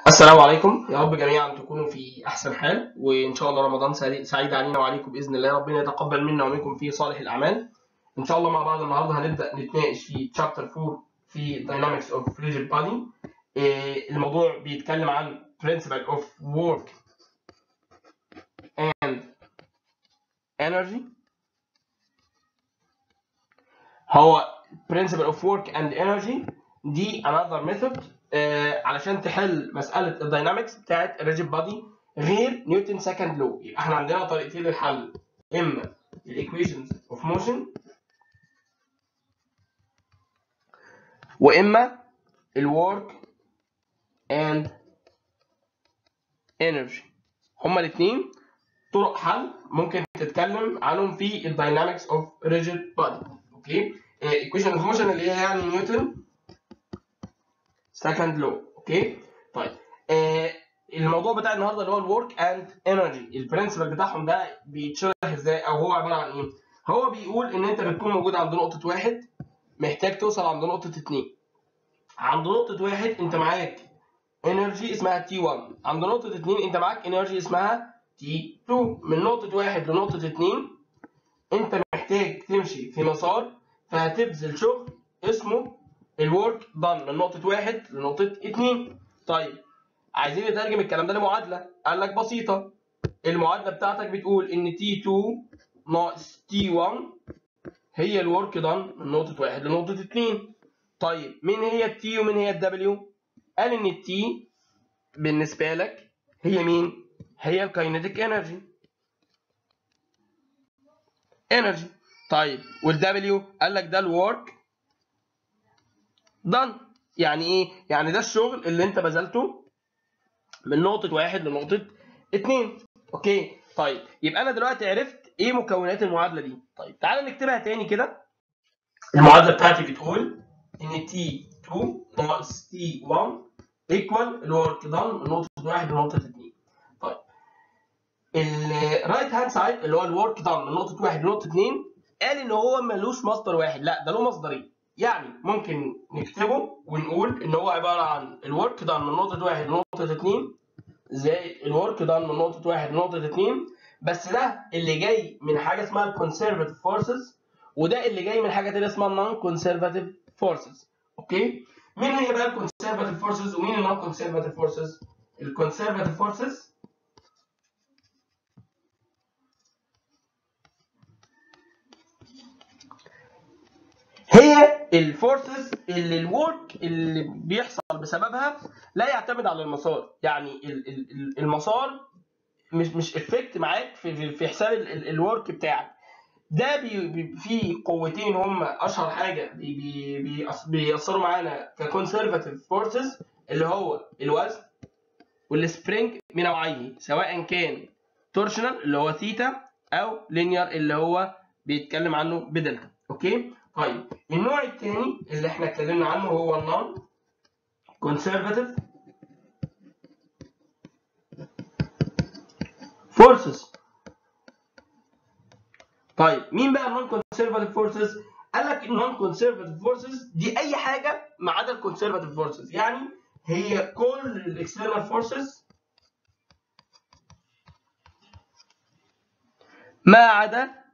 السلام عليكم يا رب جميعا تكونوا في احسن حال وان شاء الله رمضان سعيد سعيد علينا وعليكم باذن الله ربنا يتقبل منا ومنكم في صالح الاعمال ان شاء الله مع بعض النهارده هنبدا نتناقش في تشابتر 4 في Dynamics of Rigid Body إيه، الموضوع بيتكلم عن Principle of Work and Energy هو Principle of Work and Energy دي another method آه، علشان تحل مساله الداينامكس بتاعت الريجيد بادي غير نيوتن سكند لو يبقى احنا عندنا طريقتين للحل اما الايكويشنز اوف موشن واما الورك اند انرجي هما الاثنين طرق حل ممكن تتكلم عنهم في الداينامكس اوف ريجيد بادي اوكي ايكويشن اوف موشن اللي هي يعني نيوتن سكند لو اوكي طيب آه الموضوع بتاع النهارده اللي هو الورك اند انرجي البرنسبل بتاعهم ده بيتشرح ازاي او هو عباره عن ايه هو بيقول ان انت بتكون موجود عند نقطه واحد محتاج توصل عند نقطه اتنين عند نقطه واحد انت معاك انرجي اسمها تي 1 عند نقطه اتنين انت معاك انرجي اسمها تي 2 من نقطه واحد لنقطه اتنين انت محتاج تمشي في مسار فهتبذل شغل اسمه الورك دان من نقطة واحد لنقطة اتنين. طيب عايزين نترجم الكلام ده لمعادلة، قال لك بسيطة. المعادلة بتاعتك بتقول إن T2 ناقص T1 هي الورك دان من نقطة واحد لنقطة اتنين. طيب مين هي التي ومين هي الدبليو؟ قال إن التي بالنسبة لك هي مين؟ هي الكاينيتيك انرجي. انرجي. طيب والدبليو قال لك ده الورك done يعني ايه؟ يعني ده الشغل اللي انت بذلته من نقطة واحد لنقطة اتنين اوكي طيب يبقى انا دلوقتي عرفت ايه مكونات المعادلة دي طيب تعالى نكتبها تاني كده المعادلة بتاعتي بتقول ان T2 ناقص T1 equal الورك done من نقطة واحد لنقطة اتنين طيب الرايت هاند سايد اللي هو الورك done من نقطة واحد لنقطة اتنين قال ان هو ملوش مصدر واحد لا ده له مصدرين يعني ممكن نكتبه ونقول ان هو عباره عن الورك دان من نقطه واحد لنقطه اتنين زائد الورك دان من نقطه واحد لنقطه اتنين بس ده اللي جاي من حاجه اسمها الكونسرفاتيف فورسز وده اللي جاي من حاجه تانيه اسمها النون كونسرفاتيف فورسز اوكي مين هي بقى الكونسرفاتيف فورسز ومين النون كونسرفاتيف فورسز الكونسرفاتيف فورسز هي الفورسز اللي الورك اللي بيحصل بسببها لا يعتمد على المسار يعني ال- ال- ال- المسار مش مش افكت معاك في في- في حساب الورك بتاعك ده بي بي في قوتين هم اشهر حاجه بي بي بيأث- بيأثروا معانا ككونسرفاتيف فورسز اللي هو الوزن والسبرينج بنوعيه سواء كان تورشنال اللي هو ثيتا او لينير اللي هو بيتكلم عنه بدلتا اوكي طيب النوع الثاني اللي احنا اتكلمنا عنه هو النون كونسرفاتيف فورسز طيب مين بقى النون كونسرفاتيف فورسز قال لك النون كونسرفاتيف فورسز دي اي حاجه ما عدا الكونسرفاتيف فورسز يعني هي كل الاكسترنال فورسز ما عدا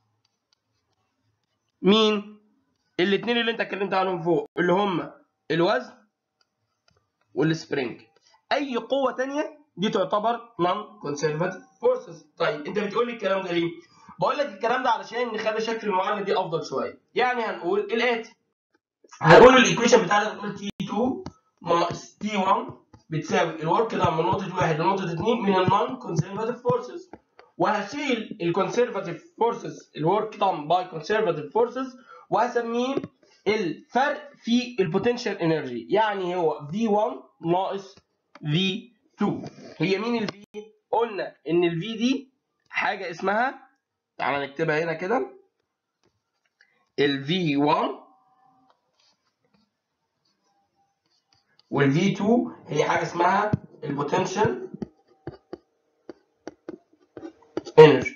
مين الاثنين اللي انت اتكلمت عنهم فوق اللي هم الوزن والسبرينج اي قوه تانية دي تعتبر نون كونسرفاتيف فورسز طيب انت بتقول لي الكلام ده ليه بقول لك الكلام ده علشان نخلي شكل المعادله دي افضل شويه يعني هنقول الاتي هنقول الايكويشن بتاعتك بتقول تي 2 ناقص تي 1 بتساوي الورك ده من نقطه واحد لنقطه اتنين من النون كونسرفاتيف فورسز وهشيل الكونسرفاتيف فورسز الورك دان باي كونسرفاتيف فورسز وهسميه الفرق في البوتنشال انرجي يعني هو V1 ناقص V2 هي مين الفي قلنا ان الفي دي حاجه اسمها تعالى نكتبها هنا كده الفي 1 والفي 2 هي حاجه اسمها البوتنشال انرجي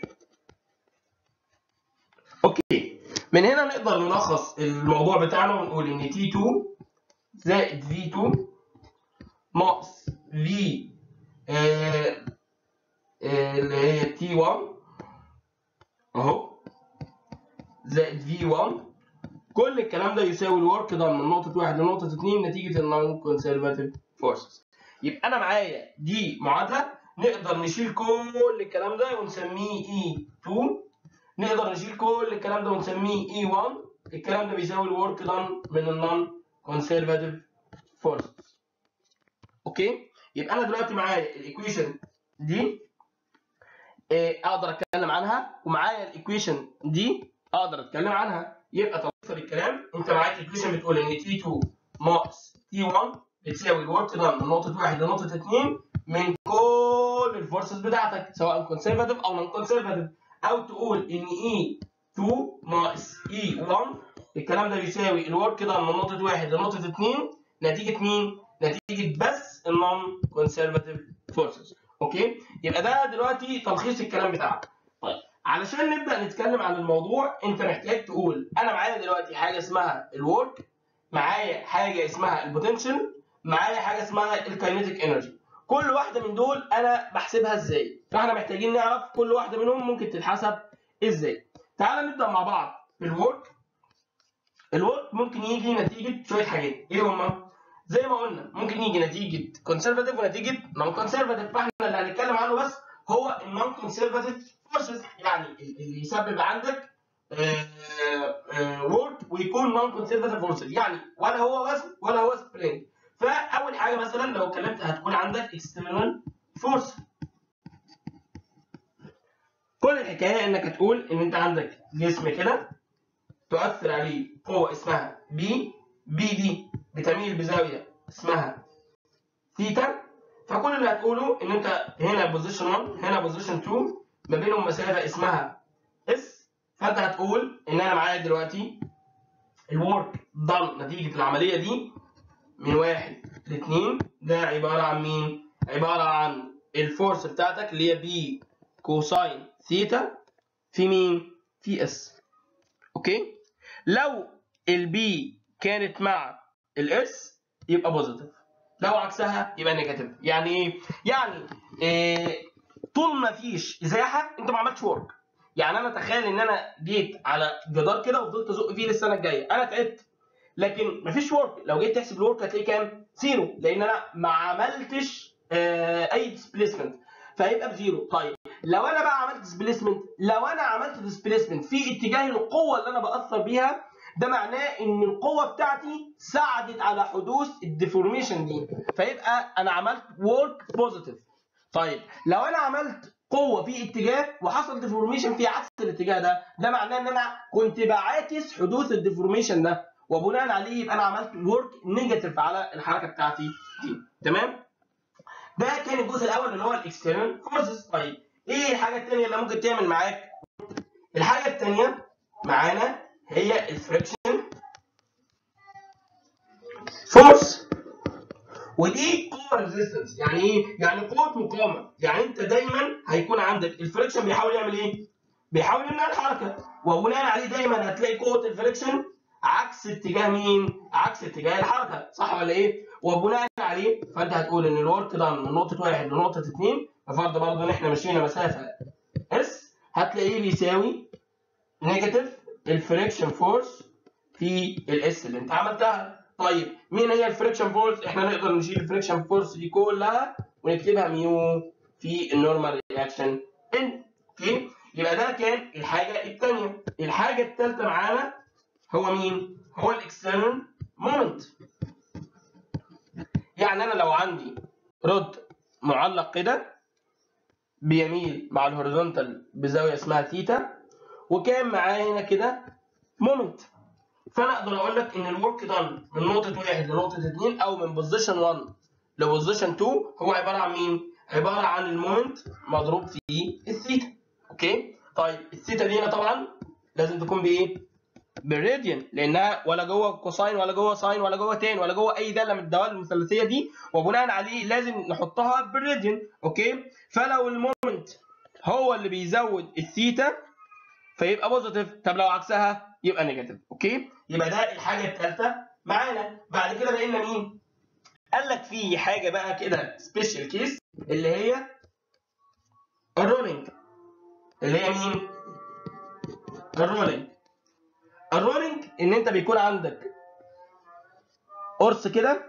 اوكي من هنا نقدر نلخص الموضوع بتاعنا ونقول ان T2 زائد V2 ناقص في آه آه اللي هي تي 1 اهو زائد في 1 كل الكلام ده يساوي الورك دان من نقطة واحد لنقطة اتنين نتيجة النون كونسرفاتيف فورسز يبقى أنا معايا دي معادلة نقدر نشيل كل الكلام ده ونسميه اي 2 نقدر نشيل كل الكلام ده ونسميه اي 1 الكلام ده بيساوي الورك دان من النون كونسرفاتيف فورسز اوكي يبقى انا دلوقتي معايا الايكويشن دي إيه اقدر اتكلم عنها ومعايا الايكويشن دي اقدر اتكلم عنها يبقى تلخيص الكلام انت معاك الايكويشن بتقول ان تي 2 ناقص تي 1 بتساوي الورك دان من نقطه 1 لنقطه 2 من كل الفورسز بتاعتك سواء كونسرفاتيف او نون كونسرفاتيف او تقول ان اي 2 ناقص اي 1 الكلام ده بيساوي الورك دان من نقطه 1 لنقطه 2 نتيجه مين؟ نتيجه بس النون كونسرفاتيف فورسز اوكي يبقى ده دلوقتي تلخيص الكلام بتاعك طيب علشان نبدا نتكلم عن الموضوع انت محتاج تقول انا معايا دلوقتي حاجه اسمها الورك معايا حاجه اسمها البوتنشال معايا حاجه اسمها الكاينيتيك انرجي كل واحده من دول انا بحسبها ازاي فاحنا محتاجين نعرف كل واحده منهم ممكن تتحسب ازاي تعال نبدا مع بعض بالورك الورك ممكن يجي نتيجه شويه حاجات ايه هما زي ما قلنا ممكن يجي نتيجه كونسرفاتيف ونتيجه نون كونسرفاتيف فاحنا اللي هنتكلم عنه بس هو النون كونسرفاتيف فورسز يعني اللي يسبب عندك وورك ويكون نون كونسرفاتيف فورسز يعني ولا هو وزن ولا هو سبرينج فاول حاجه مثلا لو اتكلمت هتكون عندك اكسترنال فورس كل الحكايه انك هتقول ان انت عندك جسم كده تؤثر عليه قوه اسمها بي بي دي بتميل بزاويه اسمها ثيتا فكل اللي هتقوله ان انت هنا بوزيشن 1 هنا بوزيشن 2 ما بينهم مسافه اسمها اس فانت هتقول ان انا معايا دلوقتي الورك دان نتيجه العمليه دي من واحد لاثنين ده عباره عن مين؟ عباره عن الفورس بتاعتك اللي هي بي كوساين ثيتا في مين؟ في اس اوكي؟ لو البي كانت مع الاس يبقى بوزيتيف لو عكسها يبقى نيجاتيف يعني ايه؟ يعني إيه طول ما فيش ازاحه انت ما عملتش ورك يعني انا تخيل ان انا جيت على جدار كده وفضلت ازق فيه للسنه الجايه انا تعبت لكن مفيش ورك لو جيت تحسب الورك هتلاقيه كام؟ زيرو لان انا ما عملتش آه اي ديسبيسمنت فهيبقى بزيرو طيب لو انا بقى عملت ديسبيسمنت لو انا عملت ديسبيسمنت في اتجاه القوه اللي انا باثر بيها ده معناه ان القوه بتاعتي ساعدت على حدوث الديفورميشن دي فيبقى انا عملت ورك بوزيتيف طيب لو انا عملت قوه في اتجاه وحصل ديفورميشن في عكس الاتجاه ده ده معناه ان انا كنت بعاكس حدوث الديفورميشن ده وبناء عليه يبقى انا عملت ورك نيجاتيف على الحركه بتاعتي دي تمام ده كان الجزء الاول اللي هو الاكسترنال فورسز طيب ايه الحاجه الثانيه اللي ممكن تعمل معاك الحاجه الثانيه معانا هي الفريكشن فورس ودي قوه ريزيستنس يعني ايه يعني قوه مقاومه يعني انت دايما هيكون عندك الفريكشن بيحاول يعمل ايه بيحاول يمنع الحركه وبناء عليه دايما هتلاقي قوه الفريكشن عكس اتجاه مين؟ عكس اتجاه الحركه صح ولا ايه؟ وبناء عليه فانت هتقول ان الورك دان من نقطه واحد لنقطه اثنين بفرض برضه ان احنا مشينا مسافه اس هتلاقيه بيساوي نيجاتيف الفريكشن فورس في الاس اللي انت عملتها. طيب مين هي الفريكشن فورس؟ احنا نقدر نشيل الفريكشن فورس دي كلها ونكتبها ميو في النورمال رياكشن ان اوكي؟ يبقى ده كان الحاجه الثانيه. الحاجه الثالثه معانا هو مين؟ هو الاكسترنال مومنت. يعني انا لو عندي رد معلق كده بيميل مع الهوريزونتال بزاويه اسمها ثيتا وكان معاه هنا كده مومنت فانا اقدر اقول لك ان الورك دان من نقطه واحد لنقطه اثنين او من بوزيشن 1 لبوزيشن 2 هو عباره عن مين؟ عباره عن المومنت مضروب في الثيتا اوكي؟ طيب الثيتا دي هنا طبعا لازم تكون بايه؟ بالراديان لانها ولا جوه كوساين ولا جوه ساين ولا جوه تان ولا جوه اي داله من الدوال المثلثيه دي وبناء عليه لازم نحطها بالراديان اوكي فلو المومنت هو اللي بيزود الثيتا فيبقى بوزيتيف طب لو عكسها يبقى نيجاتيف اوكي يبقى ده الحاجه الثالثه معانا بعد كده بقينا مين قال لك في حاجه بقى كده سبيشال كيس اللي هي الرولينج اللي هي مين؟ الرولينج الرولينج ان انت بيكون عندك قرص كده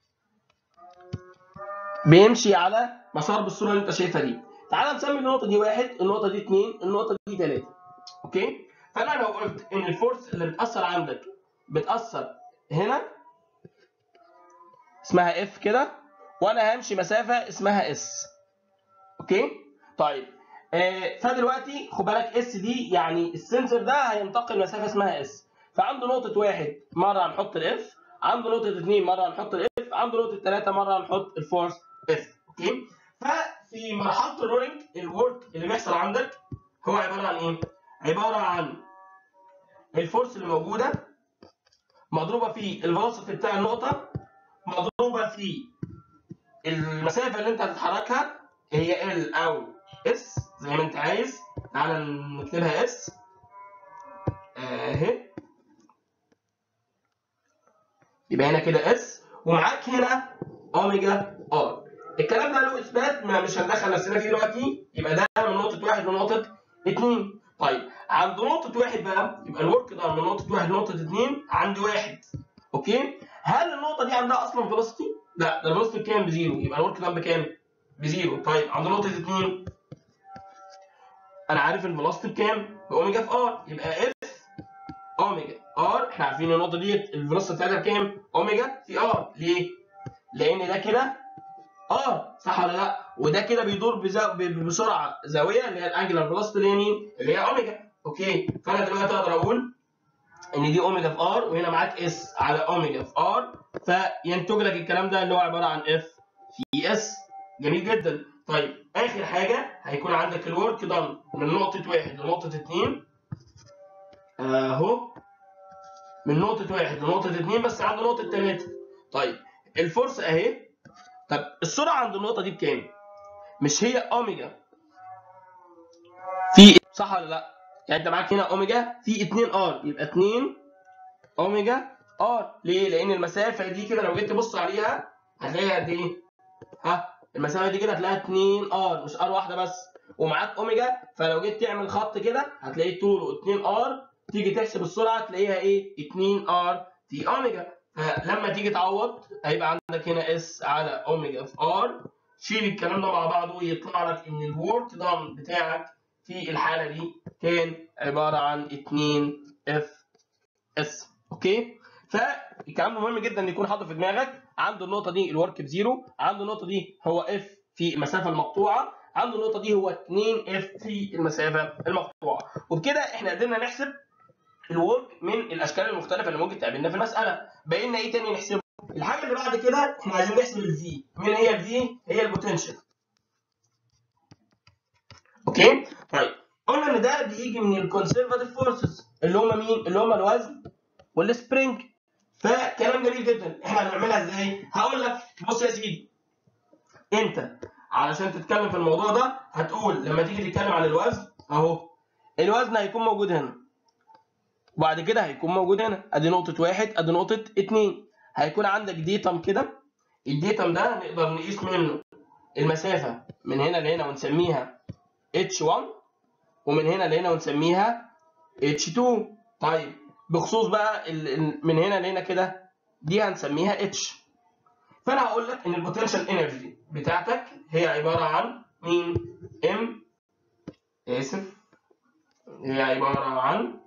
بيمشي على مسار بالصوره اللي انت شايفها دي تعال نسمي النقطه دي واحد النقطه دي اثنين النقطه دي ثلاثه اوكي فانا لو قلت ان الفورس اللي بتاثر عندك بتاثر هنا اسمها اف كده وانا همشي مسافه اسمها اس اوكي طيب آه فدلوقتي خد بالك اس دي يعني السنسور ده هينتقل مسافه اسمها اس فعنده نقطه واحد مره هنحط الاف عنده نقطه اثنين مره هنحط الاف عنده نقطه ثلاثه مره هنحط الفورس اف اوكي ففي مرحله الرولينج الورك اللي بيحصل عندك هو عباره عن ايه؟ عباره عن الفورس اللي موجوده مضروبه في الفلوسيتي بتاع النقطه مضروبه في المسافه اللي انت هتتحركها هي ال او اس زي ما انت عايز تعالى نكتبها اس اهي يبقى هنا كده اس ومعاك هنا اوميجا ار الكلام ده له اثبات ما مش هندخل نفسنا فيه دلوقتي يبقى ده من نقطه واحد لنقطه اثنين طيب عند نقطه واحد بقى يبقى الورك ده من نقطه واحد لنقطه اثنين عند واحد اوكي هل النقطه دي عندها اصلا فيلوسيتي؟ لا ده الفيلوسيتي بكام؟ بزيرو يبقى الورك ده بكام؟ بزيرو طيب عند نقطه اثنين انا عارف الفيلوسيتي بكام؟ باوميجا في ار يبقى اف اوميجا ار احنا عارفين النقطه دي الفيلوسيتي بتاعتها بكام؟ اوميجا في ار ليه؟ لان ده كده ار صح ولا لا؟ وده كده بيدور بزا... بسرعه زاويه اللي هي الانجلر فيلوسيتي اللي هي مين؟ اللي هي اوميجا اوكي فانا دلوقتي اقدر اقول ان دي اوميجا في ار وهنا معاك اس على اوميجا في ار فينتج لك الكلام ده اللي هو عباره عن اف في اس جميل جدا طيب اخر حاجه هيكون عندك الورك دان من نقطه واحد لنقطه اثنين اهو من نقطه واحد لنقطه اثنين بس عند نقطه ثلاثه طيب الفورس اهي طب السرعه عند النقطه دي بكام؟ مش هي اوميجا في صح ولا لا؟ يعني انت معاك هنا اوميجا في 2 ار يبقى 2 اوميجا ار ليه؟ لان المسافه دي كده لو جيت تبص عليها هتلاقيها قد ايه؟ ها المسافه دي كده هتلاقيها 2 ار مش ار واحده بس ومعاك اوميجا فلو جيت تعمل خط كده هتلاقيه طوله 2 ار تيجي تحسب السرعه تلاقيها ايه؟ 2 ار في اوميجا فلما تيجي تعوض هيبقى عندك هنا اس على اوميجا في ار شيل الكلام ده مع بعضه يطلع لك ان الورك دان بتاعك في الحاله دي كان عباره عن 2 اف اس اوكي فالكلام ده مهم جدا ان يكون حاطه في دماغك عنده النقطه دي الورك بزيرو عنده النقطه دي هو اف في المسافه المقطوعه عنده النقطه دي هو 2 اف في المسافه المقطوعه وبكده احنا قدرنا نحسب الورك من الاشكال المختلفه اللي ممكن تقابلنا في المساله باقي لنا ايه تاني نحسبه الحاجه اللي بعد كده احنا عايزين نحسب الفي مين هي الفي هي البوتنشال اوكي طيب قلنا ان ده بيجي من الكونسرفاتيف فورسز اللي هم مين اللي هم الوزن والسبرينج فكلام جميل جدا احنا هنعملها ازاي هقول لك بص يا سيدي انت علشان تتكلم في الموضوع ده هتقول لما تيجي تتكلم عن الوزن اهو الوزن هيكون موجود هنا وبعد كده هيكون موجود هنا ادي نقطة واحد ادي نقطة اتنين هيكون عندك ديتم كده الديتم ده نقدر نقيس منه المسافة من هنا لهنا ونسميها H1 ومن هنا لهنا ونسميها H2 طيب بخصوص بقى من هنا لهنا كده دي هنسميها H فانا هقول لك ان البوتنشال انرجي بتاعتك هي عبارة عن مين M اسف هي عبارة عن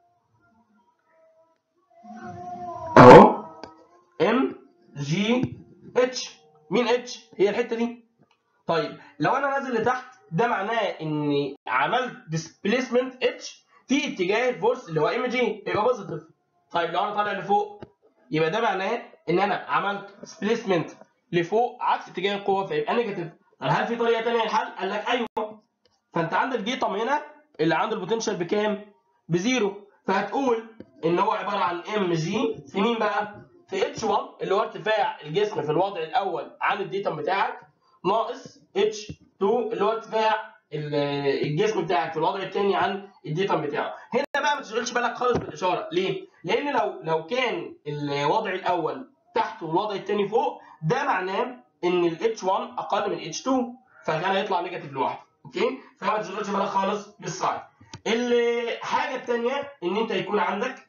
اهو ام جي اتش مين اتش هي الحته دي طيب لو انا نازل لتحت ده معناه اني عملت ديسبيسمنت اتش في اتجاه الفورس اللي هو ام جي يبقى بوزيتيف طيب لو انا طالع لفوق يبقى ده معناه ان انا عملت ديسبيسمنت لفوق عكس اتجاه القوه فيبقى نيجاتيف طب هل في طريقه ثانيه للحل؟ قال لك ايوه فانت عندك دي طم هنا اللي عنده البوتنشال بكام؟ بزيرو فهتقول ان هو عباره عن ام جي في مين بقى؟ في اتش 1 اللي هو ارتفاع الجسم في الوضع الاول عن الديتم بتاعك ناقص اتش 2 اللي هو ارتفاع الجسم بتاعك في الوضع الثاني عن الديتم بتاعه. هنا بقى ما تشغلش بالك خالص بالاشاره، ليه؟ لان لو لو كان الوضع الاول تحت والوضع الثاني فوق ده معناه ان ال H1 اقل من H2 فكان هيطلع نيجاتيف لوحده اوكي فما تشغلش بالك خالص بالساين الحاجه الثانيه ان انت يكون عندك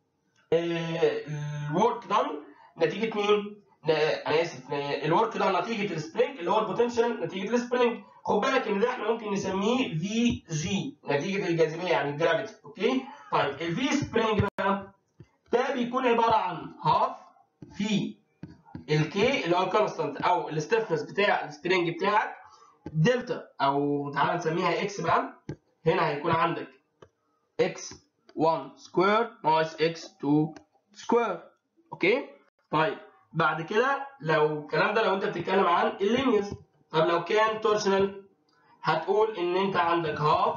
الورك دان نتيجه مين؟ انا اسف الورك دان نتيجه السبرينج اللي هو البوتنشال نتيجه السبرينج خد بالك ان ده احنا ممكن نسميه في جي نتيجه الجاذبيه يعني الجرافيتي اوكي طيب الفي سبرينج بقى ده بيكون عباره عن هاف في الكي اللي هو الكونستانت او الستيفنس بتاع السبرينج بتاعك دلتا او تعالى نسميها اكس بقى هنا هيكون عندك اكس 1 سكوير ناقص اكس 2 سكوير اوكي طيب بعد كده لو الكلام ده لو انت بتتكلم عن اللينيز طب لو كان تورشنال هتقول ان انت عندك هاف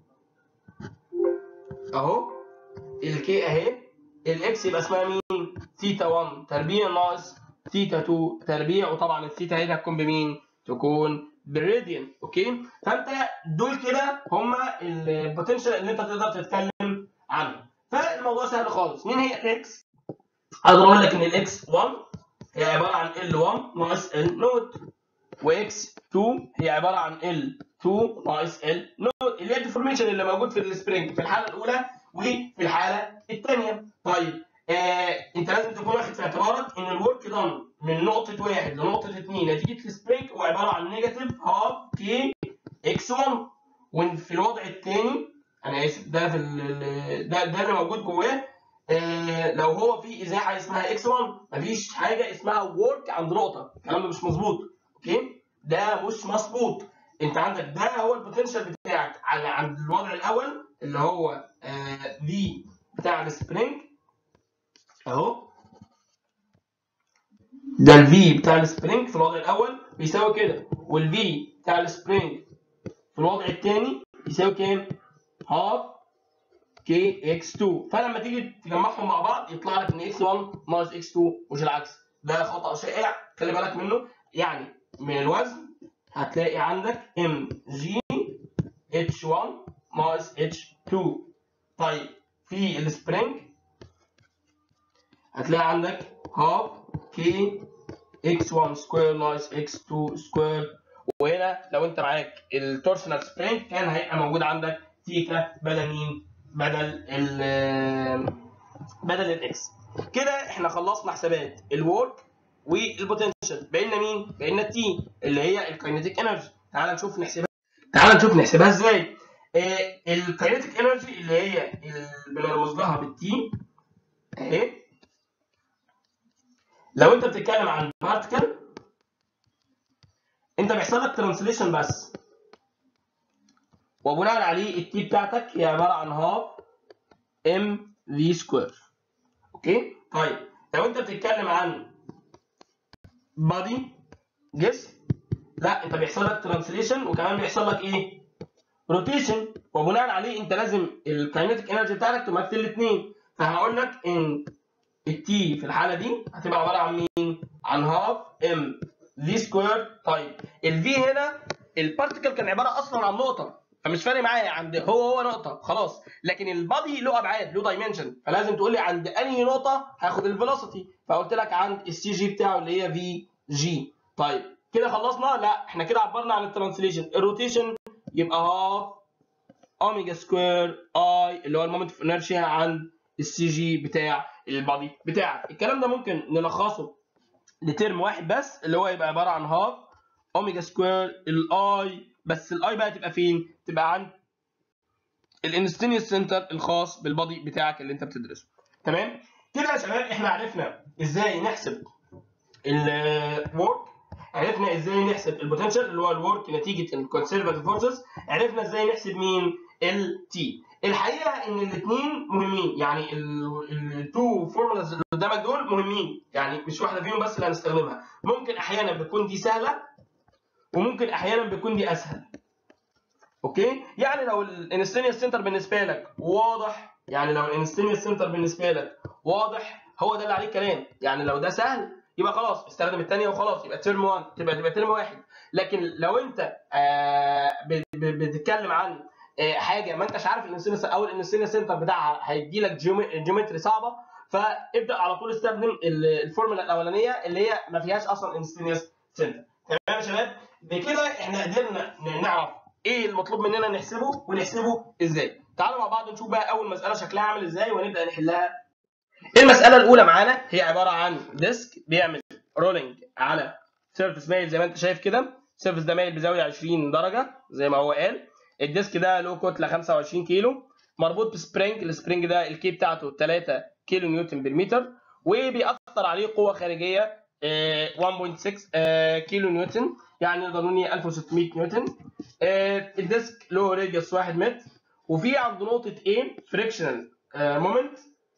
اهو الكي اهي الاكس يبقى اسمها مين ثيتا 1 تربيع ناقص ثيتا 2 تربيع وطبعا الثيتا هنا هتكون بمين تكون بالراديان اوكي فانت دول كده هما البوتنشال اللي انت تقدر تتكلم عنهم فالموضوع سهل خالص مين هي الاكس اقدر اقول لك ان الاكس 1 هي عباره عن ال1 ناقص ال نوت واكس 2 هي عباره عن ال2 ناقص ال نوت اللي هي الديفورميشن اللي موجود في السبرينج في الحاله الاولى وفي الحاله الثانيه طيب آه انت لازم تكون واخد في اعتبارك ان الورك دان من نقطه واحد لنقطه اثنين نتيجه السبرينج هو عباره عن نيجاتيف هاف كي اكس 1 وفي الوضع الثاني انا اسف ده في ده ده اللي موجود جواه آه لو هو في ازاحه اسمها اكس 1 مفيش حاجه اسمها ورك عند نقطه الكلام ده مش مظبوط اوكي ده مش مظبوط انت عندك ده هو البوتنشال بتاعك على عند الوضع الاول اللي هو في آه بتاع السبرينج اهو ده الفي بتاع السبرينج في الوضع الاول بيساوي كده والفي بتاع السبرينج في الوضع الثاني يساوي كام؟ هاف كي اكس 2 فلما تيجي تجمعهم مع بعض يطلع لك ان اكس 1 ناقص اكس 2 مش العكس ده خطا شائع خلي بالك منه يعني من الوزن هتلاقي عندك ام جي اتش 1 ناقص اتش 2 طيب في السبرينج هتلاقي عندك هاف كي اكس 1 سكوير ناقص اكس 2 سكوير وهنا لو انت معاك التورشنال سبرينج كان هيبقى موجود عندك تيتا بدل مين؟ بدل ال بدل الاكس كده احنا خلصنا حسابات الورك والبوتنشال بقينا مين؟ بقينا التي اللي هي الكاينيتيك انرجي تعال نشوف نحسبها تعال نشوف نحسبها ازاي آه الكاينيتيك انرجي اللي هي اللي بنرمز لها بالتي اهي لو انت بتتكلم عن بارتكل انت بيحصل لك ترانسليشن بس وبناء عليه التي بتاعتك هي عباره عن هاف ام في سكوير اوكي طيب لو انت بتتكلم عن بادي جسم لا انت بيحصل لك ترانسليشن وكمان بيحصل لك ايه روتيشن وبناء عليه انت لازم الكاينيتيك انرجي بتاعتك تمثل الاثنين فهقول لك ان التي في الحاله دي هتبقى عباره عن مين عن هاف ام في سكوير طيب الفي هنا البارتيكل كان عباره اصلا عن نقطه فمش فارق معايا عند هو هو نقطه خلاص لكن البادي له ابعاد له دايمنشن فلازم تقول لي عند انهي نقطه هاخد الفيلوسيتي فقلت لك عند السي جي بتاعه اللي هي في جي طيب كده خلصنا لا احنا كده عبرنا عن الترانسليشن الروتيشن يبقى هاف اوميجا سكوير اي اللي هو المومنت اوف انرشيا عند السي جي بتاع البادي بتاعك الكلام ده ممكن نلخصه لترم واحد بس اللي هو يبقى عباره عن هاف اوميجا سكوير الاي بس الاي بقى تبقى فين؟ تبقى عند الانستينيوس سنتر الخاص بالبادي بتاعك اللي انت بتدرسه. تمام؟ كده يا شباب احنا عرفنا ازاي نحسب الورك عرفنا ازاي نحسب البوتنشال اللي هو الورك نتيجه الكونسرفاتيف فورسز عرفنا ازاي نحسب مين؟ التي الحقيقه ان الاثنين مهمين يعني التو فورمولاز اللي قدامك دول مهمين يعني مش واحده فيهم بس اللي هنستخدمها ممكن احيانا بتكون دي سهله وممكن احيانا بيكون دي اسهل اوكي يعني لو الانستينيوس سنتر بالنسبه لك واضح يعني لو الانستينيوس سنتر بالنسبه لك واضح هو ده اللي عليه الكلام يعني لو ده سهل يبقى خلاص استخدم الثانيه وخلاص يبقى ترم 1 تبقى تبقى ترم واحد لكن لو انت آه بتتكلم عن آه حاجه ما انتش عارف الانستينيوس او الانستينيوس سنتر بتاعها هيدي لك جيومتري صعبه فابدا على طول استخدم ال- الفورمولا الاولانيه اللي هي ما فيهاش اصلا انستنيوس سنتر تمام يا شباب بكده احنا قدرنا ن- نعرف ايه المطلوب مننا نحسبه ونحسبه ازاي تعالوا مع بعض نشوف بقى اول مساله شكلها عامل ازاي ونبدا نحلها المساله الاولى معانا هي عباره عن ديسك بيعمل رولينج على سيرفيس مايل زي ما انت شايف كده السيرفيس ده مايل بزاويه 20 درجه زي ما هو قال الديسك ده له كتله 25 كيلو مربوط بسبرينج السبرينج ده الكي بتاعته 3 كيلو نيوتن بالمتر وبيأثر عليه قوه خارجيه آه، 1.6 آه، كيلو نيوتن يعني نقدر نقول 1600 نيوتن آه، الديسك له راديوس 1 متر وفي عند نقطه A فريكشنال مومنت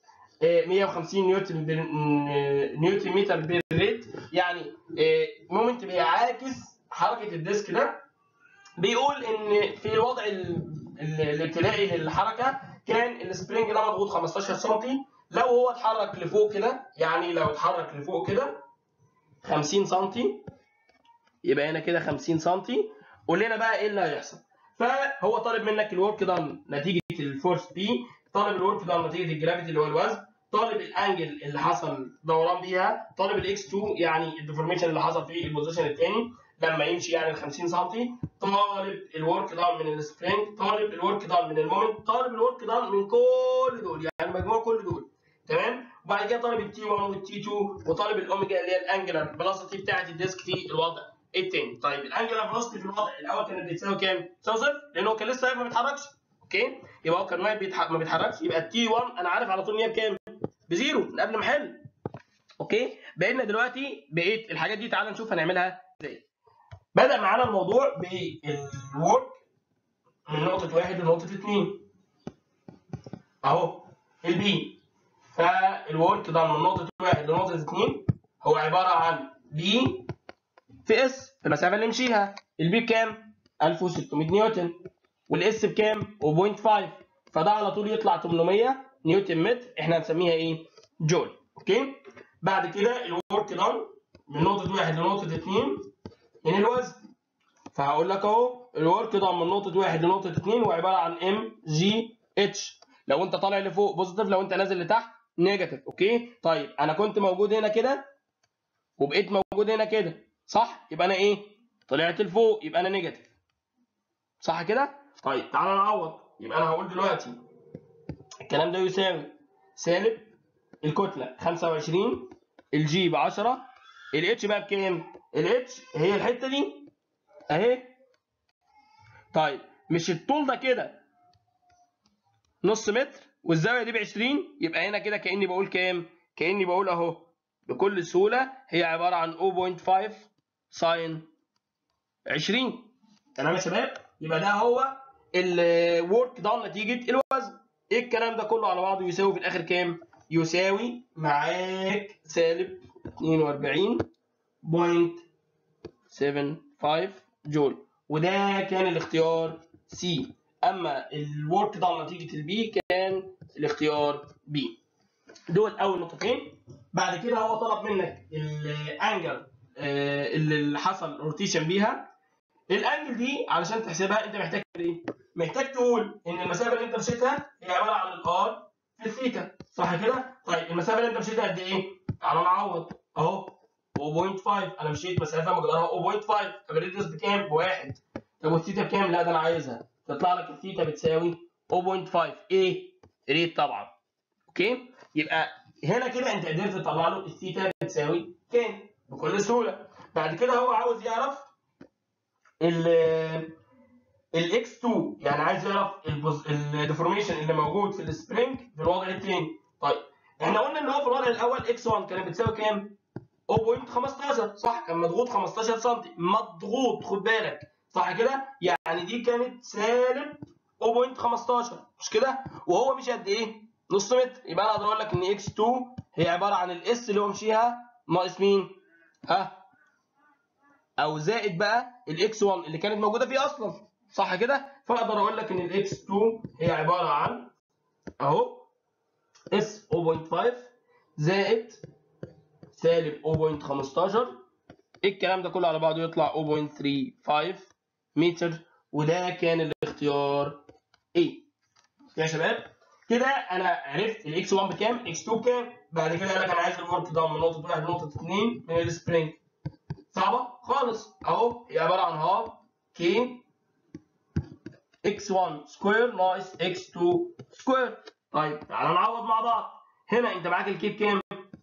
150 نيوتن بر نيوتن متر بير ريت يعني مومنت بيعاكس حركه الديسك ده بيقول ان في الوضع ال- ال- الابتدائي للحركه كان السبرينج ده مضغوط 15 سم لو هو اتحرك لفوق كده يعني لو اتحرك لفوق كده 50 سم يبقى هنا كده 50 سم قول لنا بقى ايه اللي هيحصل فهو طالب منك الورك دان نتيجه الفورس بي طالب الورك دان نتيجه الجرافيتي اللي هو الوزن طالب الانجل اللي حصل دوران بيها طالب الاكس 2 يعني الديفورميشن اللي حصل في البوزيشن الثاني لما يمشي يعني ال 50 سم طالب الورك دان من السبرينج طالب الورك دان من المومنت طالب الورك دان من كل دول يعني مجموع كل دول تمام وبعد كده طالب التي 1 والتي 2 وطالب الاوميجا اللي هي الانجلر فيلوسيتي بتاعت الديسك في الوضع الثاني طيب الانجلر فيلوسيتي في الوضع الاول كانت بتساوي كام؟ بتساوي صفر لان هو كان لسه واقف ما بيتحركش اوكي يبقى هو كان واقف بيتح... ما بيتحركش يبقى التي 1 انا عارف على طول ان هي بكام؟ بزيرو من قبل ما احل اوكي بقينا دلوقتي بقيت الحاجات دي تعالى نشوف هنعملها ازاي بدأ معانا الموضوع بالورك من نقطة واحد لنقطة اتنين اهو البي فالورك ده من نقطة واحد لنقطة اتنين هو عبارة عن بي في اس في المسافة اللي مشيها البي بكام؟ 1600 نيوتن والاس بكام؟ 0.5 فده على طول يطلع 800 نيوتن متر احنا هنسميها ايه؟ جول اوكي؟ بعد كده الورك دان من نقطة واحد لنقطة اتنين من الوزن فهقول لك اهو الورك دان من نقطة واحد لنقطة اتنين هو عبارة عن ام جي اتش لو انت طالع لفوق بوزيتيف لو انت نازل لتحت نيجاتيف اوكي طيب انا كنت موجود هنا كده وبقيت موجود هنا كده صح يبقى انا ايه طلعت لفوق يبقى انا نيجاتيف صح كده طيب تعالى نعوض يبقى انا هقول دلوقتي الكلام ده يساوي سالب الكتله 25 الجي ب 10 الاتش بقى بكام الاتش هي الحته دي اهي طيب مش الطول ده كده نص متر والزاويه دي ب 20 يبقى هنا كده كاني بقول كام كاني بقول اهو بكل سهوله هي عباره عن 0.5 ساين 20 تمام يا شباب يبقى ده هو الورك دان نتيجه الوزن ايه الكلام ده كله على بعضه يساوي في الاخر كام يساوي معاك سالب 42.75 جول وده كان الاختيار سي اما الورك دان نتيجه البي كان الاختيار بي دول اول نقطتين بعد كده هو طلب منك الانجل اللي حصل روتيشن بيها الانجل دي علشان تحسبها انت محتاج ايه محتاج تقول ان المسافه اللي انت مشيتها هي عباره عن الار في الثيتا صح كده طيب المسافه اللي انت مشيتها قد ايه تعالى نعوض اهو 0.5 انا مشيت مسافه مقدارها 0.5 طب الريديوس بكام بواحد طب والثيتا بكام لا ده انا عايزها تطلع لك الثيتا بتساوي 0.5 ايه ريت طبعا اوكي يبقى هنا كده انت قدرت تطلع له الثيتا بتساوي كام بكل سهوله بعد كده هو عاوز يعرف ال الاكس 2 يعني عايز يعرف الديفورميشن اللي موجود في السبرينج في الوضع الثاني طيب احنا قلنا ان هو في الوضع الاول اكس 1 كانت بتساوي كام 0.15 صح كان مضغوط 15 سم مضغوط خد بالك صح كده يعني دي كانت سالب 0.15 مش كده وهو مشي قد ايه نص متر يبقى انا اقدر اقول لك ان اكس 2 هي عباره عن الاس اللي هو مشيها ناقص مين ها او زائد بقى الاكس 1 اللي كانت موجوده فيه اصلا صح كده فاقدر اقول لك ان الاكس 2 هي عباره عن اهو اس 0.5 زائد سالب 0.15 الكلام ده كله على بعضه يطلع 0.35 متر وده كان الاختيار A يا شباب كده انا عرفت الاكس 1 بكام اكس 2 بكام بعد كده قال لك انا عايز الورك داون من نقطه 1 لنقطه 2 من السبرينج صعبه خالص اهو هي عباره عن هاف كي x1 سكوير ناقص x2 سكوير طيب تعالى نعوض مع بعض هنا انت معاك الكي بكام؟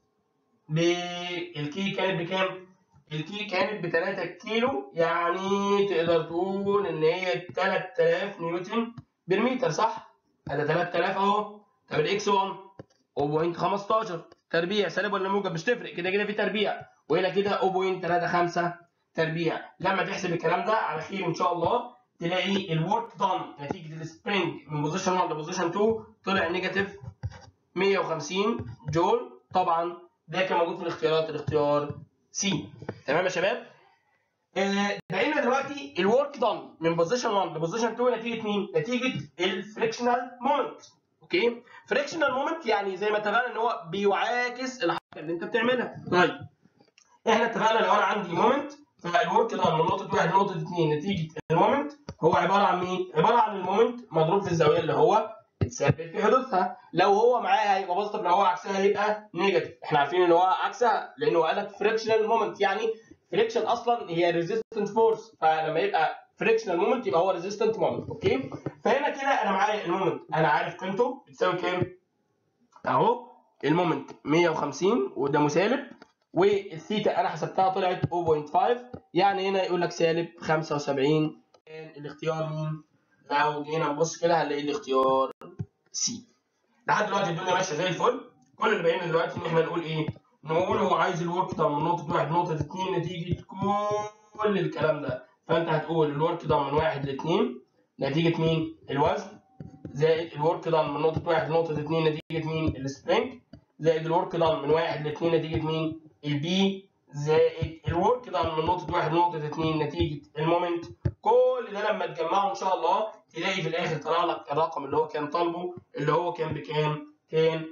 بالكي كانت بكام؟ الكي كانت ب 3 كيلو يعني تقدر تقول ان هي 3000 نيوتن بالمتر صح؟ هذا 3000 اهو طب الاكس 1 0.15 تربيع سالب ولا موجب مش تفرق كده كده في تربيع وهنا كده 0.35 تربيع لما تحسب الكلام ده على خير ان شاء الله تلاقي الورك دان نتيجه السبرينج من بوزيشن 1 لبوزيشن 2 طلع نيجاتيف 150 جول طبعا ده كان موجود في الاختيارات الاختيار سي تمام يا شباب آه، بقينا دلوقتي الورك دان من بوزيشن 1 لبوزيشن 2 نتيجه مين؟ نتيجه الفريكشنال مومنت اوكي فريكشنال مومنت يعني زي ما اتفقنا ان هو بيعاكس الحركه اللي انت بتعملها طيب احنا اتفقنا لو انا عندي مومنت فالورك دان من نقطه 1 لنقطه 2 نتيجه المومنت هو عباره عن مين؟ عباره عن المومنت مضروب في الزاويه اللي هو اتثبت في حدوثها لو هو معاها هيبقى بوزيتيف لو هو عكسها هيبقى نيجاتيف احنا عارفين ان هو عكسها لانه قال لك فريكشنال مومنت يعني فريكشن اصلا هي ريزيستنت فورس فلما يبقى فريكشنال مومنت يبقى هو ريزيستنت مومنت اوكي فهنا كده انا معايا المومنت انا عارف قيمته بتساوي كام اهو المومنت 150 وده مسالب والثيتا انا حسبتها طلعت 0.5 يعني هنا يقول لك سالب 75 كان الاختيار مين؟ لو جينا نبص كده هنلاقي الاختيار سي لحد دلوقتي الدنيا ماشيه زي الفل كل اللي باين دلوقتي ان احنا نقول ايه؟ نقول هو عايز الورك ده من نقطه 1 لنقطه 2 نتيجه كل الكلام ده فانت هتقول الورك ده من 1 ل 2 نتيجه مين؟ الوزن زائد الورك ده من نقطه 1 لنقطه 2 نتيجه مين؟ السبرينج زائد الورك ده من 1 ل 2 نتيجه مين؟ البي زائد الورك ده من نقطه 1 لنقطه 2 نتيجه المومنت كل ده لما تجمعه ان شاء الله تلاقي في الاخر طلع لك الرقم اللي هو كان طالبه اللي هو كان بكام؟ كان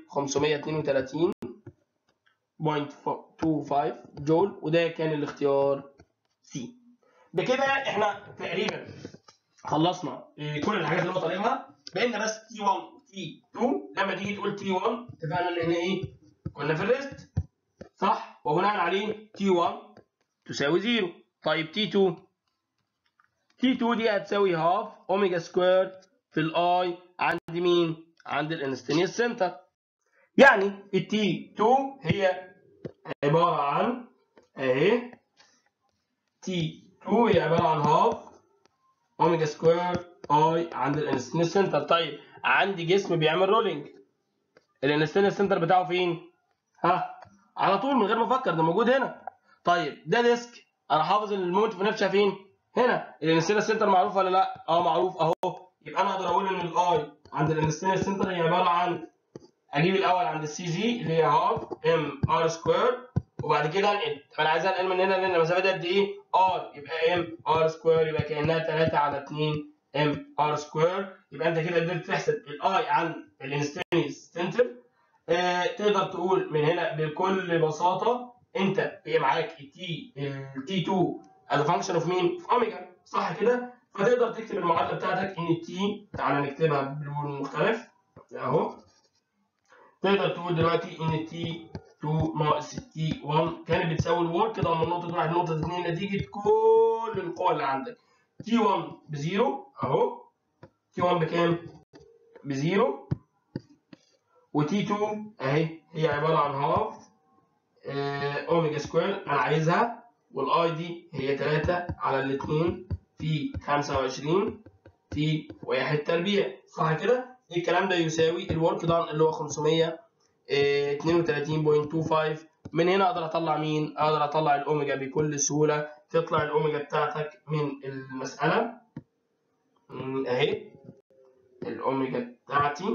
532.25 جول وده كان الاختيار سي. بكده احنا تقريبا خلصنا إيه، كل الحاجات اللي هو طالبها بقينا بس تي 1 تي 2 لما تيجي تقول تي 1 اتفقنا ان هنا ايه؟ كنا في الريست صح؟ وبناء عليه تي 1 تساوي 0 طيب تي 2 تي 2 دي هتساوي هاف اوميجا سكوير في الاي عند مين؟ عند الانستنيوس سنتر. يعني التي 2 هي عباره عن اهي تي 2 هي عباره عن هاف اوميجا سكوير اي عند الانستنيوس سنتر. طيب عندي جسم بيعمل رولينج. الانستنيوس سنتر بتاعه فين؟ ها؟ على طول من غير ما افكر ده موجود هنا. طيب ده ديسك انا حافظ المومنت في نفسها فين؟ هنا الانستينا سنتر معروف ولا لا؟ اه معروف اهو يبقى انا اقدر اقول ان الاي عند الانستينا سنتر هي عباره عن اجيب الاول عند السي جي اللي هي هاف ام ار سكوير وبعد كده انقل طب انا عايز انقل من هنا لان المسافه دي قد ايه؟ ار يبقى ام ار سكوير يبقى كانها 3 على 2 ام ار سكوير يبقى انت كده قدرت تحسب الاي عن الانستينا سنتر آه تقدر تقول من هنا بكل بساطه انت بقى معاك التي التي 2 از فانكشن اوف مين؟ في اوميجا صح كده؟ فتقدر تكتب المعادله بتاعتك ان التي تعالى نكتبها بلون مختلف اهو تقدر تقول دلوقتي ان التي 2 ناقص التي 1 كانت بتساوي الورك ده من نقطه 1 لنقطه 2 نتيجه كل القوى اللي عندك تي 1 بزيرو اهو تي 1 بكام؟ بزيرو وتي 2 اهي هي عباره عن هاف اوميجا سكوير انا عايزها والاي دي هي 3 على الاثنين في 25 في 1 تربيع صح كده؟ الكلام ده يساوي الورك دان اللي هو 532.25 من هنا اقدر اطلع مين؟ اقدر اطلع الاوميجا بكل سهوله تطلع الاوميجا بتاعتك من المساله م، اهي الاوميجا بتاعتي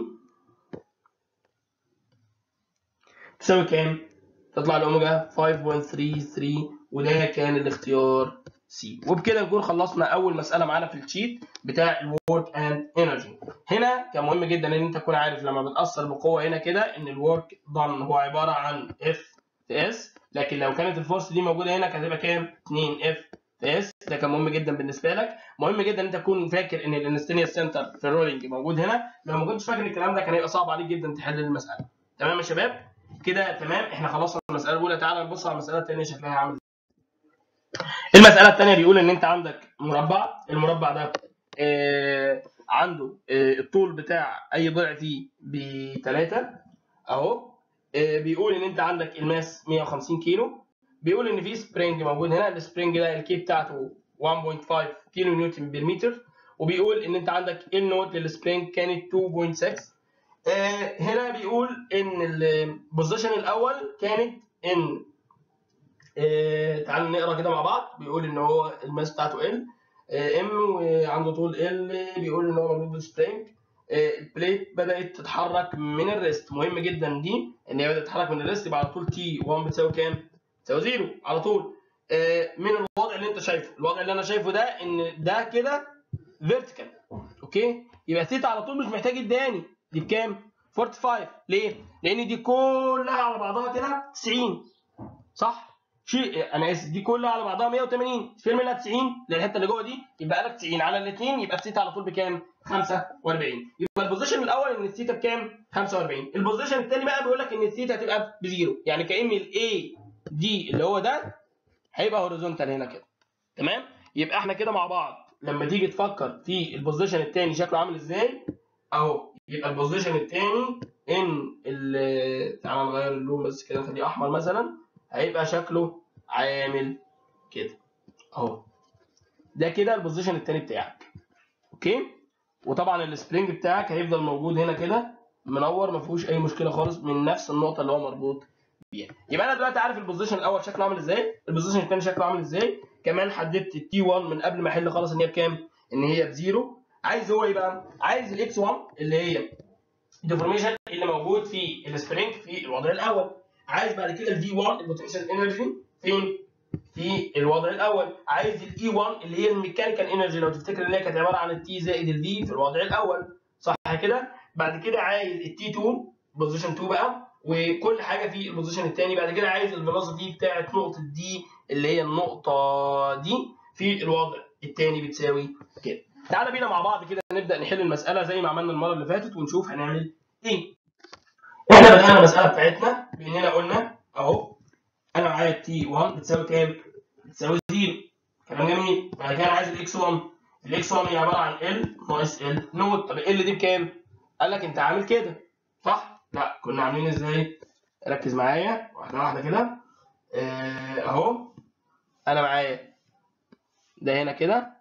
تساوي كام؟ تطلع الاوميجا 5.33 وده كان الاختيار سي وبكده نكون خلصنا اول مساله معانا في الشيت بتاع الورك اند انرجي هنا كان مهم جدا ان انت تكون عارف لما بتاثر بقوه هنا كده ان الورك دان هو عباره عن اف في اس لكن لو كانت الفورس دي موجوده هنا كانت هتبقى كام 2 اف في اس ده كان مهم جدا بالنسبه لك مهم جدا ان انت تكون فاكر ان الانستينيوس سنتر في الرولينج موجود هنا لو ما كنتش فاكر الكلام ده كان هيبقى صعب عليك جدا تحل المساله تمام يا شباب كده تمام احنا خلصنا المساله الاولى تعالى نبص على المساله الثانيه شكلها عامل المساله الثانيه بيقول ان انت عندك مربع المربع ده آه عنده آه الطول بتاع اي ضلع فيه ب 3 اهو آه بيقول ان انت عندك الماس 150 كيلو بيقول ان في سبرينج موجود هنا السبرينج ده الكي بتاعته 1.5 كيلو نيوتن بير متر وبيقول ان انت عندك النوت للسبرينج كانت 2.6 آه هنا بيقول ان البوزيشن الاول كانت ان آه تعالوا نقرا كده مع بعض بيقول ان هو الماس بتاعته ال ام وعنده طول ال بيقول ان هو مربوط بالسبرينج آه البليت بدات تتحرك من الريست مهم جدا دي ان هي بدات تتحرك من الريست يبقى على طول تي 1 بتساوي كام؟ تساوي زيرو على طول آه من الوضع اللي انت شايفه الوضع اللي انا شايفه ده ان ده كده فيرتيكال اوكي يبقى ثيتا على طول مش محتاج اداني دي بكام 45 ليه لان دي كلها على بعضها كده 90 صح شيء انا اسف دي كلها على بعضها 180 شيل منها 90 للحته اللي جوه دي يبقى لك 90 على الاثنين يبقى الثيتا على طول بكام 45 يبقى البوزيشن الاول ان الثيتا بكام 45 البوزيشن الثاني بقى بيقول لك ان الثيتا هتبقى بزيرو يعني كان الاي دي اللي هو ده هيبقى هوريزونتال هنا كده تمام يبقى احنا كده مع بعض لما تيجي تفكر في البوزيشن الثاني شكله عامل ازاي اهو يبقى البوزيشن الثاني ان تعالى نغير اللون بس كده نخليه احمر مثلا هيبقى شكله عامل كده اهو ده كده البوزيشن الثاني بتاعك اوكي وطبعا السبرينج بتاعك هيفضل موجود هنا كده منور ما فيهوش اي مشكله خالص من نفس النقطه اللي هو مربوط بيها يبقى انا دلوقتي عارف البوزيشن الاول شكله عامل ازاي البوزيشن الثاني شكله عامل ازاي كمان حددت التي 1 من قبل ما احل خالص ان هي بكام ان هي بزيرو عايز هو ايه بقى عايز الاكس 1 اللي هي الديفورميشن اللي موجود في السبرينج في الوضع الاول عايز بعد كده الفي 1 البوتنشال انرجي فين في الوضع الاول عايز الاي 1 اللي هي الميكانيكال انرجي لو تفتكر ان هي كانت عباره عن التي زائد الفي في الوضع الاول صح كده بعد كده عايز التي 2 بوزيشن 2 بقى وكل حاجه في البوزيشن الثاني بعد كده عايز الفيلوسيتي بتاعت نقطه دي اللي هي النقطه دي في الوضع الثاني بتساوي كده تعالى بينا مع بعض كده نبدا نحل المساله زي ما عملنا المره اللي فاتت ونشوف هنعمل ايه احنا بدانا المساله بتاعتنا باننا قلنا اهو انا معايا تي 1 بتساوي كام بتساوي 0 كلام جميل بعد كده انا عايز الاكس 1 الاكس 1 هي عباره عن ال ناقص ال نوت طب ال دي بكام قال لك انت عامل كده صح لا كنا عاملين ازاي ركز معايا واحده واحده كده اه اهو انا معايا ده هنا كده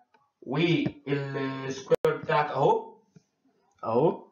والسكوير بتاعك اهو اهو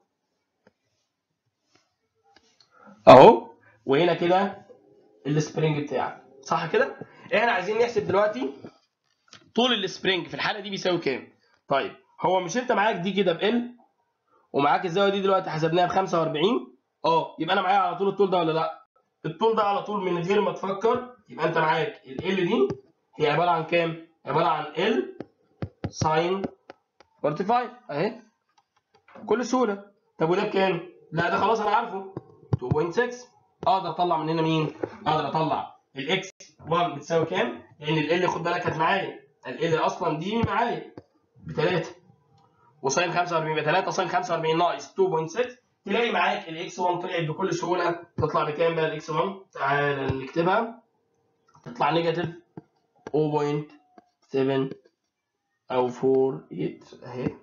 اهو وهنا كده السبرينج بتاعك صح كده احنا عايزين نحسب دلوقتي طول السبرينج في الحاله دي بيساوي كام طيب هو مش انت معاك دي كده بال ومعاك الزاويه دي دلوقتي حسبناها ب 45 اه يبقى انا معايا على طول الطول ده ولا لا الطول ده على طول من غير ما تفكر يبقى انت معاك ال دي هي عباره عن كام عباره عن ال ساين 45 اهي بكل سهوله طب وده بكام لا ده خلاص انا عارفه 2.6 اقدر اطلع من هنا مين اقدر اطلع الاكس 1 بتساوي كام لان ال خد بالك كانت معايا ال اصلا دي معايا ب 3 وساين 45 ب 3 ساين 45 ناقص 2.6 تلاقي معاك الاكس 1 طلعت بكل سهوله تطلع بكام بقى الاكس 1 تعال نكتبها تطلع نيجاتيف 0.7 او 48 اهي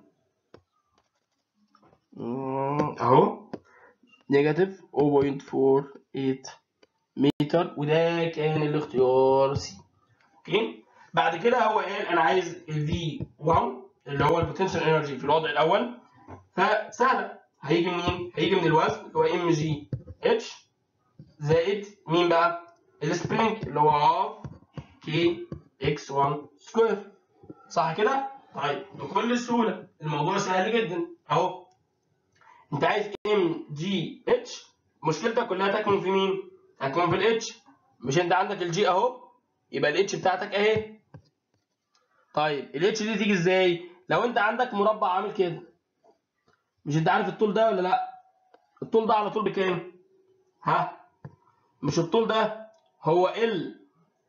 اهو نيجاتيف 0.48 متر وده كان الاختيار سي اوكي بعد كده هو قال انا عايز الفي 1 اللي هو البوتنشال انرجي في الوضع الاول فسهله هيجي منين؟ هيجي من الوزن اللي هو ام جي اتش زائد مين بقى؟ السبرينج اللي هو هاف كي اكس 1 سكوير صح كده؟ طيب بكل سهوله الموضوع سهل جدا اهو انت عايز ام جي اتش مشكلتك كلها تكمن في مين؟ تكمن في الاتش مش انت عندك الجي اهو يبقى الاتش بتاعتك اهي طيب الاتش دي تيجي ازاي؟ لو انت عندك مربع عامل كده مش انت عارف الطول ده ولا لا؟ الطول ده على طول بكام؟ ها؟ مش الطول ده هو ال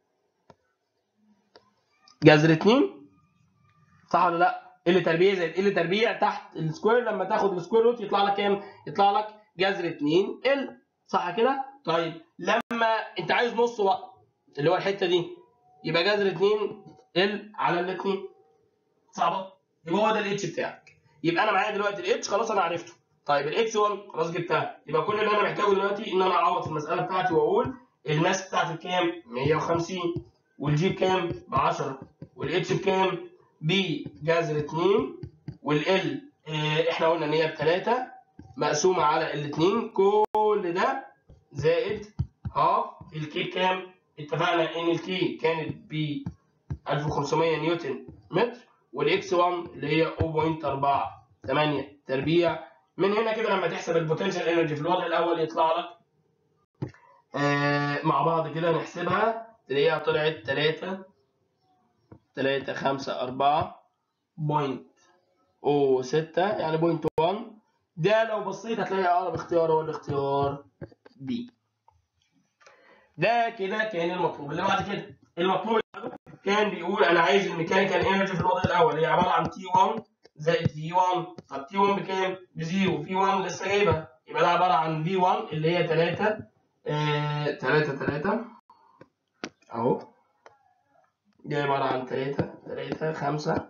جذر 2 صح ولا لا؟ ال تربيع زائد ال تربيع تحت السكوير لما تاخد السكوير روت يطلع لك كام؟ يطلع لك جذر 2 ال صح كده؟ طيب لما انت عايز نص بقى اللي هو الحته دي يبقى جذر 2 ال على الاثنين صعبه يبقى هو ده الاتش بتاعك يبقى انا معايا دلوقتي الاتش خلاص انا عرفته طيب الاكس 1 خلاص جبتها يبقى كل اللي انا محتاجه دلوقتي ان انا اعوض في المساله بتاعتي واقول الماس بتاعتي بكام 150 والجي بكام ب 10 والاتش بكام بجذر 2 والال اه احنا قلنا ان هي ب 3 مقسومه على الاثنين كل ده زائد هاف الكي كام اتفقنا ان الكي كانت ب 1500 نيوتن متر والاكس 1 اللي هي 0.48 تربيع من هنا كده لما تحسب البوتنشال انرجي في الوضع الاول يطلع لك آه مع بعض كده نحسبها تلاقيها طلعت 3 3 5 4 بوينت او 6 يعني بوينت 1 ده لو بصيت هتلاقي اقرب اختيار هو الاختيار بي ده كده كان المطلوب اللي بعد كده المطلوب كان بيقول انا عايز الميكانيكال انرجي في الوضع الاول هي عباره عن تي 1 زائد في 1 طب تي 1 بكام؟ بزيرو في 1 لسه جايبها يبقى ده عباره عن في 1 اللي هي 3 3 3 اهو دي عباره عن 3 3 5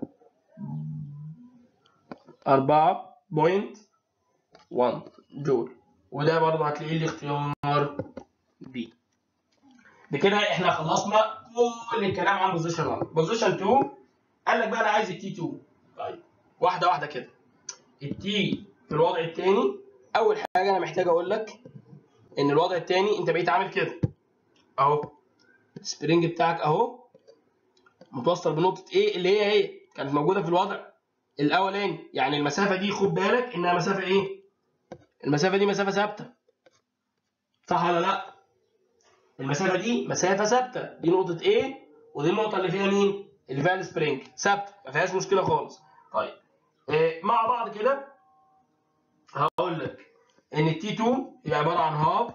4.1 جول وده برضه هتلاقيه الاختيار بي بكده احنا خلصنا كل الكلام عن بوزيشن 1 بوزيشن 2 قال لك بقى انا عايز التي 2 طيب واحده واحده كده التي في الوضع الثاني اول حاجه انا محتاج اقول لك ان الوضع الثاني انت بقيت عامل كده اهو السبرينج بتاعك اهو متوصل بنقطه ايه اللي هي هي كانت موجوده في الوضع الاولاني يعني المسافه دي خد بالك انها مسافه ايه المسافه دي مسافه ثابته صح ولا لا المسافه دي مسافه ثابته دي نقطه A ودي النقطه اللي فيها مين اللي فيها السبرينج ثابته ما فيهاش مشكله خالص طيب إيه مع بعض كده هقول لك ان التي 2 هي عباره عن هاف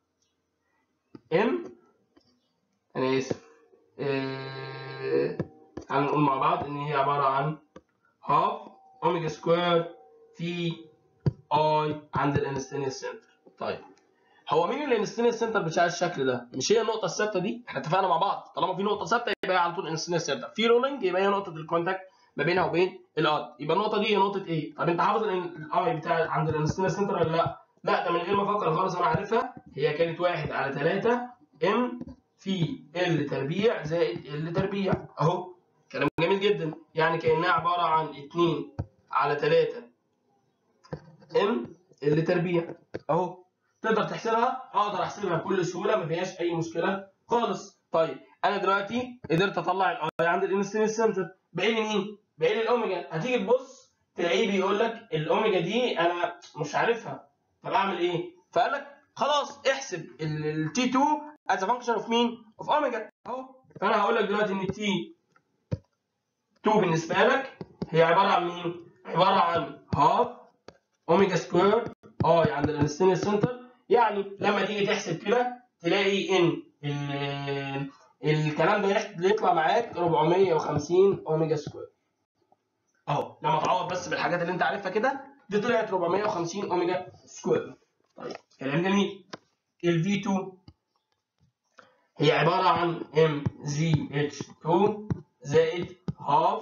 ام انا اسف إيه تعالوا نقول مع بعض ان هي عباره عن هاف اوميجا سكوير في اي عند الانستينيس سنتر طيب هو مين الانستينيس سنتر بتاع الشكل ده مش هي النقطه الثابته دي احنا اتفقنا مع بعض طالما في نقطه ثابته يبقى هي على طول انستينيس سنتر في رولينج يبقى هي نقطه الكونتاكت ما بينها وبين الارض يبقى النقطه دي هي نقطه ايه طب انت حافظ الاي بتاع عند الانستينيس سنتر ولا لا لا ده من غير ما افكر خالص انا عارفها هي كانت 1 على 3 ام في ال تربيع زائد ال تربيع اهو كلام جميل جدا يعني كانها عباره عن 2 على 3 ام ال تربيع اهو تقدر تحسبها اقدر احسبها بكل سهوله ما فيهاش اي مشكله خالص طيب انا دلوقتي قدرت اطلع الاي عند الانستنس سنتر باقي لي مين باقي لي الاوميجا هتيجي تبص تلاقيه بيقول لك الاوميجا دي انا مش عارفها طب اعمل ايه فقال لك خلاص احسب التي 2 از فانكشن اوف مين اوف اوميجا اهو فانا هقول لك دلوقتي ان التي 2 بالنسبه لك هي عباره عن مين عباره عن هاف اوميجا سكوير اي عند الانستنس سنتر يعني لما تيجي تحسب كده تلاقي ان الكلام ده يطلع معاك 450 اوميجا سكوير اهو لما تعوض بس بالحاجات اللي انت عارفها كده دي طلعت 450 اوميجا سكوير طيب كلام جميل ال V2 هي عبارة عن mgh2 زائد half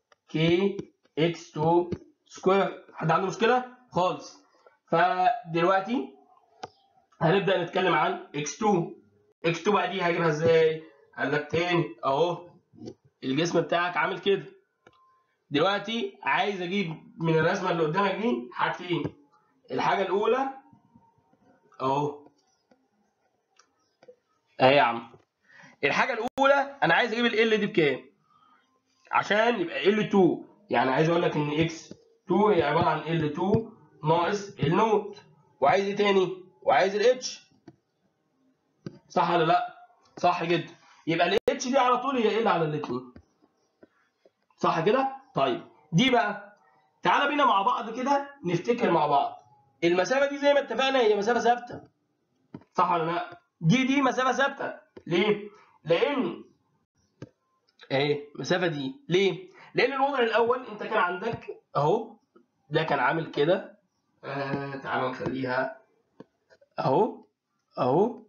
kx2 سكوير حد عنده مشكلة؟ خالص فدلوقتي هنبدأ نتكلم عن x2 x2 بقى دي هجيبها ازاي؟ قال لك تاني اهو الجسم بتاعك عامل كده دلوقتي عايز اجيب من الرسمه اللي قدامك دي حاجتين الحاجه الاولى اهو اهي يا عم الحاجه الاولى انا عايز اجيب ال دي بكام عشان يبقى ال2 يعني عايز اقول لك ان x2 هي عباره عن ال2 ناقص النوت وعايز ايه تاني وعايز الاتش صح ولا لا صح جدا يبقى الاتش دي على طول هي ال على الاثنين صح كده طيب دي بقى تعالى بينا مع بعض كده نفتكر مع بعض المسافه دي زي ما اتفقنا هي مسافه ثابته صح ولا لا دي دي مسافه ثابته ليه لان اهي المسافه دي ليه لان الوضع الاول انت كان عندك اهو ده كان عامل كده آه تعالى نخليها اهو اهو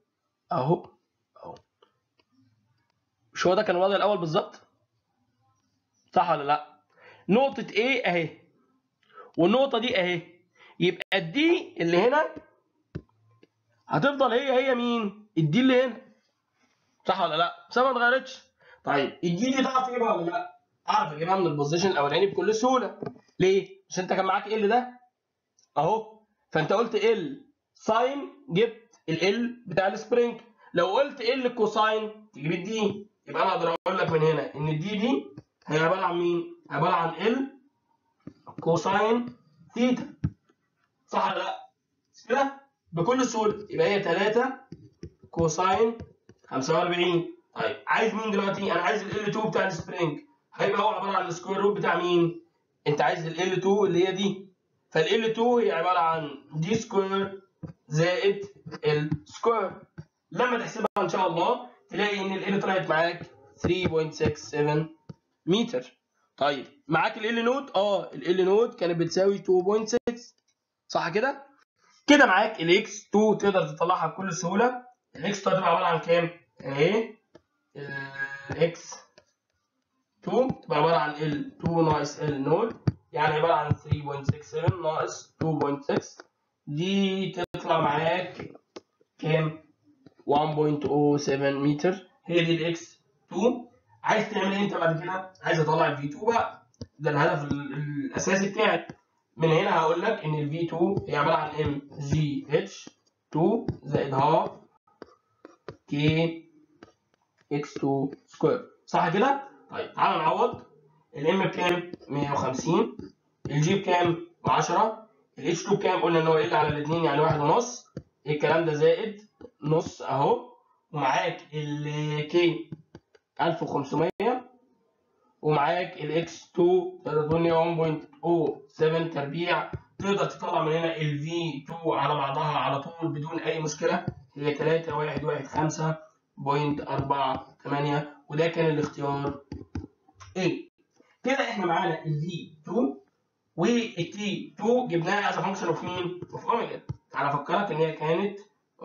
اهو اهو مش هو ده كان الوضع الاول بالظبط صح ولا لا نقطه A اهي والنقطه دي اهي يبقى الدي اللي هنا هتفضل هي هي مين الدي اللي هنا صح ولا لا بس ما اتغيرتش طيب الدي دي تعرف تجيبها ولا لا اعرف اجيبها من البوزيشن الاولاني بكل سهوله ليه عشان انت كان معاك ال ده اهو فانت قلت ال ساين جبت ال بتاع السبرينج لو قلت ال كوساين تجيب الدي يبقى انا اقدر اقول لك من هنا ان الدي دي هي عباره عن مين عباره عن ال كوساين ثيتا صح ولا لا كده بكل سهوله يبقى هي 3 كوساين 45 طيب عايز مين دلوقتي انا عايز ال 2 بتاع السبرينج هيبقى هو عباره عن السكوير روت بتاع مين انت عايز ال 2 اللي هي دي فال 2 هي عباره عن دي سكوير زائد السكوير لما تحسبها ان شاء الله تلاقي ان ال طلعت معاك 3.67 متر طيب معاك ال نوت اه ال نوت كانت بتساوي 2.6 صح كده كده معاك الاكس 2 تقدر تطلعها بكل سهوله الاكس 2 هتبقى عباره عن كام اهي الاكس 2 تبقى عباره عن ال 2 ناقص ال نوت يعني عباره عن 3.67 ناقص 2.6 دي تطلع معاك كام 1.07 متر هي دي الاكس 2 عايز تعمل ايه انت بعد كده عايز اطلع الفي 2 بقى ده الهدف الاساسي بتاعي من هنا هقول لك ان الفي 2 هي عباره عن ام جي اتش 2 زائد هاف كي اكس 2 سكوير صح كده طيب تعالى نعوض الام بكام 150 الجي بكام 10 الاتش 2 بكام قلنا ان هو يقل على الاثنين يعني واحد ونص الكلام ده زائد نص اهو ومعاك الكي 1500 ومعاك الاكس 2 تقدر 1.07 تربيع تقدر تطلع من هنا الفي 2 على بعضها على طول بدون اي مشكله هي 3.115.48 وده كان الاختيار A كده احنا معانا الفي 2 والتي 2 جبناها از فانكشن اوف مين؟ اوف اوميجا تعالى افكرك ان هي كانت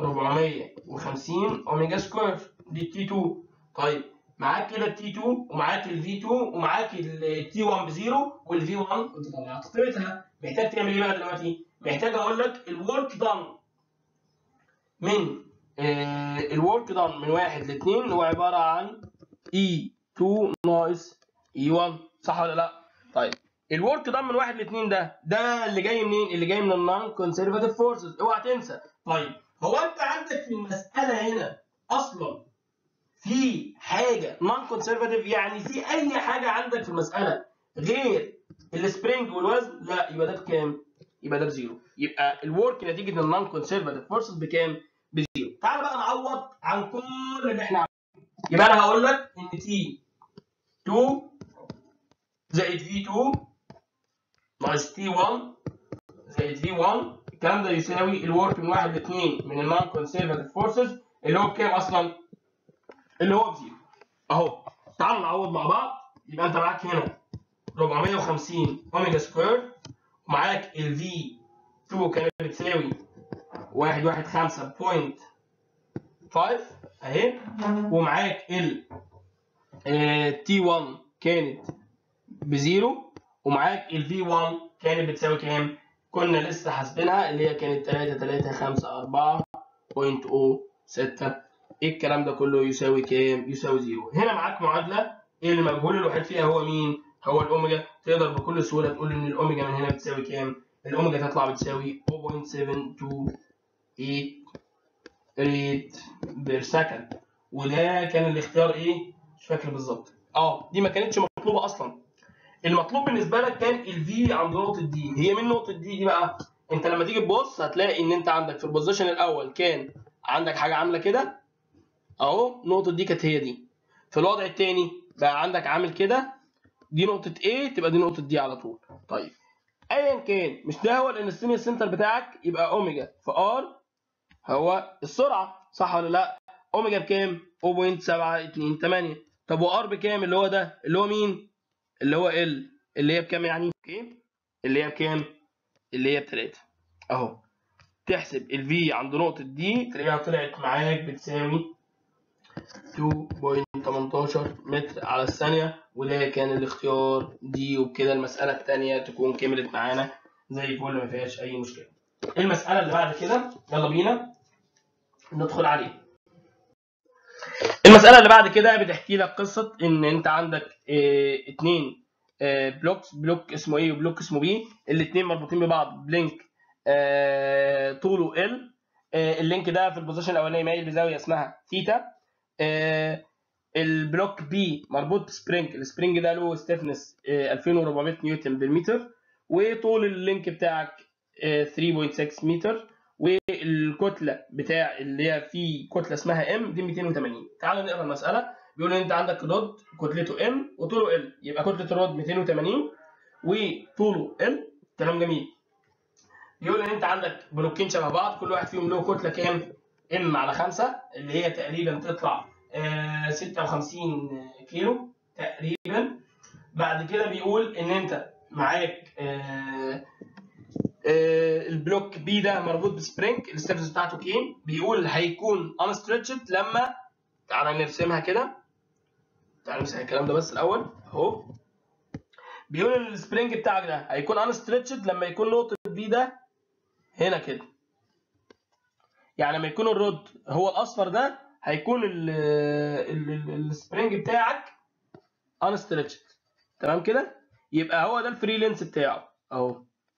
450 اوميجا سكوير دي التي 2 طيب معاك كده التي 2 ومعاك الفي 2 ومعاك التي 1 بزيرو والفي 1 انت طلعت قيمتها محتاج تعمل ايه بقى دلوقتي؟ محتاج اقول لك الورك دان من آه الورك دان من 1 ل 2 هو عباره عن اي 2 ناقص اي 1 صح ولا لا؟ طيب الورك دان من 1 ل 2 ده ده اللي جاي منين؟ اللي جاي من النون كونسرفاتيف فورسز اوعى تنسى طيب هو انت عندك في المساله هنا اصلا في حاجه نون كونسرفاتيف يعني في اي حاجه عندك في المساله غير السبرينج والوزن لا يبقى ده بكام؟ يبقى ده بزيرو يبقى الورك نتيجه النون كونسرفاتيف فورسز بكام؟ بزيرو تعال بقى نعوض عن كل اللي احنا عملناه يبقى انا هقول لك ان تي 2 زائد في 2 ناقص تي 1 زائد في 1 الكلام ده يساوي الورك من 1 ل 2 من النون كونسرفاتيف فورسز اللي هو بكام اصلا؟ اللي هو بزيرو اهو تعالوا نعوض مع بعض يبقى انت معاك هنا 450 اوميجا سكوير ومعاك ال في 2 كانت بتساوي 115.5 اهي ومعاك ال تي 1 كانت بزيرو ومعاك ال في 1 كانت بتساوي كام؟ كنا لسه حاسبينها اللي هي كانت 3354.06 ايه الكلام ده كله يساوي كام؟ يساوي زيرو. هنا معاك معادله ايه المجهول الوحيد فيها هو مين؟ هو الاوميجا تقدر بكل سهوله تقول ان الاوميجا من هنا بتساوي كام؟ الاوميجا تطلع بتساوي 0.728 ريت بير سكند وده كان الاختيار ايه؟ مش فاكر بالظبط. اه دي ما كانتش مطلوبه اصلا. المطلوب بالنسبه لك كان الفي عند نقطه دي، هي من نقطه دي دي بقى انت لما تيجي تبص هتلاقي ان انت عندك في البوزيشن الاول كان عندك حاجه عامله كده اهو النقطه دي كانت هي دي في الوضع الثاني بقى عندك عامل كده دي نقطه A تبقى دي نقطه دي على طول طيب ايا كان مش ده هو الانستينيال سنتر بتاعك يبقى اوميجا في ار هو السرعه صح ولا لا اوميجا بكام 0.728 طب وار بكام اللي هو ده اللي هو مين اللي هو ال اللي هي بكام يعني اوكي اللي هي بكام اللي هي ب 3 اهو تحسب الفي عند نقطة دي تلاقيها طلعت معاك بتساوي 2.18 متر على الثانية وده كان الاختيار دي وبكده المسألة التانية تكون كملت معانا زي الفل ما فيهاش أي مشكلة. المسألة اللي بعد كده يلا بينا ندخل عليها. المسألة اللي بعد كده بتحكي لك قصة إن أنت عندك اه اتنين اه بلوكس بلوك اسمه إيه وبلوك اسمه بي الاتنين مربوطين ببعض بلينك اه طوله ال اللينك ده في البوزيشن الأولاني مايل بزاوية اسمها ثيتا البلوك بي مربوط بسبرينج السبرينج ده له ستيفنس 2400 نيوتن بالمتر وطول اللينك بتاعك 3.6 متر والكتله بتاع اللي هي في كتله اسمها ام دي 280 تعال نقرا المساله بيقول ان انت عندك رود كتلته ام وطوله ال يبقى كتله الرود 280 وطوله ال كلام جميل بيقول ان انت عندك بلوكين شبه بعض كل واحد فيهم له كتله كام ام على 5 اللي هي تقريبا تطلع آه 56 كيلو تقريبا بعد كده بيقول ان انت معاك آه آه البلوك بي ده مربوط بسبرينج الستبس بتاعته كام بيقول هيكون انستريتشد لما تعالى نرسمها كده تعالى نمسح الكلام ده بس الاول اهو بيقول السبرينج بتاعك ده هيكون انستريتشد لما يكون نقطه بي ده هنا كده يعني لما يكون الرود هو الاصفر ده هيكون السبرينج بتاعك انستريتشد تمام كده يبقى هو ده الفري لينس بتاعه اهو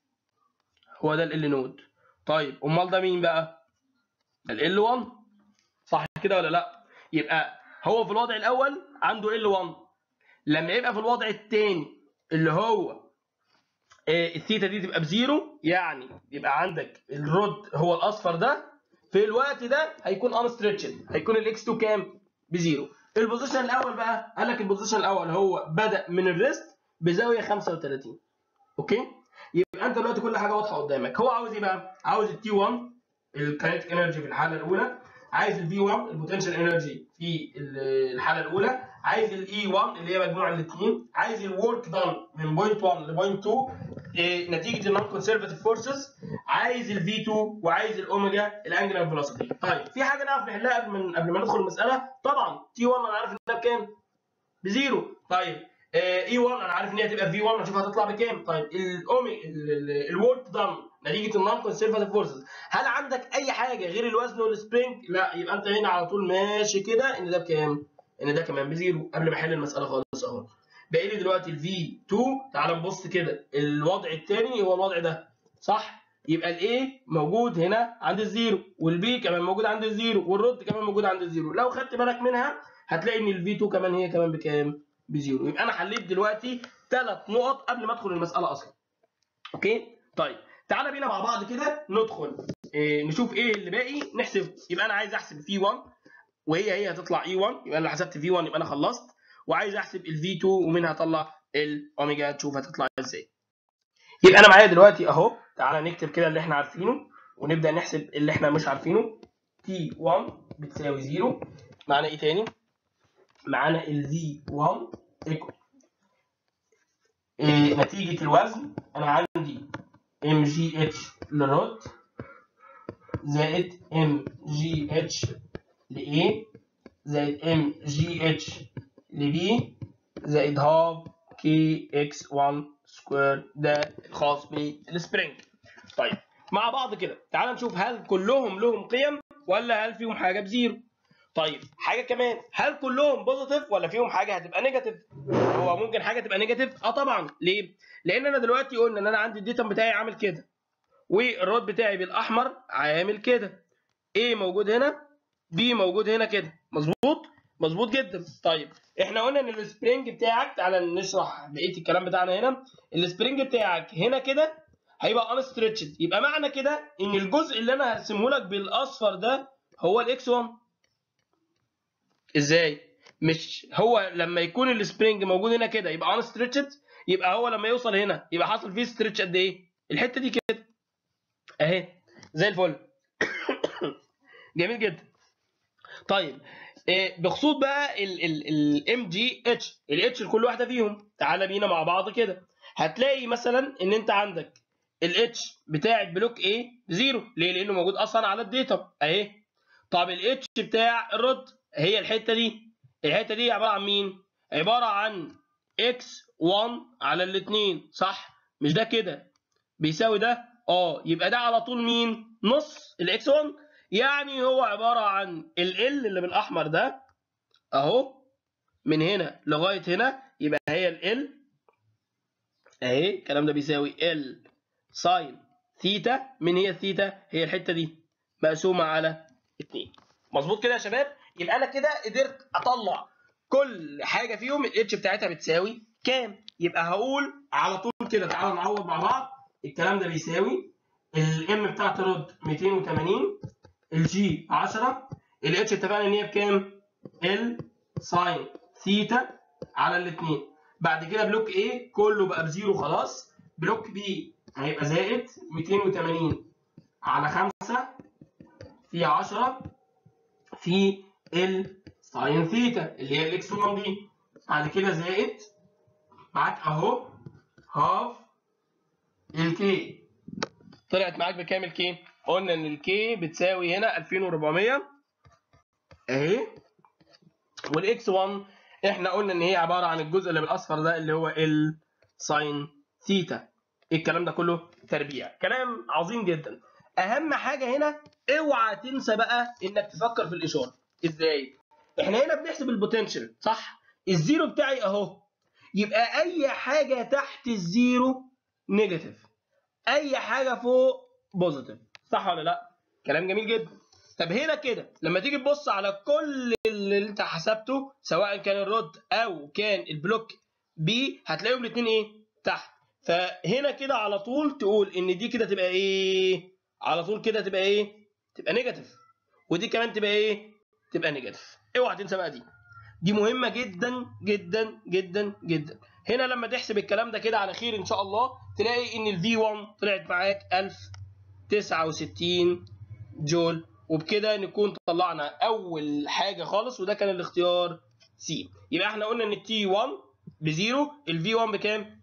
هو ده ال نود طيب امال ده مين بقى ال 1 صح كده ولا لا يبقى هو في الوضع الاول عنده ال 1 لما يبقى في الوضع الثاني اللي هو الثيتا دي تبقى بزيرو يعني يبقى عندك الرود هو الاصفر ده في الوقت ده هيكون انستريتشد هيكون الاكس 2 كام بزيرو البوزيشن الاول بقى قال لك البوزيشن الاول هو بدا من الريست بزاويه 35 اوكي يبقى انت دلوقتي كل حاجه واضحه قدامك هو عاوز ايه بقى عاوز التي 1 الكاينتيك انرجي في الحاله الاولى عايز الفي 1 البوتنشال انرجي في الحاله الاولى عايز الاي 1 اللي هي مجموع الاثنين عايز الورك دان من بوينت 1 لبوينت 2 إيه نتيجه النون كونسرفتيف فورسز عايز الفي 2 وعايز الاوميجا الانجلر فيلوسيتي طيب في حاجه نعرف نحلها قبل من قبل ما ندخل المساله طبعا تي 1 انا عارف ان ده بكام بزيرو طيب اي 1 انا عارف ان هي هتبقى في 1 هنشوف هتطلع بكام طيب الاومي الورك دان نتيجه النون كونسرفتيف فورسز هل عندك اي حاجه غير الوزن والسبرينج لا يبقى انت هنا على طول ماشي كده ان ده بكام ان ده كمان بزيرو قبل ما احل المساله خالص اهو باقي لي دلوقتي الفي 2 تعال نبص كده الوضع الثاني هو الوضع ده صح يبقى الاي موجود هنا عند الزيرو والبي كمان موجود عند الزيرو والرد كمان موجود عند الزيرو لو خدت بالك منها هتلاقي ان الفي 2 كمان هي كمان بكام بزيرو يبقى انا حليت دلوقتي ثلاث نقط قبل ما ادخل المساله اصلا اوكي طيب تعالى بينا مع بعض كده ندخل إيه نشوف ايه اللي باقي نحسب يبقى انا عايز احسب في 1 وهي هي هتطلع اي 1 يبقى انا لو حسبت في 1 يبقى انا خلصت وعايز احسب الفي 2 ومنها اطلع الاوميجا تشوف هتطلع ازاي يبقى انا معايا دلوقتي اهو تعالى نكتب كده اللي احنا عارفينه ونبدا نحسب اللي احنا مش عارفينه تي 1 بتساوي 0 معانا ايه تاني معانا الفي 1 ايكوال إيه نتيجه الوزن انا عندي ام جي اتش للرد زائد ام جي اتش لايه زائد ام جي اتش لبي زائد هاف كي اكس 1 سكوير ده الخاص بالسبرينج طيب مع بعض كده تعال نشوف هل كلهم لهم قيم ولا هل فيهم حاجه بزيرو طيب حاجه كمان هل كلهم بوزيتيف ولا فيهم حاجه هتبقى نيجاتيف هو ممكن حاجه تبقى نيجاتيف اه طبعا ليه لان انا دلوقتي قلنا ان انا عندي الديتم بتاعي عامل كده والرود بتاعي بالاحمر عامل كده A موجود هنا B موجود هنا كده مظبوط مظبوط جدا طيب احنا قلنا ان السبرينج بتاعك تعالى نشرح بقيه الكلام بتاعنا هنا السبرينج بتاعك هنا كده هيبقى انستريتشد يبقى معنى كده ان الجزء اللي انا هرسمه لك بالاصفر ده هو الاكس 1 ازاي مش هو لما يكون السبرينج موجود هنا كده يبقى انستريتشد يبقى هو لما يوصل هنا يبقى حاصل فيه ستريتش قد ايه الحته دي كده اهي زي الفل جميل جدا طيب بخصوص بقى الام جي اتش الاتش لكل واحده فيهم تعالى بينا مع بعض كده هتلاقي مثلا ان انت عندك الاتش بتاع بلوك ايه بزيرو ليه لانه موجود اصلا على الداتا اهي طب الاتش بتاع الرد هي الحته دي الحته دي عباره عن مين عباره عن x1 على الاثنين صح مش ده كده بيساوي ده اه يبقى ده على طول مين نص الاكس 1 يعني هو عباره عن ال ال اللي بالاحمر ده اهو من هنا لغايه هنا يبقى هي ال ال اهي الكلام ده بيساوي ال ساين ثيتا من هي الثيتا هي الحته دي مقسومه على 2 مظبوط كده يا شباب يبقى انا كده قدرت اطلع كل حاجه فيهم الاتش بتاعتها بتساوي كام يبقى هقول على طول كده تعالوا نعوض مع بعض الكلام ده بيساوي الام بتاعت الرد 280 الجي 10 الاتش اتفقنا ان هي بكام ال ساين ثيتا على الاثنين بعد كده بلوك A كله بقى بزيرو خلاص بلوك B هيبقى زائد 280 على 5 في 10 في ال ساين ثيتا اللي هي الاكس 1 دي بعد كده زائد معاك اهو هاف الكي طلعت معاك بكام الكي؟ قلنا ان الكي بتساوي هنا 2400 اهي والاكس 1 احنا قلنا ان هي عباره عن الجزء اللي بالاصفر ده اللي هو ال ساين ثيتا الكلام ده كله تربيع كلام عظيم جدا اهم حاجه هنا اوعى تنسى بقى انك تفكر في الاشاره ازاي احنا هنا بنحسب البوتنشال صح الزيرو بتاعي اهو يبقى اي حاجه تحت الزيرو نيجاتيف اي حاجه فوق بوزيتيف صح ولا لا كلام جميل جدا طب هنا كده لما تيجي تبص على كل اللي انت حسبته سواء كان الرد او كان البلوك بي هتلاقيهم الاثنين ايه تحت فهنا كده على طول تقول ان دي كده تبقى ايه على طول كده تبقى ايه تبقى نيجاتيف ودي كمان تبقى ايه تبقى نيجاتيف اوعى تنسى بقى دي دي مهمه جدا جدا جدا جدا هنا لما تحسب الكلام ده كده على خير ان شاء الله تلاقي ان الفي 1 طلعت معاك 1069 جول وبكده نكون طلعنا اول حاجه خالص وده كان الاختيار سي يبقى احنا قلنا ان التي 1 بزيرو الفي 1 بكام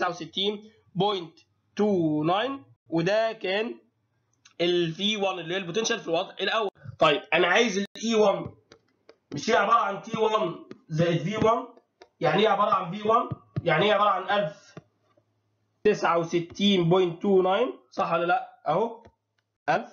1069.29 وده كان الفي 1 اللي هي البوتنشال في الوضع الاول طيب انا عايز الاي 1 مش هي عباره عن تي 1 زائد في 1 يعني ايه عباره عن في 1 يعني ايه عباره عن 1069.29 صح ولا لا اهو 1000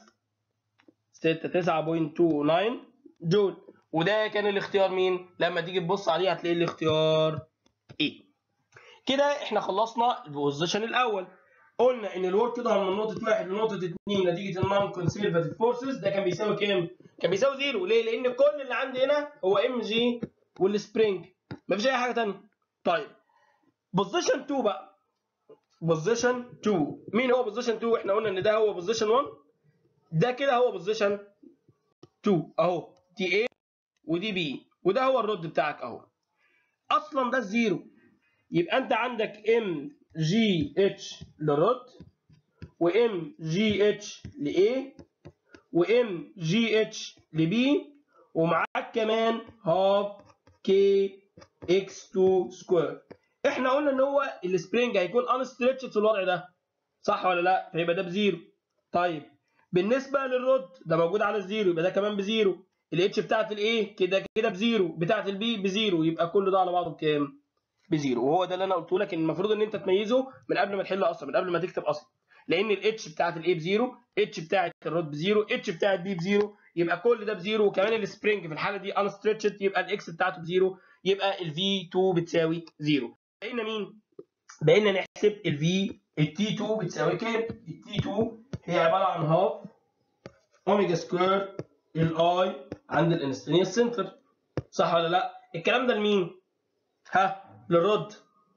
69.29 جول وده كان الاختيار مين لما تيجي تبص عليه هتلاقي الاختيار ايه كده احنا خلصنا البوزيشن الاول قلنا ان الورك يظهر من نقطه واحد لنقطه اثنين نتيجه النون كونسيرفاتيف فورسز ده كان بيساوي كام؟ كان بيساوي زيرو ليه؟ لان كل اللي عندي هنا هو ام جي والسبرينج مفيش اي حاجه ثانيه طيب بوزيشن 2 بقى بوزيشن 2 مين هو بوزيشن 2 احنا قلنا ان ده هو بوزيشن 1 ده كده هو بوزيشن 2 اهو دي A ودي B وده هو الرد بتاعك اهو اصلا ده الزيرو يبقى انت عندك ام جي اتش للرد وام جي اتش لاي وام جي اتش لبي ومعاك كمان هاف كي اكس 2 سكوير احنا قلنا ان هو السبرينج هيكون انستريتشد في الوضع ده صح ولا لا فيبقى ده بزيرو طيب بالنسبه للرد ده موجود على الزيرو يبقى ده كمان بزيرو الاتش بتاعت الايه كده كده بزيرو بتاعت البي بزيرو يبقى كل ده على بعضه بكام بزيرو وهو ده اللي انا قلته لك ان المفروض ان انت تميزه من قبل ما تحل اصلا من قبل ما تكتب اصلا لان الاتش بتاعت الاي بزيرو اتش بتاعت الرد بزيرو اتش بتاعت بي بزيرو يبقى كل ده بزيرو وكمان السبرينج في الحاله دي انستريتشد يبقى الاكس بتاعته بزيرو يبقى الفي 2 بتساوي زيرو بقينا مين بقينا نحسب الفي التي 2 بتساوي كام التي 2 هي عباره عن هاف اوميجا سكوير الاي عند الانستنيس سنتر صح ولا لا الكلام ده لمين ها للرد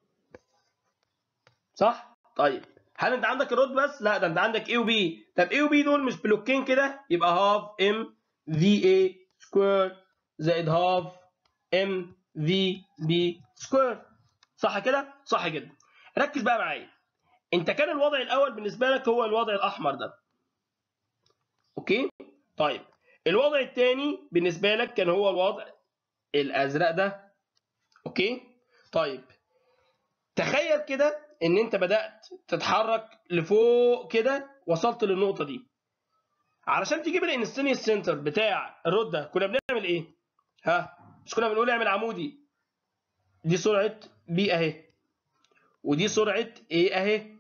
صح طيب هل انت عندك الرد بس لا ده انت عندك اي وبي طب اي وبي دول مش بلوكين كده يبقى هاف ام في اي سكوير زائد هاف ام في بي سكوير صح كده صح جدا ركز بقى معايا انت كان الوضع الاول بالنسبه لك هو الوضع الاحمر ده اوكي طيب الوضع الثاني بالنسبه لك كان هو الوضع الازرق ده اوكي طيب تخيل كده ان انت بدات تتحرك لفوق كده وصلت للنقطه دي علشان تجيب الانستنيوس سنتر بتاع الرود ده كنا بنعمل ايه ها مش كنا بنقول اعمل عمودي دي سرعه بي اهي ودي سرعه ايه اهي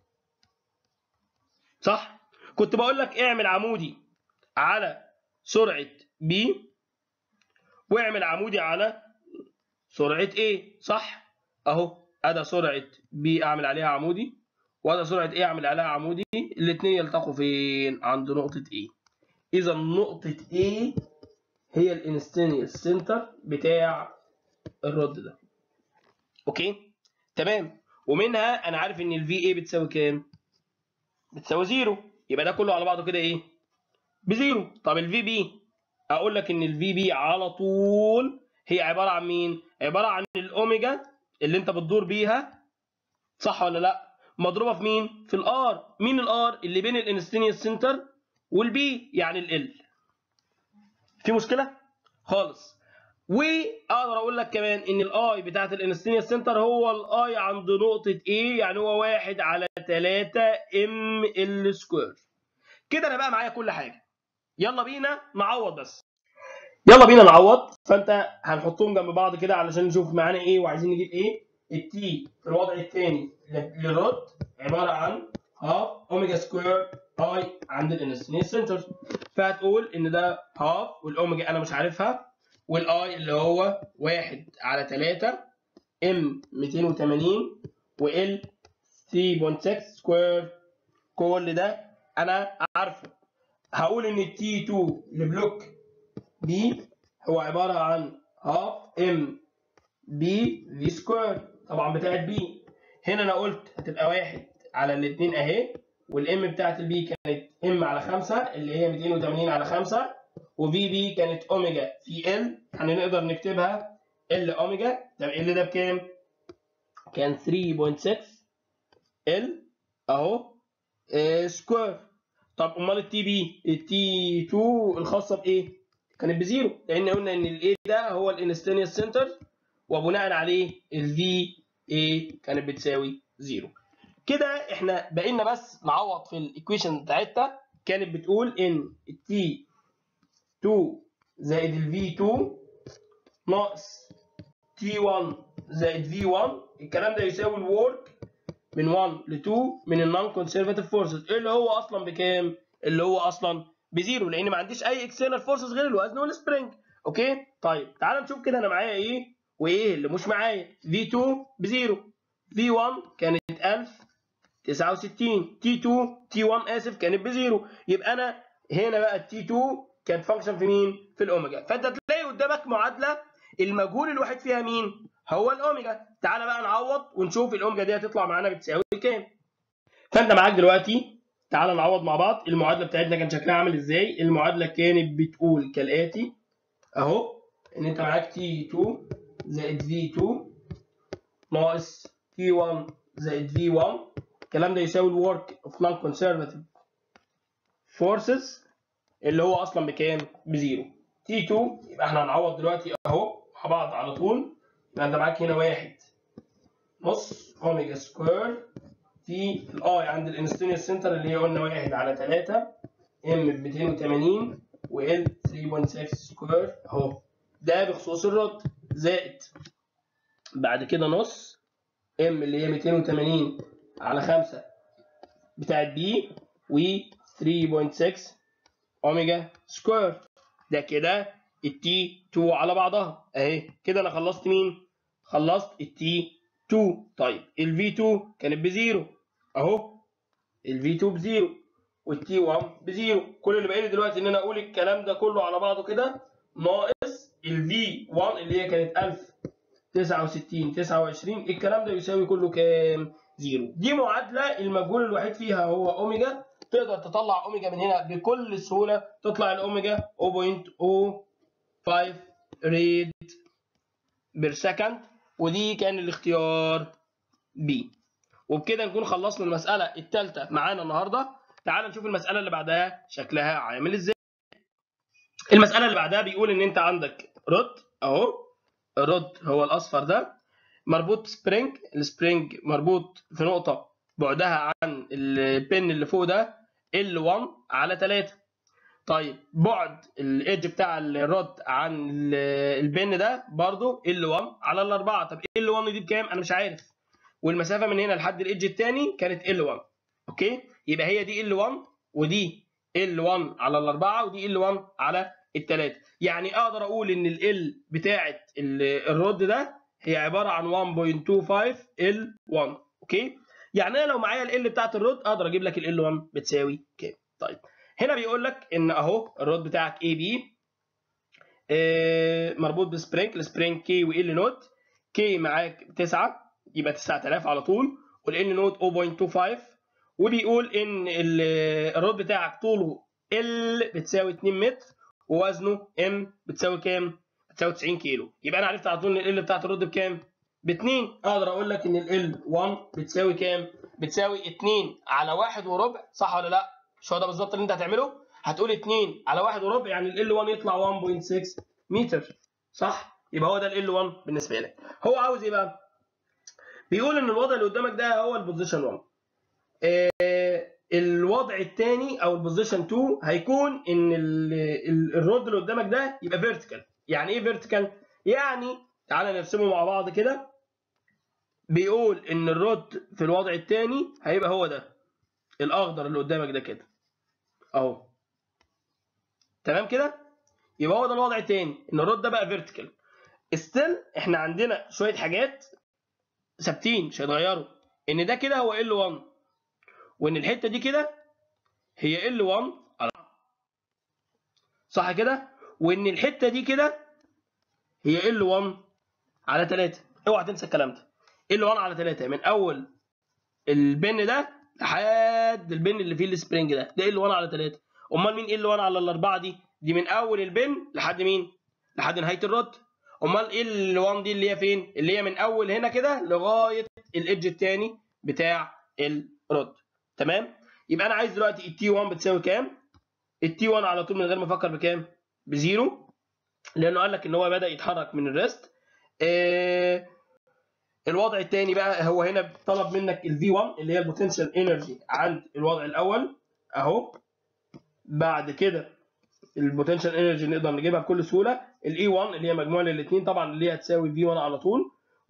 صح كنت بقول لك اعمل عمودي على سرعه بي واعمل عمودي على سرعه ايه صح اهو ادي سرعه بي اعمل عليها عمودي وادي سرعه ايه اعمل عليها عمودي الاثنين يلتقوا فين عند نقطه ايه اذا نقطه ايه هي الانستنيوس سنتر بتاع الرد ده اوكي تمام ومنها انا عارف ان الفي اي بتساوي كام بتساوي زيرو يبقى ده كله على بعضه كده ايه بزيرو طب الفي بي اقول لك ان الفي بي على طول هي عباره عن مين عباره عن الاوميجا اللي انت بتدور بيها صح ولا لا مضروبه في مين في الار مين الار اللي بين الانستنيوس سنتر والبي يعني ال في مشكله خالص واقدر اقول لك كمان ان الاي بتاعت الانستنيوس سنتر هو الاي عند نقطه ايه يعني هو واحد على 3 ام ال سكوير كده انا بقى معايا كل حاجه يلا بينا نعوض بس يلا بينا نعوض فانت هنحطهم جنب بعض كده علشان نشوف معانا ايه وعايزين نجيب ايه التي في الوضع الثاني للرد عباره عن هاف اوميجا سكوير اي عند الانستنيوس سنتر فهتقول ان ده هاف والاوميجا انا مش عارفها والاي اللي هو 1 على 3 ام 280 وال 3.6 سكوير كل ده انا عارفه هقول ان التي 2 لبلوك بي هو عباره عن هاف ام بي في سكوير طبعا بتاعت بي هنا انا قلت هتبقى واحد على الاثنين اهي والام بتاعت البي كانت ام على 5 اللي هي 280 على 5 وفي بي كانت اوميجا في ال يعني نقدر نكتبها ال اوميجا طب ال ده بكام؟ كان 3.6 ال اهو آه سكوير طب امال التي بي التي 2 الخاصه بايه؟ كانت بزيرو لان قلنا ان الاي ده هو الانستنيوس سنتر وبناء عليه الفي اي كانت بتساوي زيرو كده احنا بقينا بس نعوض في الايكويشن بتاعتنا كانت بتقول ان التي 2 زائد الفي 2 ناقص تي 1 زائد في 1 الكلام ده يساوي الورك من 1 ل 2 من النون كونسرفاتيف فورسز اللي هو اصلا بكام؟ اللي هو اصلا بزيرو لان ما عنديش اي اكسترنال فورسز غير الوزن والسبرينج اوكي طيب تعال نشوف كده انا معايا ايه وايه اللي مش معايا في 2 بزيرو في 1 كانت 1069 تي 2 تي 1 اسف كانت بزيرو يبقى انا هنا بقى التي 2 كانت فانكشن في مين؟ في الاوميجا فانت تلاقي قدامك معادله المجهول الوحيد فيها مين؟ هو الاوميجا تعالى بقى نعوض ونشوف الاوميجا دي هتطلع معانا بتساوي كام فانت معاك دلوقتي تعالى نعوض مع بعض المعادله بتاعتنا كان شكلها عامل ازاي المعادله كانت بتقول كالاتي اهو ان انت معاك تي 2 زائد في 2 ناقص تي 1 زائد في 1 الكلام ده يساوي الورك اوف نون كونسرفاتيف فورسز اللي هو اصلا بكام بزيرو تي 2 يبقى احنا هنعوض دلوقتي اهو مع بعض على طول يبقى انت معاك هنا واحد نص اوميجا سكوير في الاي عند الانستونيوس سنتر اللي هي قلنا واحد على 3 ام ب 280 وال 3.6 سكوير اهو ده بخصوص الرد زائد بعد كده نص ام اللي هي 280 على 5 بتاعت بي و 3.6 اوميجا سكوير ده كده التي 2 على بعضها اهي كده انا خلصت مين خلصت التي 2 طيب الفي 2 كانت بزيرو اهو الفي 2 بزيرو والتي 1 بزيرو كل اللي باقي لي دلوقتي ان انا اقول الكلام ده كله على بعضه كده ناقص الفي 1 اللي هي كانت 1069 29 الكلام ده يساوي كله كام زيرو دي معادله المجهول الوحيد فيها هو اوميجا تقدر تطلع اوميجا من هنا بكل سهوله تطلع الاوميجا 0.05 ريد بير سكند ودي كان الاختيار بي وبكده نكون خلصنا المساله الثالثه معانا النهارده تعال نشوف المساله اللي بعدها شكلها عامل ازاي المساله اللي بعدها بيقول ان انت عندك رد اهو الرد هو الاصفر ده مربوط سبرينج السبرينج مربوط في نقطه بعدها عن البن اللي فوق ده L1 على 3 طيب بعد الايدج بتاع الرد عن ال- البن ده برضو L1 على الأربعة طب L1 دي بكام أنا مش عارف والمسافة من هنا لحد الايدج التاني كانت L1 أوكي يبقى هي دي L1 ودي L1 على الأربعة ودي L1 على التلاتة يعني أقدر أقول إن ال L بتاعة ال- الرد ده هي عبارة عن 1.25 L1 أوكي يعني أنا لو معايا ال L بتاعة الرد أقدر أجيب لك ال L1 بتساوي كام طيب هنا بيقول لك ان اهو الرود بتاعك اي بي مربوط بسبرينج السبرينج كي وال نوت كي معاك 9 يبقى 9000 على طول والال نوت 0.25 وبيقول ان ال- الرود بتاعك طوله ال بتساوي 2 متر ووزنه ام بتساوي كام؟ بتساوي 90 كيلو يبقى انا عرفت على طول ان ال بتاعت الرود بكام؟ ب 2 اقدر اقول لك ان ال 1 بتساوي كام؟ بتساوي 2 على 1 وربع صح ولا لا؟ مش هو ده بالظبط اللي انت هتعمله؟ هتقول 2 على 1 وربع يعني ال 1 يطلع 1.6 متر صح؟ يبقى هو ده ال 1 بالنسبه لك. هو عاوز ايه بقى؟ بيقول ان الوضع اللي قدامك ده هو البوزيشن 1. آه الوضع الثاني او البوزيشن 2 هيكون ان ال- ال- الرود اللي قدامك ده يبقى فيرتيكال. يعني ايه فيرتيكال؟ يعني تعالى نرسمه مع بعض كده. بيقول ان الرود في الوضع الثاني هيبقى هو ده الاخضر اللي قدامك ده كده. اهو تمام كده يبقى هو ده الوضع التاني ان الرود ده بقى فيرتيكال ستيل احنا عندنا شويه حاجات ثابتين مش هيتغيروا ان ده كده هو L1 وان الحته دي كده هي L1 على صح كده وان الحته دي كده هي L1 على 3 اوعى تنسى الكلام ده L1 على 3 من اول البن ده لحد البن اللي فيه السبرينج ده ده L1 على 3 امال مين L1 على الاربعه دي دي من اول البن لحد مين لحد نهايه الرد امال L1 دي اللي هي فين اللي هي من اول هنا كده لغايه الايدج الثاني بتاع الرد تمام يبقى انا عايز دلوقتي التي 1 بتساوي كام التي 1 على طول من غير ما افكر بكام بزيرو لانه قال لك ان هو بدا يتحرك من الريست آه الوضع الثاني بقى هو هنا طلب منك الفي 1 اللي هي البوتنشال انرجي عند الوضع الاول اهو بعد كده البوتنشال انرجي نقدر نجيبها بكل سهوله الاي 1 اللي هي مجموع للاثنين طبعا اللي هي هتساوي في 1 على طول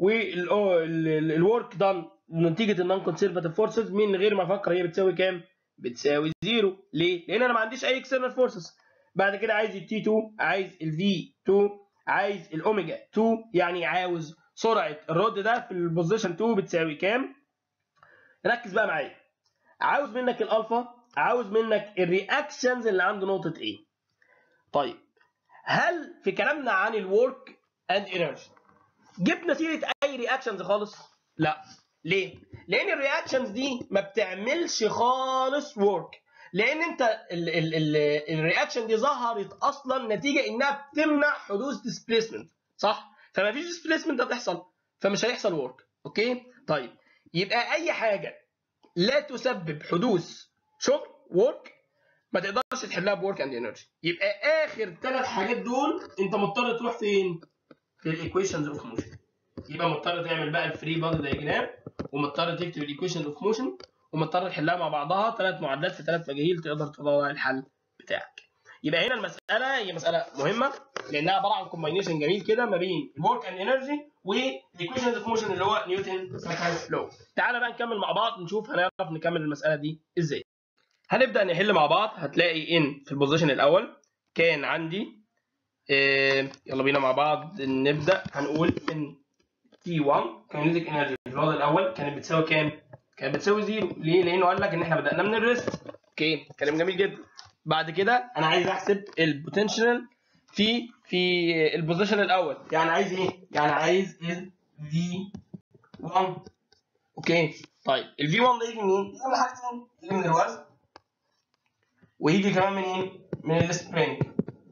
والورك دان نتيجه النون كونسرفاتيف فورسز من غير ما افكر هي بتساوي كام؟ بتساوي زيرو ليه؟ لان انا ما عنديش اي اكسترنال فورسز بعد كده عايز التي 2 عايز الفي 2 عايز الاوميجا 2 يعني عاوز سرعه الرد ده في البوزيشن 2 بتساوي كام؟ ركز بقى معايا عاوز منك الالفا عاوز منك الرياكشنز اللي عند نقطه ايه طيب هل في كلامنا عن الورك اند انرجي جبنا سيره اي رياكشنز خالص لا ليه لان الرياكشنز دي ما بتعملش خالص ورك لان انت الرياكشن دي ظهرت اصلا نتيجه انها بتمنع حدوث ديسبيسمنت صح فما فيش ديسبيسمنت هتحصل فمش هيحصل ورك اوكي طيب يبقى اي حاجه لا تسبب حدوث شغل ورك ما تقدرش تحلها بورك اند انرجي يبقى اخر ثلاث حاجات دول انت مضطر تروح فين في الايكويشنز اوف موشن يبقى مضطر تعمل بقى الفري بادي دايجرام ومضطر تكتب الايكويشن اوف موشن ومضطر تحلها مع بعضها ثلاث معادلات في ثلاث مجاهيل تقدر تطلع الحل بتاعك يبقى هنا المساله هي مساله مهمه لانها عباره عن كومباينيشن جميل كده ما بين الورك اند انرجي والايكويشنز اوف موشن اللي هو نيوتن سكند لو تعالى بقى نكمل مع بعض نشوف هنعرف نكمل المساله دي ازاي هنبدا نحل مع بعض هتلاقي ان في البوزيشن الاول كان عندي آه يلا بينا مع بعض نبدا هنقول ان T1 كاينيتيك انرجي في الوضع الاول كانت بتساوي كام؟ كانت بتساوي زيرو ليه؟ لانه قال لك ان احنا بدانا من الريست اوكي كلام جميل جدا بعد كده انا عايز احسب البوتنشال في في البوزيشن الاول يعني عايز ايه؟ يعني عايز ال V1 اوكي طيب ال V1 ده يجي منين؟ يجي من حاجتين يجي من الوزن ويجي كمان من ايه؟ من السبرينج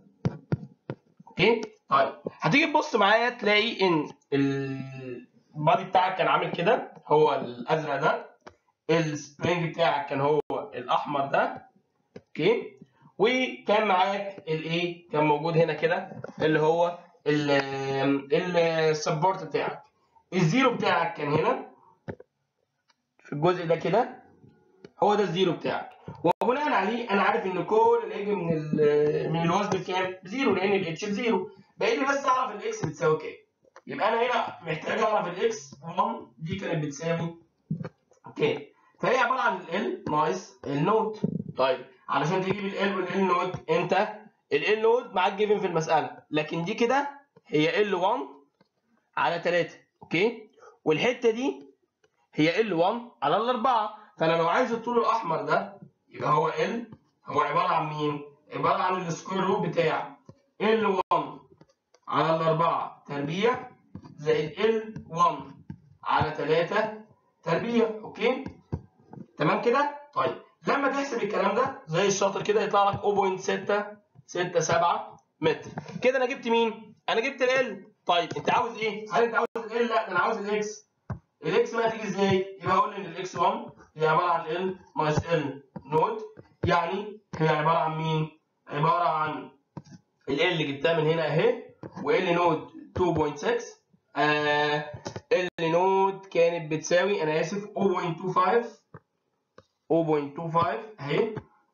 اوكي طيب هتيجي تبص معايا تلاقي ان البادي بتاعك كان عامل كده هو الازرق ده السبرينج بتاعك كان هو الاحمر ده اوكي وكان معاك الايه كان موجود هنا كده اللي هو السبورت بتاعك الزيرو بتاعك كان هنا في الجزء ده كده هو ده الزيرو بتاعك وبناء عليه انا عارف ان كل اللي هيجي من ال- من الوزن بكام؟ بزيرو لان الاتش بزيرو باقي لي بس اعرف الاكس بتساوي كام يبقى انا هنا محتاج اعرف الاكس 1 دي كانت بتساوي كام فهي عباره عن ال ناقص النوت طيب علشان تجيب ال والال نوت انت ال نوت معاك جيفن في المساله لكن دي كده هي ال 1 على 3 اوكي والحته دي هي ال 1 على الاربعه فانا لو عايز الطول الاحمر ده يبقى هو ال هو عباره عن مين؟ عباره عن السكوير روت بتاع ال 1 على الاربعه تربيع زائد ال 1 على 3 تربيع اوكي؟ تمام كده؟ طيب لما تحسب الكلام ده زي الشاطر كده يطلع لك 0.667 متر كده انا جبت مين؟ انا جبت ال طيب انت عاوز ايه؟ هل انت عاوز ال؟ لا ده انا عاوز الاكس الاكس بقى تيجي ازاي؟ يبقى اقول ان الاكس 1 هي عباره عن ال ناقص ال نوت يعني هي عباره عن مين؟ عباره عن ال اللي جبتها من هنا اهي وال نود 2.6 آه ال نود كانت بتساوي انا اسف 0.25 0.25 اهي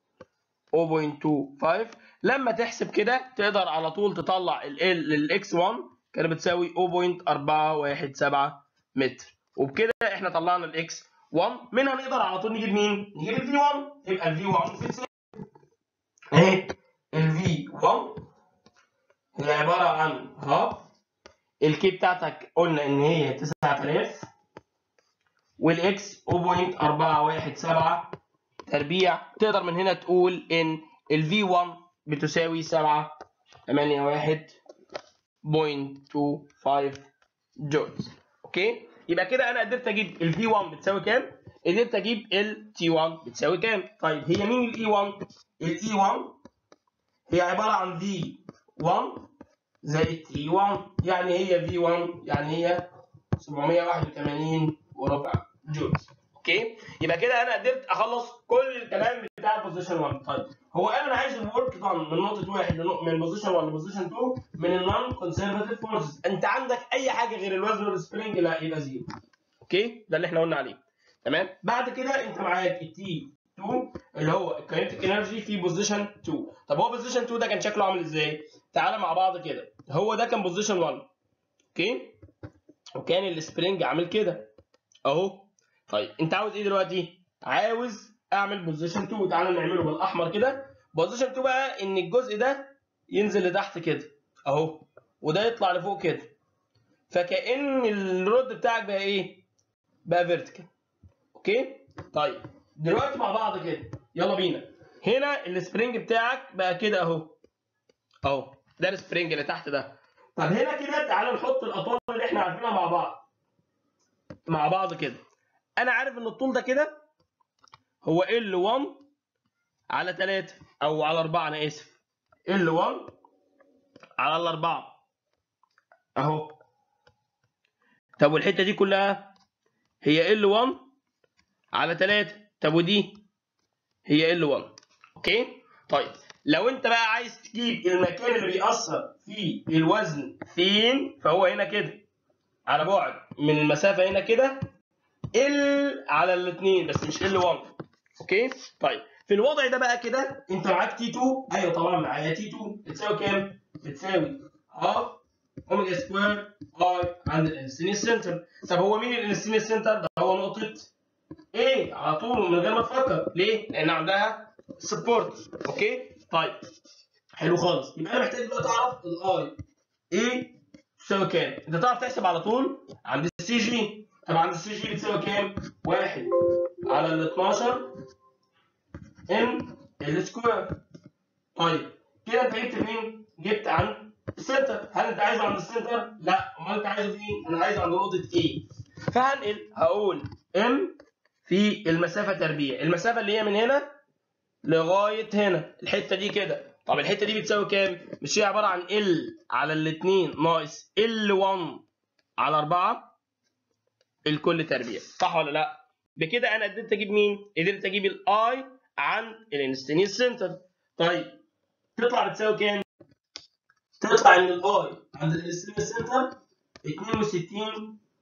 0.25 لما تحسب كده تقدر على طول تطلع ال ال الاكس 1 كانت بتساوي 0.417 متر وبكده احنا طلعنا الاكس 1 منها نقدر على طول نجيب مين؟ نجيب الفي 1 يبقى الفي 1 بتساوي اهي الفي 1 هي عباره عن ها الكي بتاعتك قلنا ان هي 9000 والاكس 0.417 تربيع تقدر من هنا تقول ان الفي 1 بتساوي 7 81.25 جولز اوكي يبقى كده انا قدرت اجيب الفي 1 بتساوي كام قدرت اجيب التي 1 بتساوي كام طيب هي مين الاي 1 الاي 1 هي عباره عن في 1 زائد تي 1 يعني هي في 1 يعني هي 781 وربع جولز اوكي يبقى كده انا قدرت اخلص كل الكلام بتاع البوزيشن 1 طيب هو قال انا عايز الورك دان من نقطه 1 لنقطه من بوزيشن 1 لبوزيشن 2 من النون كونسرفاتيف فورسز انت عندك اي حاجه غير الوزن والسبرينج لا يبقى زيرو اوكي ده اللي احنا قلنا عليه تمام بعد كده انت معاك التي 2 اللي هو الكاينتيك انرجي في بوزيشن 2 طب هو بوزيشن 2 ده كان شكله عامل ازاي تعالى مع بعض كده هو ده كان بوزيشن 1 اوكي وكان السبرينج عامل كده اهو طيب انت عاوز ايه دلوقتي عاوز اعمل بوزيشن 2 تعالى نعمله بالاحمر كده بوزيشن 2 بقى ان الجزء ده ينزل لتحت كده اهو وده يطلع لفوق كده فكأن الرد بتاعك بقى ايه بقى فيرتيكال اوكي طيب دلوقتي مع بعض كده يلا بينا هنا السبرينج بتاعك بقى كده اهو اهو ده السبرينج اللي تحت ده طب هنا كده تعالى نحط الاطوال اللي احنا عارفينها مع بعض مع بعض كده انا عارف ان الطول ده كده هو L1 على 3 او على 4 انا اسف L1 على الأربعة اهو طب والحتة دي كلها هي L1 على 3 طب ودي هي L1 اوكي طيب لو انت بقى عايز تجيب المكان اللي بيأثر في الوزن فين فهو هنا كده على بعد من المسافة هنا كده ال على الاثنين بس مش ال 1 اوكي طيب في الوضع ده بقى كده انت معاك تي 2 ايوه طبعا معايا تي 2 بتساوي كام؟ بتساوي هاف اوميجا سكوير اي عند الانستينيس سنتر طب هو مين الانستينيس سنتر؟ ده هو نقطة ايه على طول من غير ما تفكر ليه؟ لان عندها سبورت اوكي طيب حلو خالص يبقى انا محتاج بقى تعرف الاي ايه تساوي كام؟ انت تعرف تحسب على طول عند السي جي طب عند السي جي بتساوي كام؟ واحد على ال 12 ام السكوير طيب كده انت جبت مين؟ جبت عند السنتر هل انت عايزه عند السنتر؟ لا امال انت عايزه فين؟ انا عايزه عند نقطة ايه؟ فهنقل هقول ام في المسافة تربيع المسافة اللي هي من هنا لغاية هنا الحتة دي كده طب الحتة دي بتساوي كام؟ مش هي عبارة عن ال على الاتنين ناقص ال 1 على 4 الكل تربيع صح ولا لا؟ بكده انا قدرت اجيب مين؟ قدرت اجيب الاي عن الانستنيس سنتر طيب تطلع بتساوي كام؟ تطلع ان الاي عند الانستنيس سنتر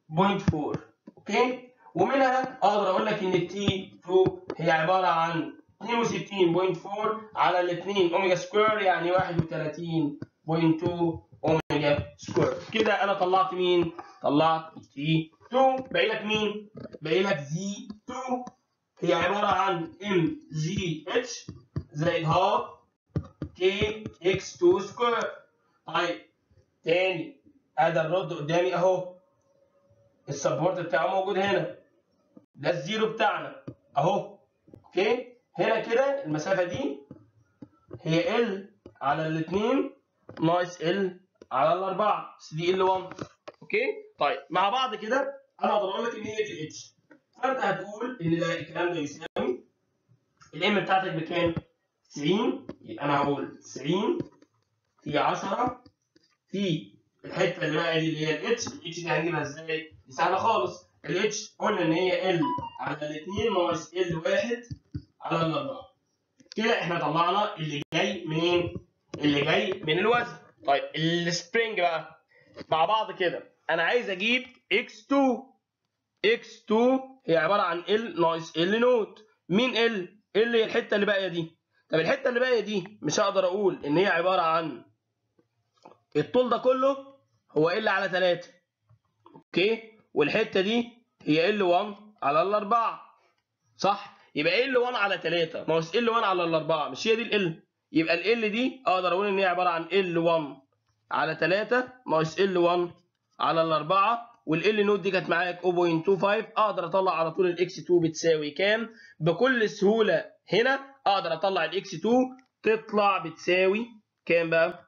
0.4 اوكي ومنها اقدر اقول لك ان التي 2 هي عباره عن 62.4 على الاثنين اوميجا سكوير يعني 31.2 اوميجا سكوير كده انا طلعت مين؟ طلعت تي 2 باقي لك مين؟ باقي لك في 2 هي عباره عن ام جي اتش زائد هاف كي اكس 2 سكوير طيب تاني ادي الرد قدامي اهو السبورت بتاعه موجود هنا ده الزيرو بتاعنا اهو اوكي هنا كده المسافه دي هي ال على الاثنين ناقص ال على الاربعه بس دي ال 1 اوكي طيب مع بعض كده انا اقدر اقول لك ان هي دي اتش فانت هتقول ان ده الكلام ده يساوي الام بتاعتك بكام؟ 90 يبقى انا هقول 90 في 10 في الحته اللي بقى دي اللي هي الاتش الاتش دي هنجيبها ازاي؟ دي سهله خالص الاتش قلنا ان هي ال على الاثنين ناقص ال واحد على الاربعه كده احنا طلعنا اللي جاي منين؟ اللي جاي من الوزن طيب السبرينج بقى مع بعض كده انا عايز اجيب x2 x2 هي عباره عن ال ناقص ال نوت مين ال؟ ال هي الحته اللي باقيه دي طب الحته اللي باقيه دي مش هقدر اقول ان هي عباره عن الطول ده كله هو ال على 3 اوكي والحته دي هي ال 1 على الاربعه صح يبقى ال 1 على 3 ناقص ال 1 على الاربعه مش هي دي ال يبقى ال دي اقدر اقول ان هي عباره عن ال 1 على 3 ناقص ال 1 على الاربعه والال نوت دي كانت معاك 0.25 اقدر اطلع على طول الاكس 2 بتساوي كام بكل سهوله هنا اقدر اطلع الاكس 2 تطلع بتساوي كام بقى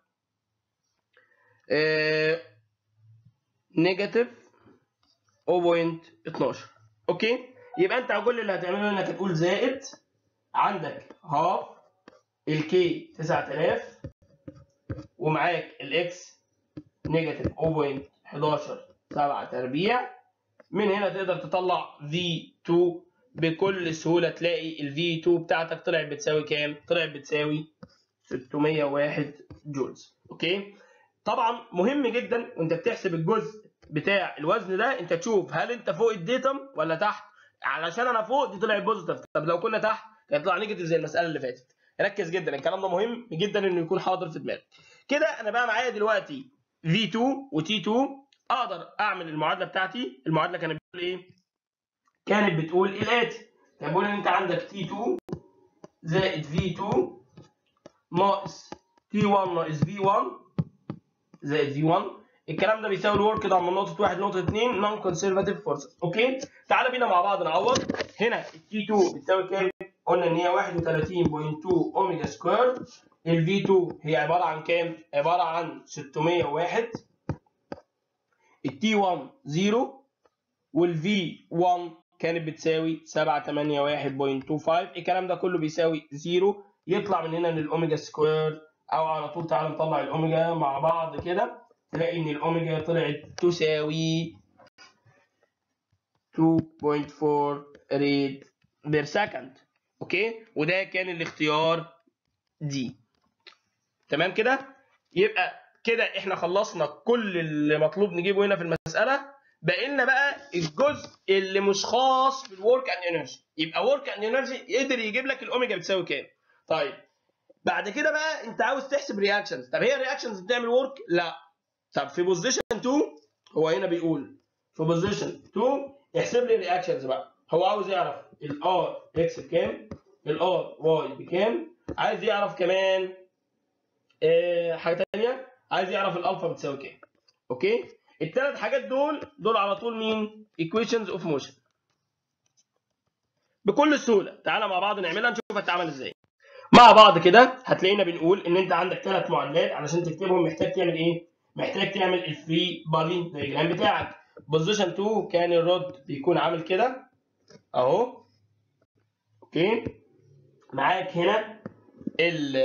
آه نيجاتيف 0.12 اوكي يبقى انت كل اللي هتعمله انك هتقول زائد عندك هاف الكي 9000 ومعاك الاكس نيجاتيف 0.11 7 تربيع من هنا تقدر تطلع V2 بكل سهولة تلاقي ال V2 بتاعتك طلعت بتساوي كام؟ طلعت بتساوي 601 جولز اوكي؟ طبعا مهم جدا وانت بتحسب الجزء بتاع الوزن ده انت تشوف هل انت فوق الديتم ولا تحت علشان انا فوق دي طلعت بوزيتيف طب لو كنا تحت كانت تطلع نيجاتيف زي المساله اللي فاتت ركز جدا الكلام ده مهم جدا انه يكون حاضر في دماغك كده انا بقى معايا دلوقتي V2 وT2 اقدر اعمل المعادله بتاعتي المعادله كانت بتقول ايه كانت بتقول الاتي كانت بتقول ان انت عندك T2 زائد V2 ناقص T1 ناقص V1 زائد V1 الكلام ده بيساوي الورك ده من نقطه 1 لنقطه 2 نون كونسرفاتيف فورسز اوكي تعالى بينا مع بعض نعوض هنا التي 2 بتساوي كام قلنا ان هي 31.2 اوميجا سكوير الفي 2 هي عباره عن كام عباره عن 601 التي 1 0 والفي 1 كانت بتساوي 781.25 الكلام ده كله بيساوي 0 يطلع من هنا ان الاوميجا سكوير او على طول تعالى نطلع الاوميجا مع بعض كده تلاقي ان الاوميجا طلعت تساوي 2.4 ريد بير سكند اوكي وده كان الاختيار دي تمام كده يبقى كده احنا خلصنا كل اللي مطلوب نجيبه هنا في المساله باقي لنا بقى الجزء اللي مش خاص بالورك اند انرجي يبقى ورك اند انرجي قدر يجيب لك الاوميجا بتساوي كام طيب بعد كده بقى انت عاوز تحسب رياكشنز طب هي الرياكشنز بتعمل ورك لا طب في بوزيشن 2 هو هنا بيقول في بوزيشن 2 احسب لي الرياكشنز بقى هو عاوز يعرف الار اكس بكام الار واي بكام عايز يعرف كمان آه حاجه ثانيه عايز يعرف الالفا بتساوي كام اوكي الثلاث حاجات دول دول على طول مين equations اوف موشن بكل سهوله تعالى مع بعض نعملها نشوف هتتعمل ازاي مع بعض كده هتلاقينا بنقول ان انت عندك ثلاث معادلات علشان تكتبهم محتاج تعمل ايه محتاج تعمل الفري بادي دايجرام بتاعك بوزيشن 2 كان الرد بيكون عامل كده اهو اوكي معاك هنا ال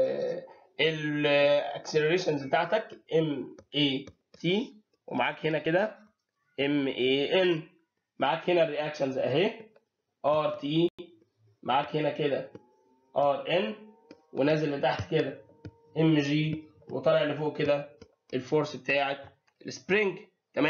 الاكسلريشنز بتاعتك ام اي تي ومعاك هنا كده ام اي ان معاك هنا الرياكشنز اهي ار تي معاك هنا كده ار ان ونازل لتحت كده ام جي وطالع لفوق كده الفورس بتاعت السبرينج تمام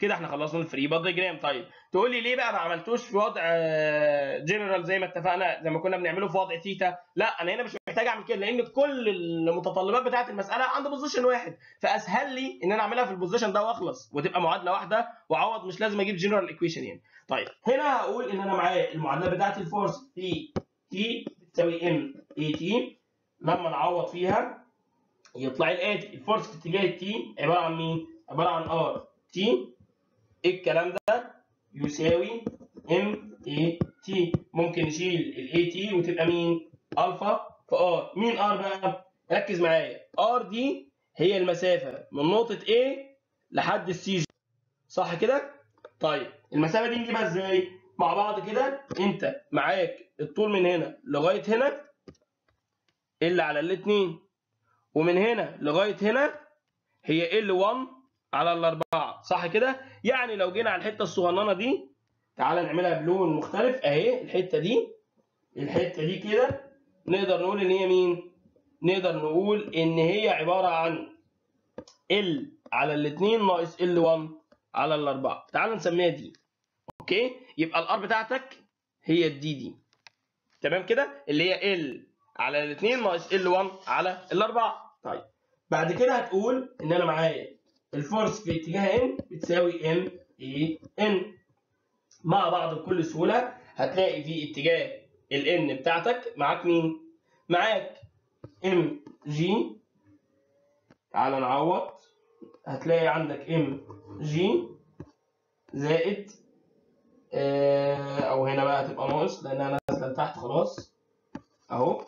كده احنا خلصنا الفري بادي جرام طيب تقول لي ليه بقى ما عملتوش في وضع جنرال زي ما اتفقنا زي ما كنا بنعمله في وضع ثيتا لا انا هنا مش محتاج اعمل كده لان كل المتطلبات بتاعه المساله عند بوزيشن واحد فاسهل لي ان انا اعملها في البوزيشن ده واخلص وتبقى معادله واحده واعوض مش لازم اجيب جنرال ايكويشن يعني طيب هنا هقول ان انا معايا المعادله بتاعه الفورس في تي بتساوي ام اي تي لما نعوض فيها يطلع الاتي الفورس في اتجاه التي عباره عن مين؟ عباره عن ار تي الكلام ده يساوي ام اي تي ممكن نشيل الاي تي وتبقى مين؟ الفا في ار مين ار بقى؟ ركز معايا ار دي هي المسافه من نقطه A لحد السي جي صح كده؟ طيب المسافه دي نجيبها ازاي؟ مع بعض كده انت معاك الطول من هنا لغايه هنا ال على الاثنين ومن هنا لغايه هنا هي ال1 على الاربعه صح كده؟ يعني لو جينا على الحته الصغننه دي تعالى نعملها بلون مختلف اهي الحته دي الحته دي كده نقدر نقول ان هي مين؟ نقدر نقول ان هي عباره عن ال على الاثنين ناقص ال1 على الاربعه تعال نسميها دي اوكي يبقى الار بتاعتك هي الدي دي تمام كده اللي هي ال على الاثنين ناقص ال1 على الاربعه طيب بعد كده هتقول ان انا معايا الفورس في اتجاه ان بتساوي ام اي ان مع بعض بكل سهوله هتلاقي في اتجاه الان بتاعتك معاك مين معاك ام جي تعال نعوض هتلاقي عندك ام جي زائد آه، او هنا بقى هتبقى ناقص لانها نازله لتحت خلاص اهو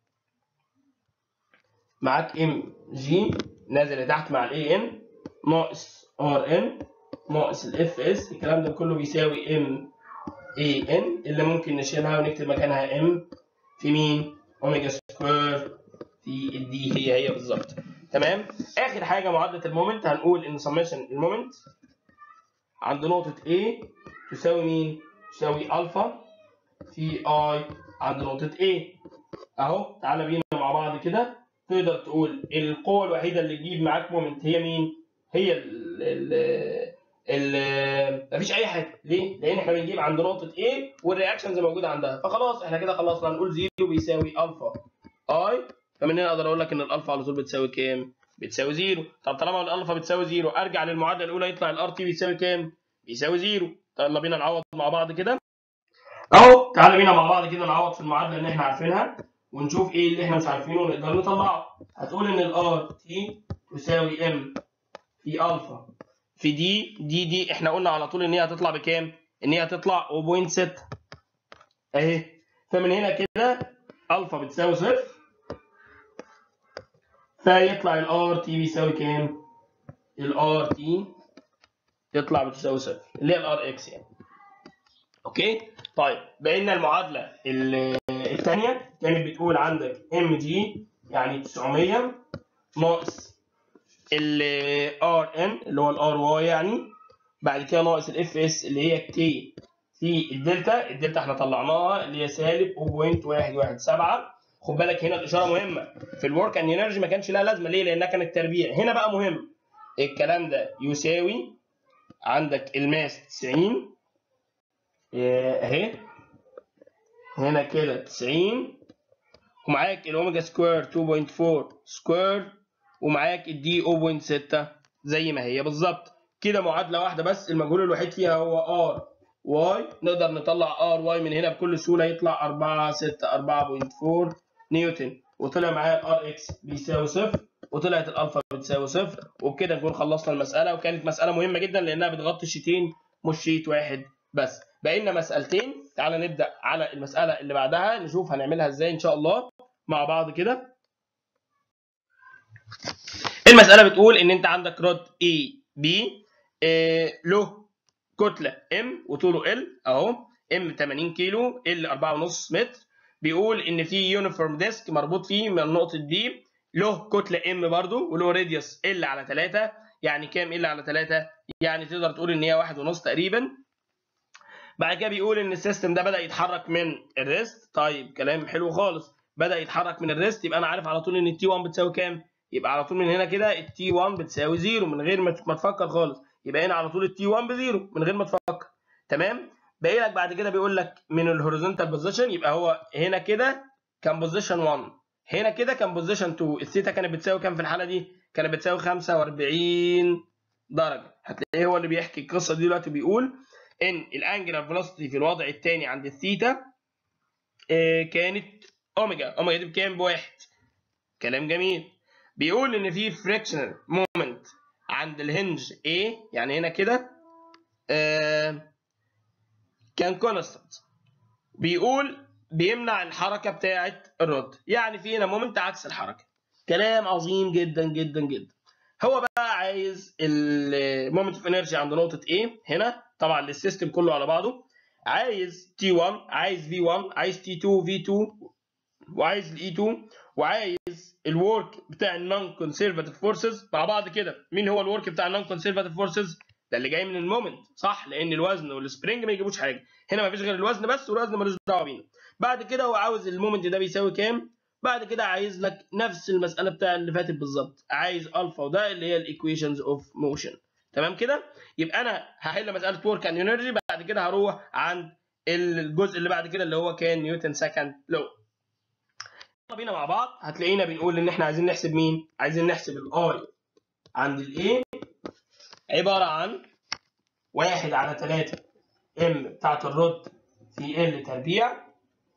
معاك ام جي نازل لتحت مع الاي ان ناقص ار ان ناقص الاف اس الكلام ده كله بيساوي ام اي ان اللي ممكن نشيلها ونكتب مكانها ام في مين؟ اوميجا سكوير في الدي هي هي بالظبط تمام اخر حاجه معادله المومنت هنقول ان سميشن المومنت عند نقطه A تساوي مين؟ تساوي الفا في اي عند نقطه A اهو تعالى بينا مع بعض كده تقدر تقول القوه الوحيده اللي تجيب معاك مومنت هي مين؟ هي ال ال ال مفيش اي حاجه ليه؟ لان احنا بنجيب عند نقطه A والرياكشنز موجوده عندها فخلاص احنا كده خلصنا هنقول زيرو بيساوي الفا اي فمن هنا اقدر اقول لك ان الالفا على طول بتساوي كام؟ بتساوي زيرو طب طالما الالفا بتساوي زيرو ارجع للمعادله الاولى يطلع الار تي بيساوي كام؟ بيساوي زيرو طيب يلا بينا نعوض مع بعض كده اهو تعالى بينا مع بعض كده نعوض في المعادله اللي احنا عارفينها ونشوف ايه اللي احنا مش عارفينه ونقدر نطلعه هتقول ان الار تي تساوي ام في الفا في دي دي دي احنا قلنا على طول ان هي هتطلع بكام؟ ان هي هتطلع 0.6 اهي فمن هنا كده الفا بتساوي صفر فيطلع الار تي بيساوي كام؟ الار تي تطلع بتساوي صفر اللي هي الار اكس يعني اوكي طيب بقينا المعادله الثانيه كانت بتقول عندك ام جي يعني 900 ناقص الار ان اللي هو الار واي يعني بعد كده ناقص الاف اس اللي هي كي في الدلتا الدلتا احنا طلعناها اللي هي سالب 0.117 خد بالك هنا الاشاره مهمه في الورك اند انرجي ما كانش لها لازمه ليه؟ لانها كانت تربيع هنا بقى مهم الكلام ده يساوي عندك الماس 90 اهي هنا كده 90 ومعاك الاوميجا سكوير 2.4 سكوير ومعاك الدي 0.6 زي ما هي بالظبط كده معادله واحده بس المجهول الوحيد فيها هو ار واي نقدر نطلع ار واي من هنا بكل سهوله يطلع 4 6 4.4 نيوتن وطلع معايا الار اكس بيساوي صفر وطلعت الالفا بتساوي صفر وبكده نكون خلصنا المساله وكانت مساله مهمه جدا لانها بتغطي شيتين مش شيت واحد بس بقى لنا مسالتين تعال نبدا على المساله اللي بعدها نشوف هنعملها ازاي ان شاء الله مع بعض كده المساله بتقول ان انت عندك رد اي بي إيه له كتله ام وطوله ال اهو ام 80 كيلو ال 4.5 متر بيقول ان في يونيفورم ديسك مربوط فيه من نقطه دي له كتله ام برضو وله راديوس ال على 3 يعني كام ال على 3 يعني تقدر تقول ان هي واحد ونص تقريبا بعد كده بيقول ان السيستم ده بدا يتحرك من الريست طيب كلام حلو خالص بدا يتحرك من الريست يبقى انا عارف على طول ان التي 1 بتساوي كام يبقى على طول من هنا كده التي 1 بتساوي زيرو من غير ما تفكر خالص يبقى هنا على طول التي 1 بزيرو من غير ما تفكر تمام باقي لك بعد كده بيقول لك من الهوريزونتال بوزيشن يبقى هو هنا كده كان بوزيشن 1 هنا كده كان بوزيشن 2 الثيتا كانت بتساوي كام في الحاله دي كانت بتساوي 45 درجه هتلاقيه هو اللي بيحكي القصه دي دلوقتي بيقول ان الانجلر فيلوسيتي في الوضع الثاني عند الثيتا آه، كانت اوميجا اوميجا دي بكام بواحد كلام جميل بيقول ان في فريكشنال مومنت عند الهنج A يعني هنا كده آه، كان كونستانت بيقول بيمنع الحركه بتاعه الرد يعني في هنا مومنت عكس الحركه كلام عظيم جدا جدا جدا هو بقى عايز المومنت اوف انرجي عند نقطه A هنا طبعا للسيستم كله على بعضه عايز T1 عايز V1 عايز T2 V2 وعايز الاي 2 وعايز الورك بتاع النون كونسرفاتيف فورسز مع بعض كده مين هو الورك بتاع النون كونسرفاتيف فورسز ده اللي جاي من المومنت صح لان الوزن والسبرينج ما يجيبوش حاجه هنا ما فيش غير الوزن بس والوزن ملوش دعوه بينا بعد كده هو عاوز المومنت ده بيساوي كام بعد كده عايز لك نفس المساله بتاع اللي فاتت بالظبط عايز الفا وده اللي هي الايكويشنز اوف موشن تمام كده يبقى انا هحل مساله ورك اند انرجي بعد كده هروح عند الجزء اللي بعد كده اللي هو كان نيوتن سكند لو يلا بينا مع بعض هتلاقينا بنقول ان احنا عايزين نحسب مين عايزين نحسب الاي عند الاي عباره عن واحد على 3 ام بتاعت الرد في ال تربيع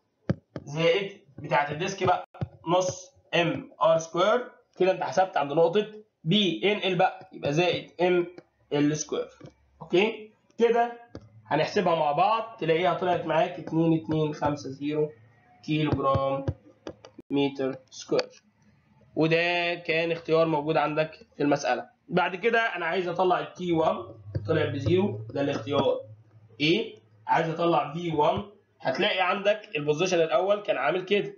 زائد بتاعت الديسك بقى نص ام ار سكوير كده انت حسبت عند نقطه بي ان ال بقى يبقى زائد ام ال سكوير اوكي كده هنحسبها مع بعض تلاقيها طلعت معاك 2250 كيلو جرام متر سكوير وده كان اختيار موجود عندك في المسألة بعد كده أنا عايز أطلع التي 1 طلع بزيرو ده الاختيار A عايز أطلع في 1 هتلاقي عندك البوزيشن الأول كان عامل كده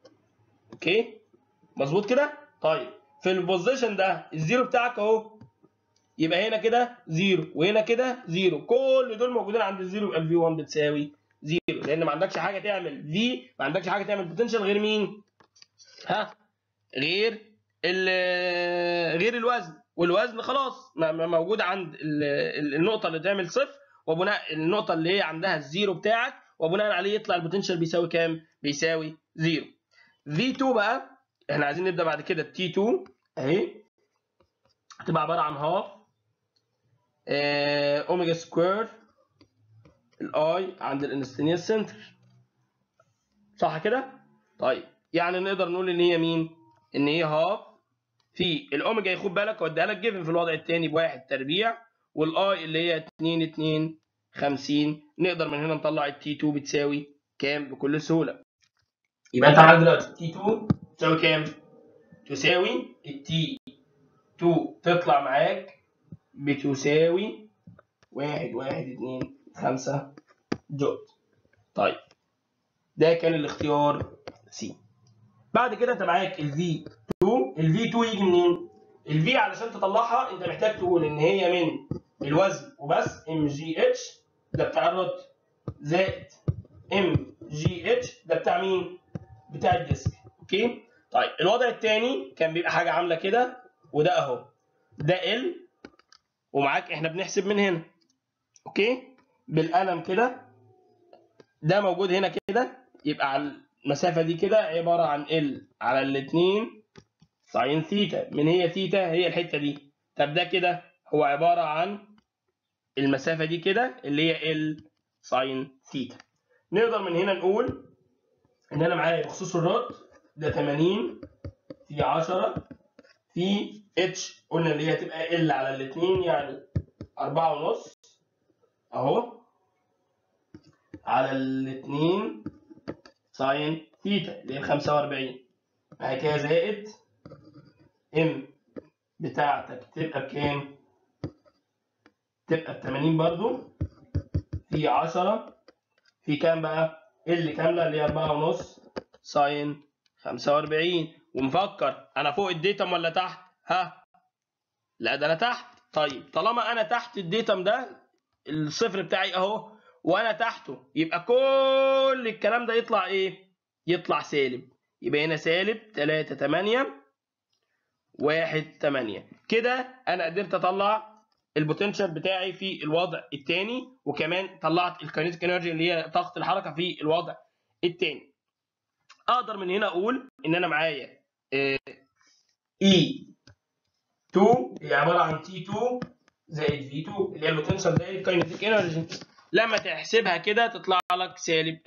أوكي مظبوط كده طيب في البوزيشن ده الزيرو بتاعك أهو يبقى هنا كده زيرو وهنا كده زيرو كل دول موجودين عند الزيرو يبقى الفي 1 بتساوي زيرو لأن ما عندكش حاجة تعمل في ما عندكش حاجة تعمل بوتنشال غير مين؟ ها غير غير الوزن والوزن خلاص موجود عند النقطه اللي تعمل صفر وبناء النقطه اللي هي عندها الزيرو بتاعك وبناء عليه يطلع البوتنشال بيساوي كام بيساوي زيرو V2 بقى احنا عايزين نبدا بعد كده T2 اهي هتبقى عباره عن هاف اوميجا سكوير الاي عند الانستنيال سنتر صح كده طيب يعني نقدر نقول ان هي مين؟ ان هي هاف في الاوميجا ياخد بالك وديها لك جيفن في الوضع الثاني بواحد تربيع والاي اللي هي 2 2 50 نقدر من هنا نطلع التي 2 بتساوي كام بكل سهوله. يبقى انت عندك دلوقتي التي 2 تساوي كام؟ تساوي التي 2 تطلع معاك بتساوي 1 1 2 5 جول. طيب ده كان الاختيار سي. بعد كده انت معاك ال V2 ال V2 يجي منين؟ ال V علشان تطلعها انت محتاج تقول ان هي من الوزن وبس ام جي اتش ده بتاع الرد زائد ام جي اتش ده بتاع مين؟ بتاع الديسك اوكي؟ طيب الوضع الثاني كان بيبقى حاجه عامله كده وده اهو ده ال ومعاك احنا بنحسب من هنا اوكي؟ بالقلم كده ده موجود هنا كده يبقى على المسافة دي كده عبارة عن ال على الاتنين ساين ثيتا من هي ثيتا هي الحتة دي طب ده كده هو عبارة عن المسافة دي كده اللي هي ال ساين ثيتا نقدر من هنا نقول إن أنا معايا بخصوص الرد ده 80 في 10 في اتش قلنا اللي هي هتبقى ال على الاتنين يعني أربعة ونص أهو على الاتنين ساين ثيتا اللي هي 45 بعد كده زائد ام بتاعتك تبقى بكام؟ تبقى ب 80 برضو في 10 في كام بقى؟ ال كامله اللي هي 4 ونص ساين 45 ومفكر انا فوق الديتم ولا تحت؟ ها؟ لا ده انا تحت طيب طالما انا تحت الديتم ده الصفر بتاعي اهو وانا تحته يبقى كل الكلام ده يطلع ايه يطلع سالب يبقى هنا سالب 3 8 1 8 كده انا قدرت اطلع البوتنشال بتاعي في الوضع الثاني وكمان طلعت الكاينيتيك انرجي اللي هي طاقه الحركه في الوضع الثاني اقدر من هنا اقول ان انا معايا اي 2 هي عباره عن تي 2 زائد في 2 اللي هي البوتنشال زائد الكاينيتيك انرجي لما تحسبها كده تطلع لك سالب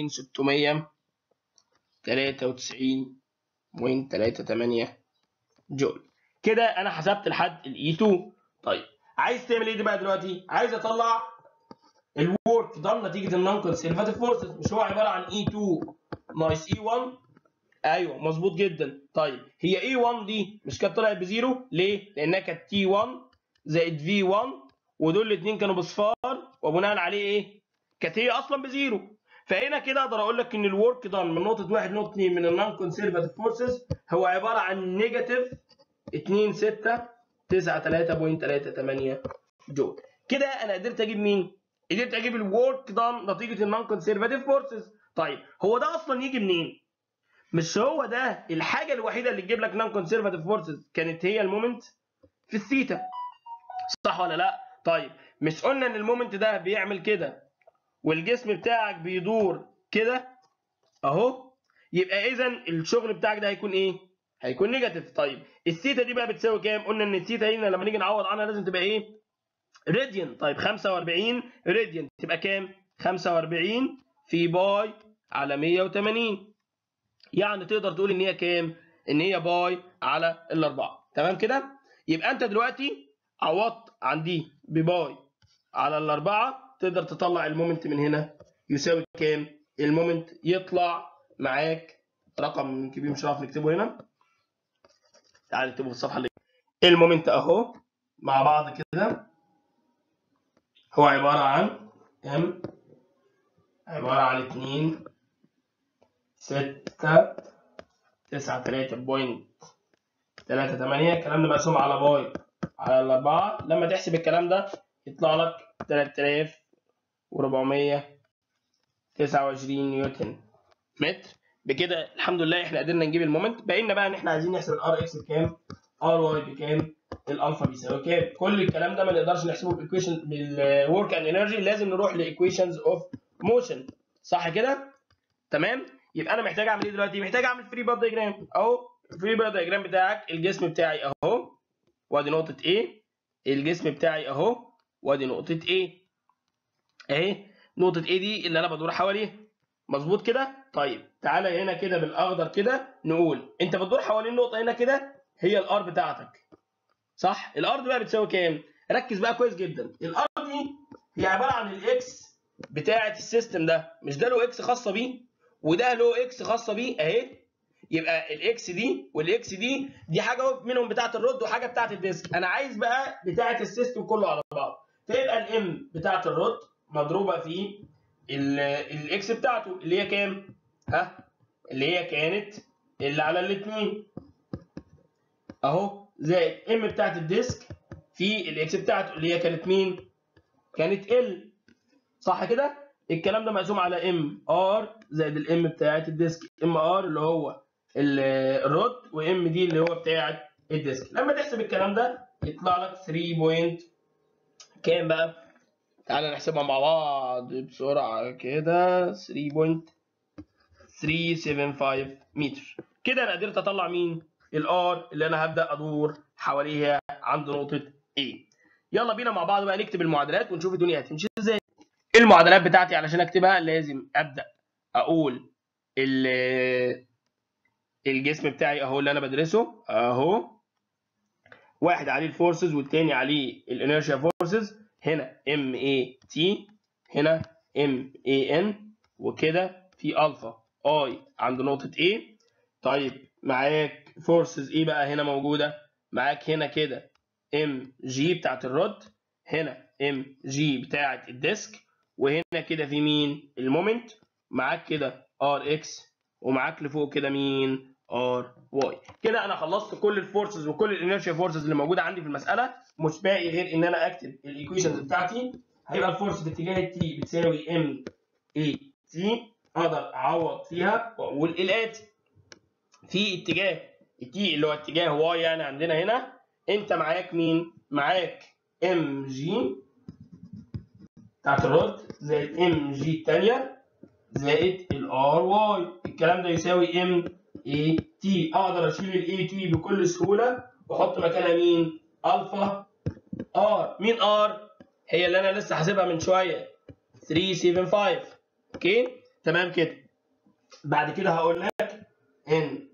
2693.38 جول كده انا حسبت لحد الاي 2 طيب عايز تعمل ايه دي بقى دلوقتي عايز اطلع الورك دان نتيجه النون كونسرفاتيف فورسز مش هو عباره عن اي 2 ناقص اي 1 ايوه مظبوط جدا طيب هي اي 1 دي مش كانت طلعت بزيرو ليه لانها كانت تي 1 زائد في 1 ودول الاثنين كانوا بصفار وبناء عليه ايه كانت هي اصلا بزيرو فهنا كده اقدر اقول لك ان الورك دان من نقطه 1 لنقطه 2 من النون كونسرفاتيف فورسز هو عباره عن نيجاتيف 2 6 93.38 جول كده انا قدرت اجيب مين قدرت اجيب الورك دان نتيجه النون كونسرفاتيف فورسز طيب هو ده اصلا يجي منين مش هو ده الحاجه الوحيده اللي تجيب لك نون كونسرفاتيف فورسز كانت هي المومنت في الثيتا صح ولا لا طيب مش قلنا ان المومنت ده بيعمل كده والجسم بتاعك بيدور كده اهو يبقى اذا الشغل بتاعك ده هيكون ايه هيكون نيجاتيف طيب الثيتا دي بقى بتساوي كام قلنا ان الثيتا هنا لما نيجي نعوض عنها لازم تبقى ايه راديان طيب 45 راديان تبقى كام 45 في باي على 180 يعني تقدر تقول ان هي كام ان هي باي على الاربعه تمام كده يبقى انت دلوقتي عوضت عن دي بباي على الاربعه تقدر تطلع المومنت من هنا يساوي كام المومنت يطلع معاك رقم كبير مش هنعرف نكتبه هنا تعال نكتبه في الصفحه اللي المومنت اهو مع بعض كده هو عباره عن ام عباره عن 2 6 9 3 بوينت 3 8 الكلام ده مقسوم على باي على الأربعة لما تحسب الكلام ده يطلع لك 3429 نيوتن متر بكده الحمد لله احنا قدرنا نجيب المومنت بقينا بقى ان احنا عايزين نحسب الار اكس بكام ار واي بكام الالفا بيساوي كام كل الكلام ده ما نقدرش نحسبه بالايكويشن بالورك اند انرجي لازم نروح لايكويشنز اوف موشن صح كده تمام يبقى انا محتاج اعمل ايه دلوقتي محتاج اعمل فري باد دايجرام اهو الفري باد دايجرام بتاعك الجسم بتاعي اهو وادي نقطه A الجسم بتاعي اهو وادي نقطه A اهي نقطه A دي اللي انا بدور حواليها مظبوط كده طيب تعالى هنا كده بالاخضر كده نقول انت بتدور حوالين نقطه هنا كده هي الار بتاعتك صح الار دي بقى بتساوي كام ركز بقى كويس جدا الار دي هي عباره عن الاكس بتاعه السيستم ده مش ده له اكس خاصه بيه وده له اكس خاصه بيه اهي يبقى الاكس دي والاكس دي دي حاجه منهم بتاعه الرد وحاجه بتاعه الديسك انا عايز بقى بتاعه السيستم كله على بعض فيبقى الام بتاعه الرد مضروبه في الاكس بتاعته اللي هي كام ها اللي هي كانت اللي على الاثنين اهو زائد ام بتاعه الديسك في الاكس بتاعته اللي هي كانت مين كانت ال صح كده الكلام ده مقسوم على ام ار زائد الام بتاعه الديسك ام ار اللي هو الرد وام دي اللي هو بتاعه الديسك لما تحسب الكلام ده يطلع لك 3 بوينت كام بقى تعالى نحسبها مع بعض بسرعه كده 3.375 متر كده انا قدرت اطلع مين الار اللي انا هبدا ادور حواليها عند نقطه A يلا بينا مع بعض بقى نكتب المعادلات ونشوف الدنيا هتمشي ازاي المعادلات بتاعتي علشان اكتبها لازم ابدا اقول الجسم بتاعي اهو اللي انا بدرسه اهو واحد عليه الفورسز والتاني عليه الانرشيا فورسز هنا ام اي تي هنا ام اي ان وكده في الفا اي عند نقطه A طيب معاك فورسز ايه بقى هنا موجوده معاك هنا كده ام جي بتاعت الرد هنا ام جي بتاعت الديسك وهنا كده في مين المومنت معاك كده ار اكس ومعاك لفوق كده مين ار واي كده انا خلصت كل الفورسز وكل الانرشيا فورسز اللي موجوده عندي في المساله مش باقي غير ان انا اكتب الايكويشنز بتاعتي هيبقى الفورس في اتجاه التي بتساوي ام اي تي اقدر اعوض فيها واقول الاتي في اتجاه التي اللي هو اتجاه واي يعني عندنا هنا انت معاك مين معاك ام جي بتاعت الرد زائد ام جي الثانيه زائد الار واي الكلام ده يساوي ام اي تي اقدر اشيل الاي تي بكل سهوله واحط مكانها مين؟ الفا ار مين ار؟ هي اللي انا لسه حاسبها من شويه 375 اوكي تمام كده بعد كده هقول لك ان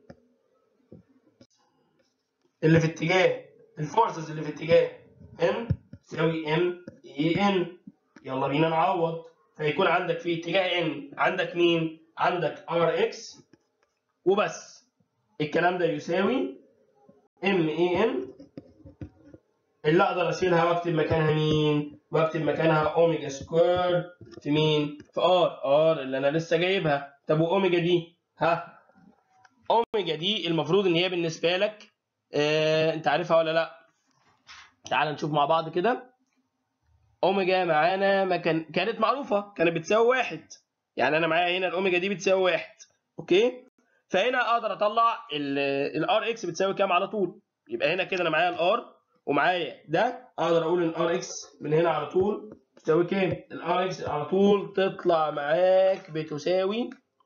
اللي في اتجاه الفورسز اللي في اتجاه ان تساوي ام اي ان يلا بينا نعوض فيكون عندك في اتجاه ان عندك مين؟ عندك ار اكس وبس الكلام ده يساوي ام اي ان اللي اقدر اشيلها واكتب مكانها مين؟ واكتب مكانها اوميجا سكوير في مين؟ في ار ار اللي انا لسه جايبها طب واوميجا دي؟ ها؟ اوميجا دي المفروض ان هي بالنسبه لك آه، انت عارفها ولا لا؟ تعال نشوف مع بعض كده اوميجا معانا ما كان كانت معروفه كانت بتساوي واحد يعني انا معايا هنا الاوميجا دي بتساوي واحد اوكي فهنا اقدر اطلع الار اكس بتساوي كام على طول يبقى هنا كده انا معايا الار ومعايا ده اقدر اقول ان الار اكس من هنا على طول بتساوي كام الار اكس على طول تطلع معاك بتساوي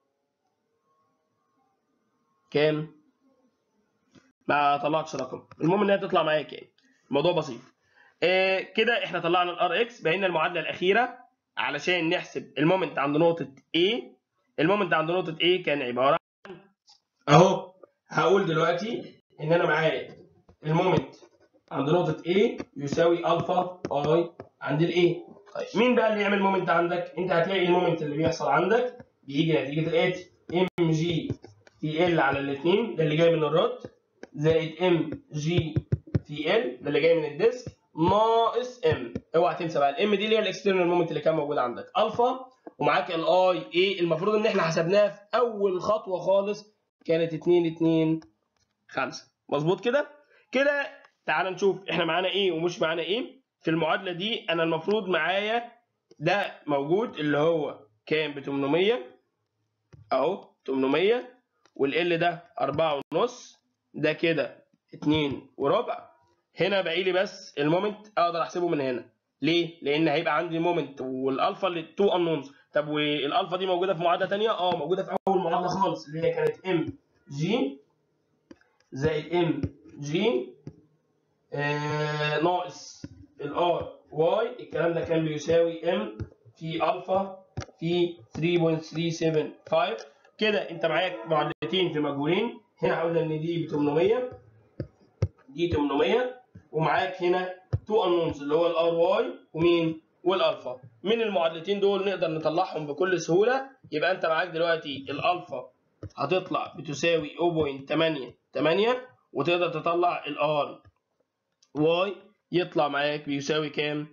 كام ما طلعتش رقم المهم ان هي تطلع معايا كام الموضوع بسيط آه كده احنا طلعنا الار اكس بقينا المعادله الاخيره علشان نحسب المومنت عند نقطه A المومنت عند نقطه A كان عباره عن اهو هقول دلوقتي ان انا معايا المومنت عند نقطه A يساوي الفا اي عند الاي طيب مين بقى اللي يعمل مومنت عندك انت هتلاقي المومنت اللي بيحصل عندك بيجي نتيجه الاتي ام جي تي ال على الاثنين ده اللي جاي من الرد زائد ام جي تي ال ده اللي جاي من الديسك ناقص ام اوعى تنسى بقى الام دي اللي هي الاكسترنال مومنت اللي كان موجود عندك الفا ومعاك الاي اي المفروض ان احنا حسبناها في اول خطوه خالص كانت 2 2 5 مظبوط كده كده تعال نشوف احنا معانا ايه ومش معانا ايه في المعادله دي انا المفروض معايا ده موجود اللي هو كام ب 800 اهو 800 والال ده 4 ونص ده كده 2 وربع هنا باقي لي بس المومنت اقدر احسبه من هنا ليه؟ لان هيبقى عندي مومنت والالفا اللي 2 انونز طب والالفا دي موجوده في معادله ثانيه؟ اه موجوده في اول معادله خالص اللي هي كانت ام جي زائد ام جي آه ناقص الار واي الكلام ده كان بيساوي ام في الفا في 3.375 كده انت معاك معادلتين في مجهولين هنا قلنا ان دي ب 800 دي 800 ومعاك هنا 2 انونز اللي هو الار واي ومين والالفا من المعادلتين دول نقدر نطلعهم بكل سهوله يبقى انت معاك دلوقتي الالفا هتطلع بتساوي 0.88 وتقدر تطلع الار واي يطلع معاك بيساوي كام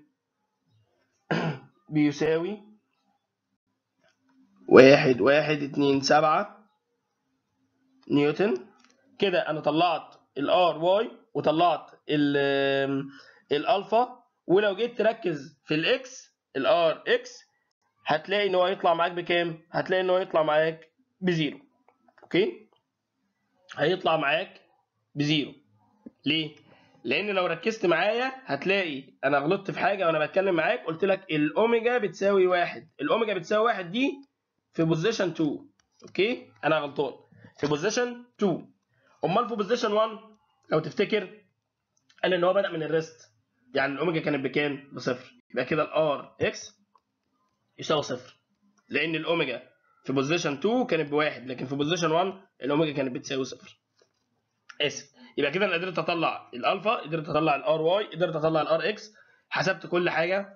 بيساوي واحد واحد اتنين سبعة نيوتن كده انا طلعت الار واي وطلعت الالفا ولو جيت تركز في الاكس الار اكس هتلاقي ان هو هيطلع معاك بكام هتلاقي ان هو يطلع معاك بزيرو اوكي هيطلع معاك بزيرو ليه لان لو ركزت معايا هتلاقي انا غلطت في حاجه وانا بتكلم معاك قلت لك الاوميجا بتساوي واحد الاوميجا بتساوي واحد دي في بوزيشن 2 اوكي انا غلطان في بوزيشن 2 امال في بوزيشن 1 لو تفتكر قال ان هو بدا من الريست يعني الاوميجا كانت بكام بصفر يبقى كده الار اكس يساوي صفر لان الاوميجا في بوزيشن 2 كانت بواحد لكن في بوزيشن 1 الاوميجا كانت بتساوي صفر اسف يبقى كده انا قدرت اطلع الالفا قدرت اطلع الار واي قدرت اطلع الار اكس حسبت كل حاجه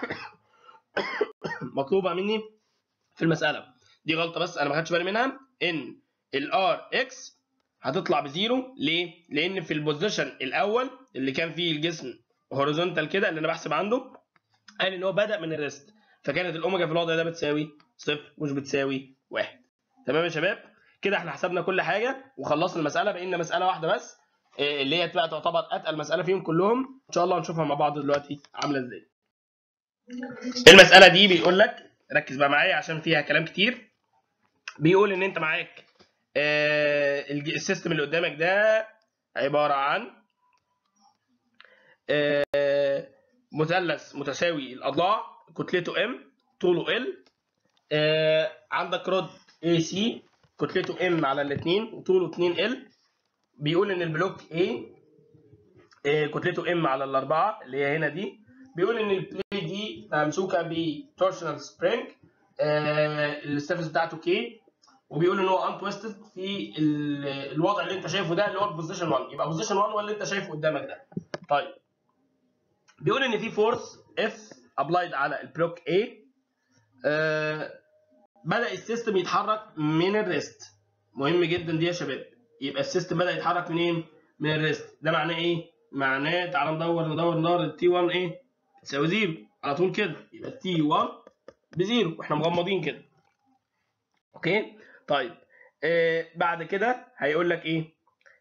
مطلوبه مني في المساله دي غلطه بس انا ما خدتش بالي منها ان الار اكس هتطلع بزيرو ليه؟ لان في البوزيشن الاول اللي كان فيه الجسم هوريزونتال كده اللي انا بحسب عنده قال ان هو بدا من الريست فكانت الاوميجا في الوضع ده بتساوي صفر مش بتساوي واحد تمام يا شباب كده احنا حسبنا كل حاجه وخلصنا المساله بقينا مساله واحده بس اللي هي بقى تعتبر اتقل مساله فيهم كلهم ان شاء الله هنشوفها مع بعض دلوقتي عامله ازاي المساله دي بيقول لك ركز بقى معايا عشان فيها كلام كتير بيقول ان انت معاك آه السيستم اللي قدامك ده عباره عن آه مثلث متساوي الاضلاع كتلته ام طوله ال آه عندك رد اي سي كتلته ام على الاثنين وطوله 2 ال بيقول ان البلوك A آه كتلته ام على الاربعه اللي هي هنا دي بيقول ان البلاي دي ممسوكه بتورشنال سبرينج آه الستافس بتاعته كي وبيقول ان هو انتويستد في ال- الوضع اللي انت شايفه ده اللي هو البوزيشن 1 يبقى بوزيشن 1 هو اللي انت شايفه قدامك ده طيب بيقول ان في فورس اف ابلايد على البلوك A آه بدا السيستم يتحرك من الريست مهم جدا دي يا شباب يبقى السيستم بدا يتحرك منين من الريست ده معناه ايه معناه تعالى ندور ندور ندور التي 1 ايه تساوي زيرو على طول كده يبقى التي 1 بزيرو واحنا مغمضين كده اوكي طيب آه بعد كده هيقول لك ايه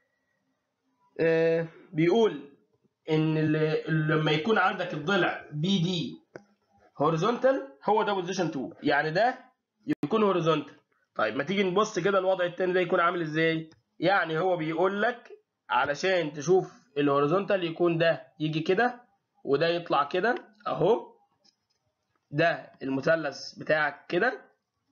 آه بيقول ان ال- ال- لما يكون عندك الضلع بي دي هوريزونتال هو ده بوزيشن 2 يعني ده يكون هوريزونتال طيب ما تيجي نبص كده الوضع التاني ده يكون عامل ازاي يعني هو بيقول لك علشان تشوف الهوريزونتال يكون ده يجي كده وده يطلع كده اهو ده المثلث بتاعك كده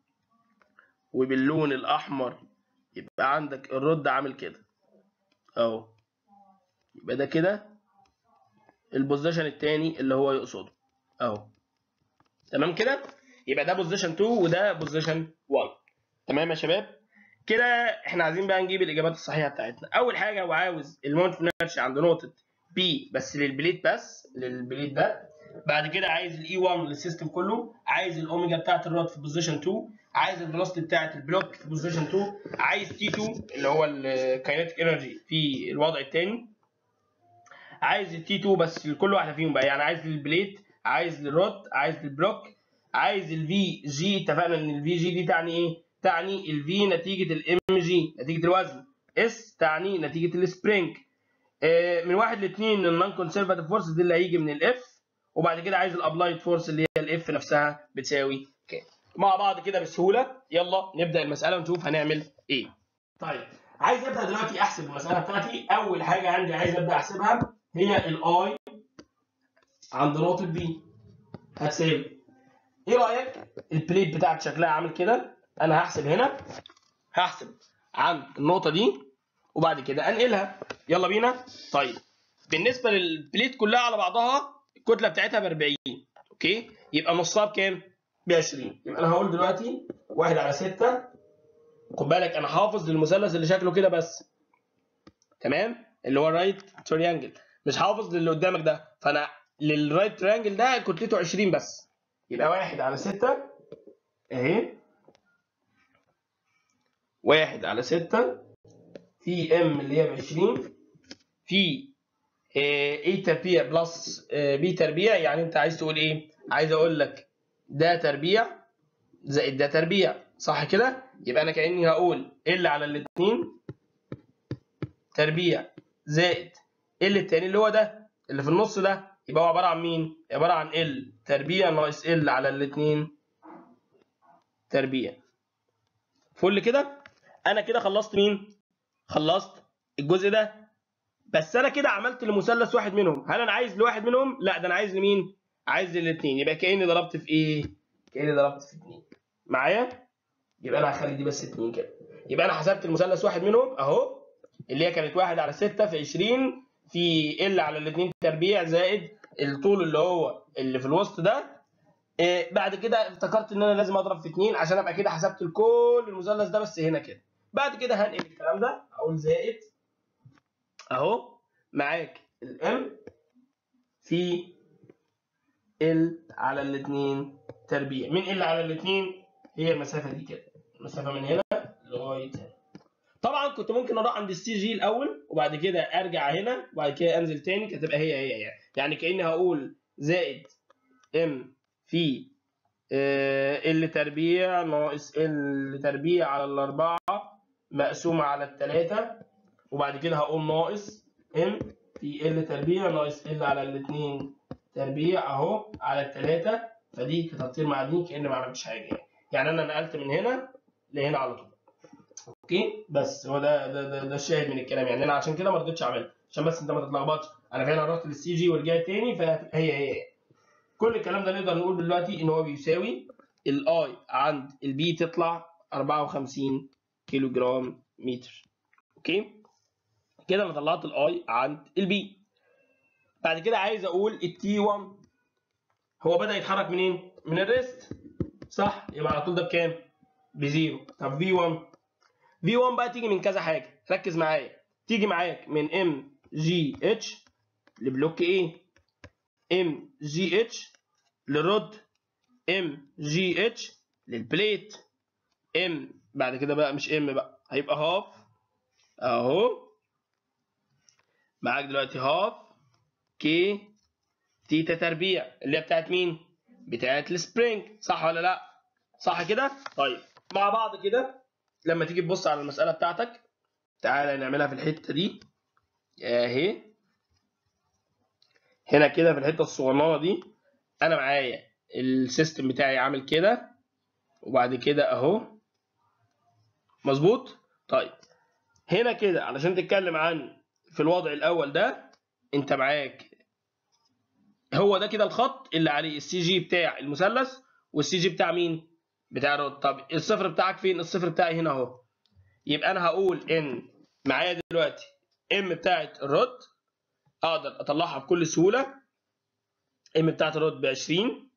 وباللون الاحمر يبقى عندك الرد عامل كده اهو يبقى ده كده البوزيشن التاني اللي هو يقصده اهو تمام كده يبقى ده بوزيشن 2 وده بوزيشن 1 تمام يا شباب كده احنا عايزين بقى نجيب الاجابات الصحيحه بتاعتنا اول حاجه هو عاوز المومنت اوف انرشيا عند نقطه بي بس للبليت بس للبليت ده بعد كده عايز الاي 1 للسيستم كله عايز الاوميجا بتاعت الرod في بوزيشن 2 عايز الفيلوسيتي بتاعت البلوك في بوزيشن 2 عايز تي 2 اللي هو الكاينيتيك انرجي في الوضع الثاني عايز التي 2 بس لكل واحده فيهم بقى يعني عايز للبليت عايز للرود عايز للبلوك عايز الفي جي اتفقنا ان الفي جي دي تعني ايه؟ تعني الفي نتيجه الام جي نتيجه الوزن اس تعني نتيجه السبرينج آه، من واحد لاثنين النون كونسرفاتيف فورس دي اللي هيجي من الاف وبعد كده عايز الابلايد فورس اللي هي الاف نفسها بتساوي كام مع بعض كده بسهوله يلا نبدا المساله ونشوف هنعمل ايه طيب عايز ابدا دلوقتي احسب المساله بتاعتي اول حاجه عندي عايز ابدا احسبها هي الاي عند نقطه بي هتساوي ايه رايك البليت بتاعك شكلها عامل كده انا هحسب هنا هحسب عند النقطه دي وبعد كده انقلها يلا بينا طيب بالنسبه للبليت كلها على بعضها الكتله بتاعتها ب 40 اوكي يبقى نصها بكام ب 20 يبقى انا هقول دلوقتي 1 على 6 خد بالك انا حافظ للمثلث اللي شكله كده بس تمام اللي هو الرايت تريانجل مش حافظ للي قدامك ده فانا للرايت تريانجل ده كتلته 20 بس يبقى 1 على 6 اهي 1 على 6 في ام اللي هي ب 20 في اي تربيع بلس بي تربيع يعني انت عايز تقول ايه؟ عايز اقول لك ده تربيع زائد ده تربيع صح كده؟ يبقى انا كاني هقول ال على الاثنين تربيع زائد ال التاني اللي هو ده اللي في النص ده يبقى هو عباره عن مين؟ عباره عن ال تربيع ناقص ال على الاثنين تربيع فل كده؟ انا كده خلصت مين؟ خلصت الجزء ده بس انا كده عملت لمثلث واحد منهم هل انا عايز لواحد منهم لا ده انا عايز لمين عايز للاثنين يبقى كاني ضربت في ايه كاني ضربت في اثنين معايا يبقى انا هخلي دي بس اثنين كده يبقى انا حسبت المثلث واحد منهم اهو اللي هي كانت واحد على ستة في 20 في ال على الاثنين تربيع زائد الطول اللي هو اللي في الوسط ده إيه بعد كده افتكرت ان انا لازم اضرب في اثنين عشان ابقى كده حسبت الكل المثلث ده بس هنا كده بعد كده هنقل الكلام ده اقول زائد اهو معاك الام في ال على الاثنين تربيع مين ال على الاثنين هي المسافه دي كده المسافه من هنا لغايه هنا طبعا كنت ممكن اروح عند السي جي الاول وبعد كده ارجع هنا وبعد كده انزل تاني كانت تبقى هي هي يعني يعني كاني هقول زائد ام في ال تربيع ناقص ال تربيع على الاربعه مقسومه على الثلاثه وبعد كده هقوم ناقص ام في ال تربيع ناقص ال على الاثنين تربيع اهو على الثلاثه فدي كانت هتطير مع دي كأن ما عملتش حاجه يعني يعني انا نقلت من هنا لهنا على طول اوكي بس هو ده ده, ده, ده الشاهد من الكلام يعني انا عشان كده ما رضيتش اعملها عشان بس انت ما تتلخبطش انا فعلا رحت للسي جي ورجعت تاني فهي هي هي كل الكلام ده نقدر نقول دلوقتي ان هو بيساوي الاي عند البي تطلع 54 كيلو جرام متر اوكي كده انا طلعت الاي عند البي بعد كده عايز اقول التي 1 هو بدا يتحرك منين من الريست صح يبقى على طول ده بكام بزيرو طب في 1 في 1 بقى تيجي من كذا حاجه ركز معايا تيجي معاك من ام جي اتش لبلوك ايه ام جي اتش للرد ام جي اتش للبليت ام بعد كده بقى مش ام بقى هيبقى هاف اهو معاك دلوقتي هاف كي تيتا تربيع اللي هي بتاعت مين بتاعت السبرينج صح ولا لا صح كده طيب مع بعض كده لما تيجي تبص على المساله بتاعتك تعالى نعملها في الحته دي اهي هنا كده في الحته الصغننه دي انا معايا السيستم بتاعي عامل كده وبعد كده اهو مظبوط طيب هنا كده علشان تتكلم عن في الوضع الاول ده انت معاك هو ده كده الخط اللي عليه السي جي بتاع المثلث والسي جي بتاع مين بتاع الرد طب الصفر بتاعك فين الصفر بتاعي هنا اهو يبقى انا هقول ان معايا دلوقتي ام بتاعت الرد اقدر اطلعها بكل سهوله ام بتاعت الرد ب 20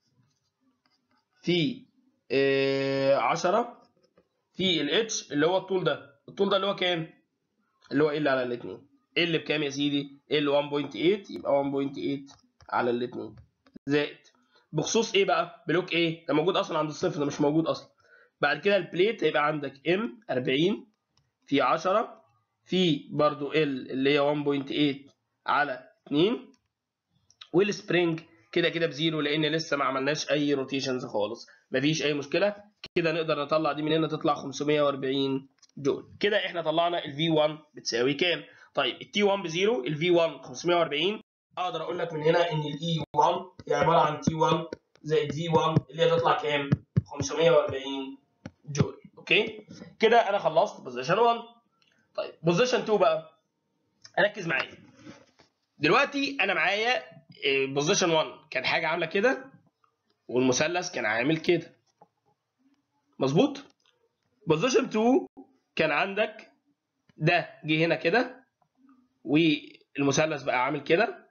في 10 في الاتش اللي هو الطول ده الطول ده اللي هو كام اللي هو ال على الاثنين ال بكام يا سيدي ال 1.8 يبقى 1.8 على الاثنين زائد بخصوص ايه بقى بلوك ايه ده موجود اصلا عند الصفر ده مش موجود اصلا بعد كده البليت هيبقى عندك ام 40 في 10 في برضو ال اللي هي 1.8 على 2 والسبرينج كده كده بزيرو لان لسه ما عملناش اي روتيشنز خالص مفيش اي مشكله كده نقدر نطلع دي من هنا تطلع 540 جول كده احنا طلعنا الفي 1 بتساوي كام طيب التي 1 بزيرو الفي 1 540 اقدر اقول لك من هنا ان الاي 1 هي عباره عن تي 1 زائد في 1 اللي هي تطلع كام 540 جول اوكي كده انا خلصت بوزيشن 1 طيب بوزيشن 2 بقى ركز معايا دلوقتي انا معايا بوزيشن 1 كان حاجه عامله كده والمثلث كان عامل كده مظبوط بوزيشن 2 كان عندك ده جه هنا كده والمثلث بقى عامل كده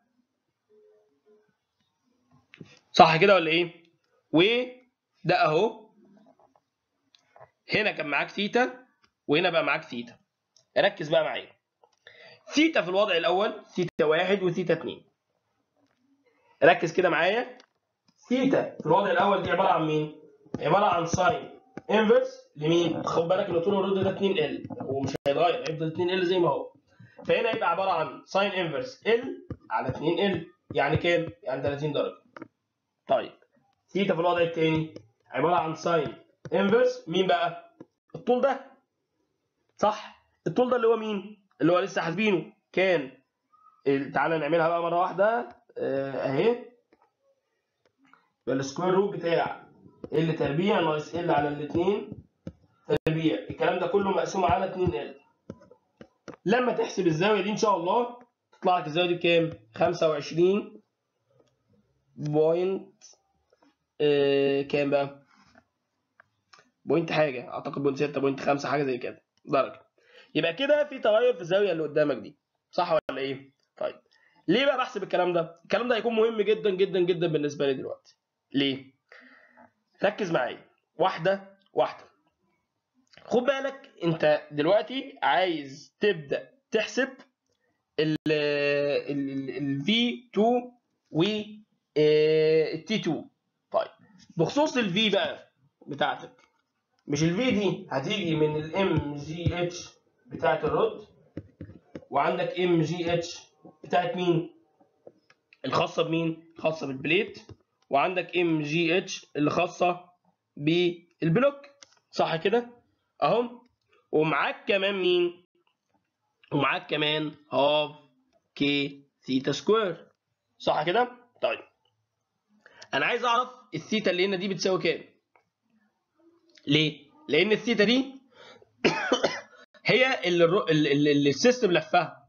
صح كده ولا ايه وده اهو هنا كان معاك ثيتا وهنا بقى معاك ثيتا ركز بقى معايا ثيتا في الوضع الاول ثيتا واحد وثيتا اتنين ركز كده معايا ثيتا في الوضع الاول دي عباره عن مين؟ عباره عن ساين انفرس لمين؟ خد بالك ان طول الرد ده 2 ال ومش هيتغير هيفضل 2 ال زي ما هو فهنا يبقى عباره عن ساين انفرس ال على 2 ال يعني كام؟ يعني 30 درجه طيب ثيتا في الوضع الثاني عباره عن ساين انفرس مين بقى؟ الطول ده صح؟ الطول ده اللي هو مين؟ اللي هو لسه حاسبينه كان تعالى نعملها بقى مره واحده اهي يبقى السكوير روت بتاع ال تربيع ناقص ال على الاثنين تربيع الكلام ده كله مقسوم على 2 ال لما تحسب الزاويه دي ان شاء الله تطلع لك الزاويه دي بكام 25 بوينت آه كام بقى بوينت حاجه اعتقد بوينت 6 بوينت 5 حاجه زي كده درجه يبقى كده في تغير في الزاويه اللي قدامك دي صح ولا ايه طيب ليه بقى بحسب الكلام ده الكلام ده هيكون مهم جدا جدا جدا بالنسبه لي دلوقتي ليه ركز معايا واحده واحده خد بالك انت دلوقتي عايز تبدا تحسب ال ال V2 و ال T2 طيب بخصوص ال V بقى بتاعتك مش ال V دي هتيجي من ال MGH بتاعت الرد وعندك MGH بتاعت مين؟ الخاصة بمين؟ خاصة بالبليت وعندك ام جي اتش اللي خاصة بالبلوك صح كده؟ اهو ومعاك كمان مين؟ ومعاك كمان هاف كي ثيتا سكوير صح كده؟ طيب انا عايز اعرف الثيتا اللي هنا دي بتساوي كام؟ ليه؟ لان الثيتا دي هي اللي, الرو... اللي, اللي السيستم لفها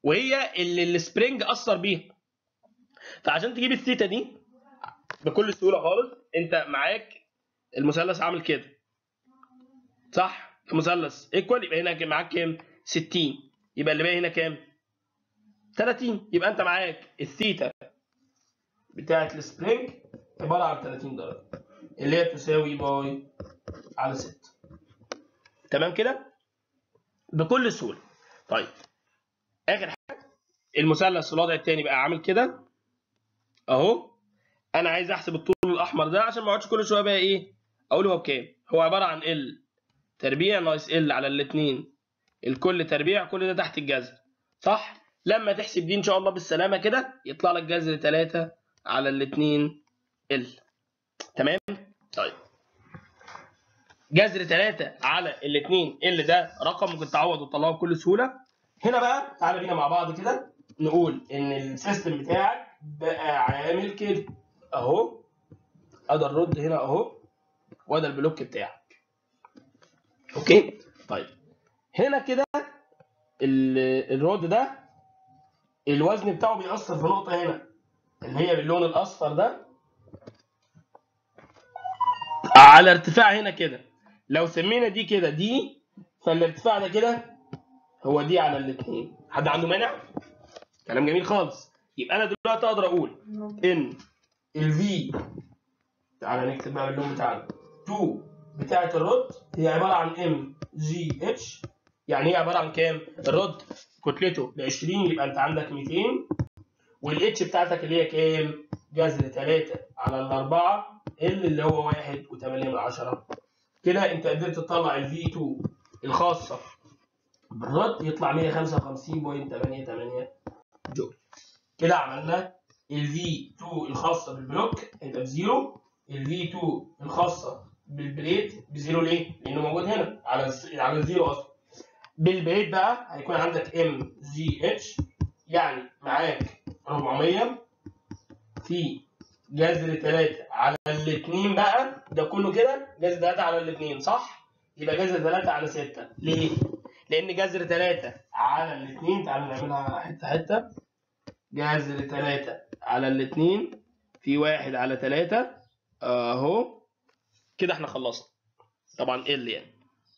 وهي اللي السبرينج اثر بيها فعشان تجيب الثيتا دي بكل سهوله خالص انت معاك المثلث عامل كده صح مثلث ايكوال يبقى هنا معاك كام 60 يبقى اللي باقي هنا كام 30 يبقى انت معاك الثيتا بتاعت السبرينج عباره عن 30 درجه اللي هي تساوي باي على 6 تمام كده بكل سهوله طيب اخر حاجه المثلث في الوضع الثاني بقى عامل كده اهو انا عايز احسب الطول الاحمر ده عشان ما اقعدش كل شويه بقى ايه اقول هو بكام هو عباره عن ال تربيع ناقص ال على الاثنين الكل تربيع كل ده تحت الجذر صح لما تحسب دي ان شاء الله بالسلامه كده يطلع لك جذر 3 على الاثنين ال تمام طيب جذر 3 على الاثنين ال ده رقم ممكن تعوض وتطلعه بكل سهوله هنا بقى تعالى بينا مع بعض كده نقول ان السيستم بتاعك بقى عامل كده اهو ادي الرد هنا اهو وده البلوك بتاعك اوكي طيب هنا كده الرود ده الوزن بتاعه بيأثر في نقطة هنا اللي هي باللون الأصفر ده على ارتفاع هنا كده لو سمينا دي كده دي فالارتفاع ده كده هو دي على الاثنين حد عنده مانع؟ كلام جميل خالص يبقى انا دلوقتي اقدر اقول ان الفي تعالى نكتب بقى باللون بتاعنا 2 بتاعه الرد هي عباره عن ام جي اتش يعني هي عباره عن كام؟ الرد كتلته ب 20 يبقى انت عندك 200 والاتش بتاعتك اللي هي كام؟ جذر 3 على الاربعه ال اللي هو 1.8 من 10 كده انت قدرت تطلع الفي 2 الخاصه بالرد يطلع 155.88 جول كده عملنا ال V2 الخاصة بالبلوك هيبقى بزيرو ال V2 الخاصة بالبليت بزيرو ليه؟ لأنه موجود هنا على الز... على الزيرو أصلا بالبليت بقى هيكون عندك ام جي اتش يعني معاك 400 في جذر 3 على الاثنين بقى ده كله كده جذر 3 على الاثنين صح؟ يبقى جذر 3 على 6 ليه؟ لأن جذر 3 على الاثنين تعالوا نعملها حتة حتة جذر 3 على الاثنين في واحد على 3 اهو كده احنا خلصنا طبعا ال يعني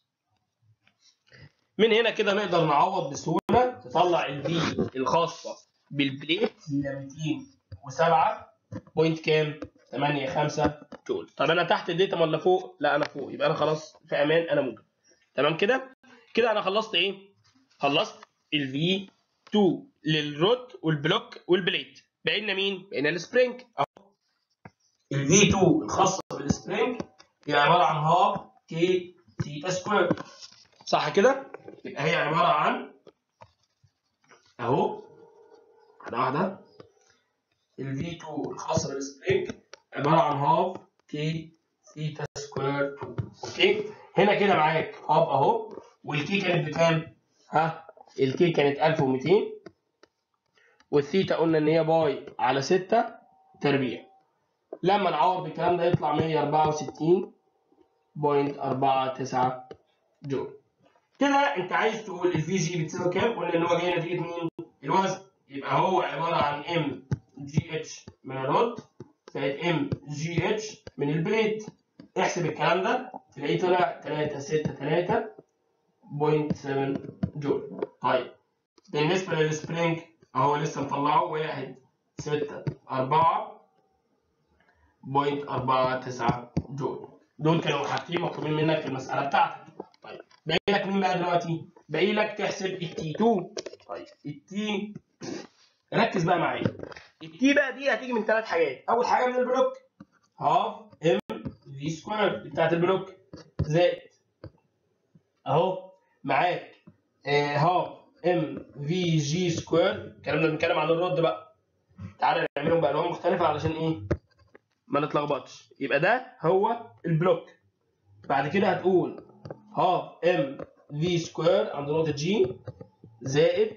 من هنا كده نقدر نعوض بسهوله تطلع الفي الخاصه بالبليت هي 207 بوينت كام 8 5 جول طب انا تحت الداتا ولا فوق لا انا فوق يبقى انا خلاص في امان انا ممكن تمام كده كده انا خلصت ايه خلصت الفي 2 للرود والبلوك والبليت باقي لنا مين باقي لنا السبرينج اهو الفي 2 الخاصه بالسبرينج هي عباره عن هاف كي تيتا سكوير صح كده يبقى هي عباره عن اهو واحده واحده الفي 2 الخاصه بالسبرينج عباره عن هاف كي ثيتا سكوير 2 اوكي هنا كده معاك هاف اهو والكي كانت بكام؟ ها الكي كانت 1200 والثيتا قلنا ان هي باي على 6 تربيع لما نعوض بالكلام ده يطلع 164.49 جول كده انت عايز تقول الفي جي بتساوي كام؟ قلنا ان هو جاي نتيجه مين؟ الوزن يبقى هو عباره عن ام جي اتش من الرد زائد ام جي اتش من البليت احسب الكلام ده تلاقيه طلع 363.7 جول طيب بالنسبه للسبرينج اهو لسه مطلعه 1 6 4 بوينت 49 جول دول كانوا حاجتين مطلوبين منك في المساله بتاعتك طيب باقي لك مين بقى دلوقتي؟ باقي لك تحسب التي 2 طيب التي ركز بقى معايا التي بقى دي هتيجي من ثلاث حاجات اول حاجه من البلوك هاف ام في سكوير بتاعت البلوك زائد اهو معاك آه هاف ام في جي سكوير الكلام ده بنتكلم عن الرد بقى تعالى نعملهم بالوان مختلفه علشان ايه ما نتلخبطش يبقى ده هو البلوك بعد كده هتقول هاف ام في سكوير عند نقطه جي زائد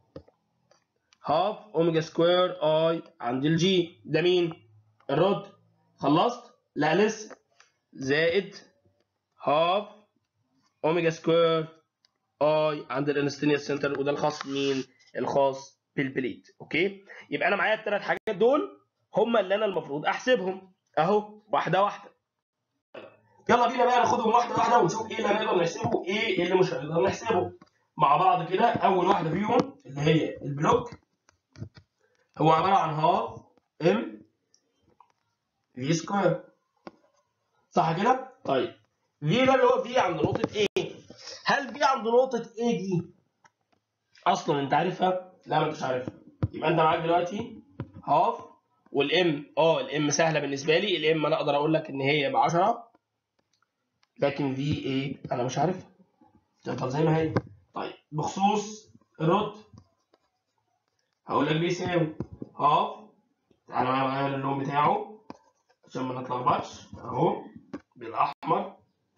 هاف اوميجا سكوير اي عند الجي ده مين الرد خلصت لا لسه زائد هاف اوميجا سكوير اي عند الانستينيا سنتر وده الخاص بمين الخاص بالبليت اوكي يبقى انا معايا الثلاث حاجات دول هم اللي انا المفروض احسبهم اهو واحده واحده يلا بينا بقى ناخدهم واحده واحده ونشوف ايه اللي هنقدر نحسبه وايه اللي مش هنقدر نحسبه مع بعض كده اول واحده فيهم اللي هي البلوك هو عباره عن هاف ام في سكوير صح كده طيب في ده اللي هو في عند نقطه ايه هل في عند نقطه ايه دي اصلا انت عارفها لا ما انتش عارفها يبقى انت معاك دلوقتي هاف والام اه الام سهله بالنسبه لي الام انا اقدر اقول لك ان هي ب 10 لكن في ايه انا مش عارفها تفضل زي ما هي طيب بخصوص الرد هقول لك بيساوي هاف تعالى معايا نغير اللون بتاعه عشان ما نتلخبطش اهو بالاحمر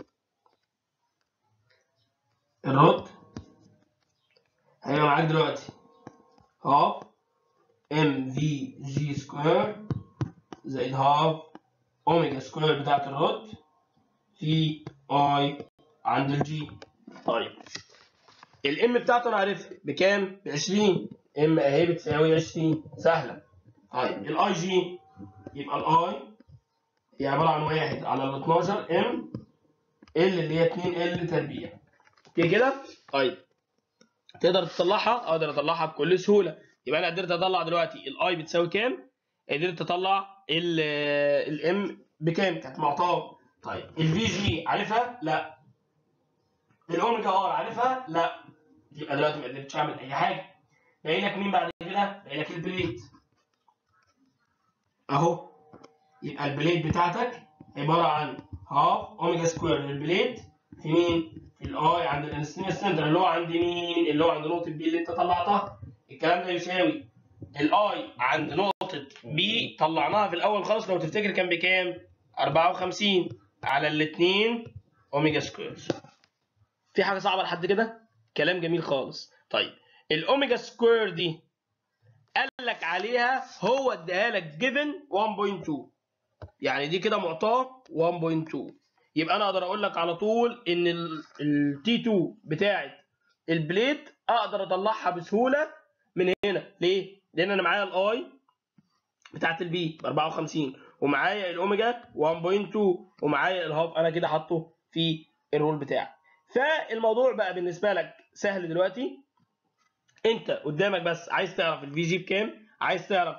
الرد هيبقى معاك دلوقتي هاف ام في جي سكوير زائد هاف اوميجا سكوير بتاعت الرد في اي عند الجي طيب الام بتاعته انا عارفها بكام؟ ب 20 ام اهي بتساوي 20 سهله طيب الاي جي يبقى الاي هي عباره عن واحد على ال 12 ام ال اللي هي 2 ال تربيع اوكي كده؟ طيب تقدر تطلعها؟ اقدر اطلعها بكل سهوله يبقى انا قدرت اطلع دلوقتي الاي بتساوي كام؟ قدرت اطلع الام بكام؟ كانت معطاه طيب الفي جي عارفها؟ لا الاوميجا ار عارفها؟ لا يبقى دلوقتي ما قدرتش اعمل اي حاجه باقي لك مين بعد كده؟ باقي لك البليت اهو يبقى البليت بتاعتك عباره عن هاف اوميجا سكوير للبليت في مين؟ في الاي عند الانستنيا سنتر اللي هو عند مين؟ اللي هو عند نقطه بي اللي انت طلعتها الكلام ده يساوي الاي عند نقطه بي طلعناها في الاول خالص لو تفتكر كان بكام؟ 54 على الاثنين اوميجا سكوير في حاجه صعبه لحد كده؟ كلام جميل خالص طيب الاوميجا سكوير دي قال لك عليها هو اداها لك جيفن 1.2 يعني دي كده معطاه 1.2 يبقى انا اقدر اقول لك على طول ان التي 2 بتاعه البليت اقدر اطلعها بسهوله من هنا ليه؟ لان انا معايا الاي بتاعه البي ب 54 ومعايا الاوميجا 1.2 ومعايا الهاف انا كده حاطه في الرول بتاعي فالموضوع بقى بالنسبه لك سهل دلوقتي انت قدامك بس عايز تعرف الفي جي بكام عايز تعرف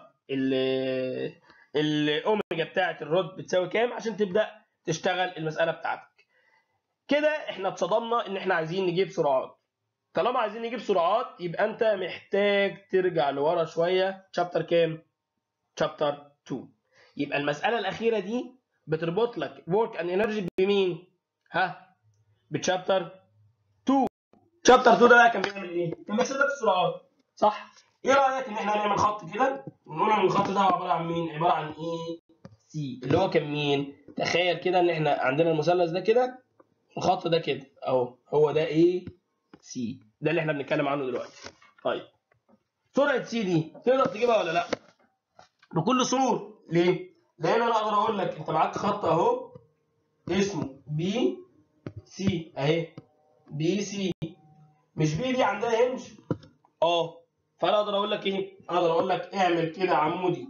الاوميجا بتاعه الرود بتساوي كام عشان تبدا تشتغل المساله بتاعتك كده احنا اتصدمنا ان احنا عايزين نجيب سرعات طالما عايزين نجيب سرعات يبقى انت محتاج ترجع لورا شويه شابتر كام شابتر 2 يبقى المساله الاخيره دي بتربط لك ورك اند انرجي بمين ها بتشابتر 2 شابتر 2 ده بقى كان بيعمل ايه كان بيحسب لك السرعات صح ايه رايك ان احنا نعمل خط كده ونقول ان الخط ده عباره عن مين عباره عن ايه سي اللي هو كان مين تخيل كده ان احنا عندنا المثلث ده كده الخط ده كده اهو هو ده ايه سي ده اللي احنا بنتكلم عنه دلوقتي طيب سرعه سي دي تقدر تجيبها ولا لا بكل سرور ليه لان انا اقدر اقول لك انت معاك خط اهو اسمه بي سي اهي بي سي مش بي دي عندها هنج اه فانا اقدر اقول لك ايه اقدر اقول لك اعمل كده عمودي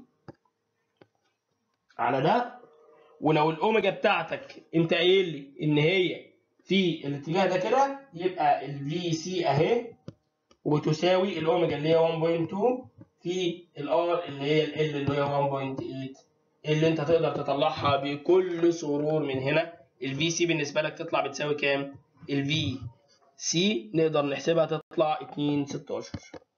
على ده ولو الاوميجا بتاعتك انت قايل لي ان هي في الاتجاه ده كده يبقى الفي سي اهي وتساوي الاوميجا اللي هي 1.2 في الار اللي هي ال اللي هي 1.8 اللي انت تقدر تطلعها بكل سرور من هنا الفي سي بالنسبه لك تطلع بتساوي كام الفي سي نقدر نحسبها تطلع 2 16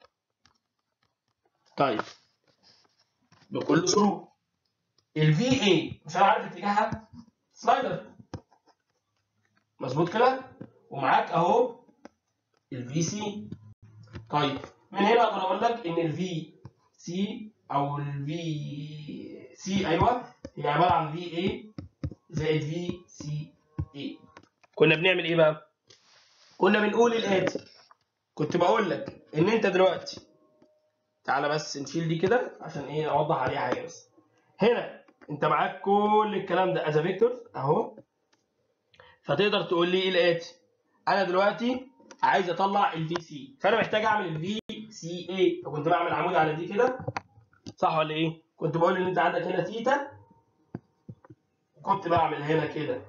طيب بكل سرور الفي اي مش انا عارف اتجاهها سلايدر مظبوط كده ومعاك اهو الفي سي طيب من هنا اقدر اقول لك ان الفي سي او الفي سي ايوه هي عباره عن في اي زائد في سي اي كنا بنعمل ايه بقى كنا بنقول الاتي كنت بقول لك ان انت دلوقتي تعالى بس نشيل دي كده عشان ايه اوضح عليها حاجه بس هنا انت معاك كل الكلام ده از فيكتور اهو فتقدر تقول لي ايه الاتي انا دلوقتي عايز اطلع الفي سي فانا محتاج اعمل الفي سي اي فكنت بعمل عمود على دي كده صح ولا ايه؟ كنت بقول ان انت عندك هنا ثيتا كنت بعمل هنا كده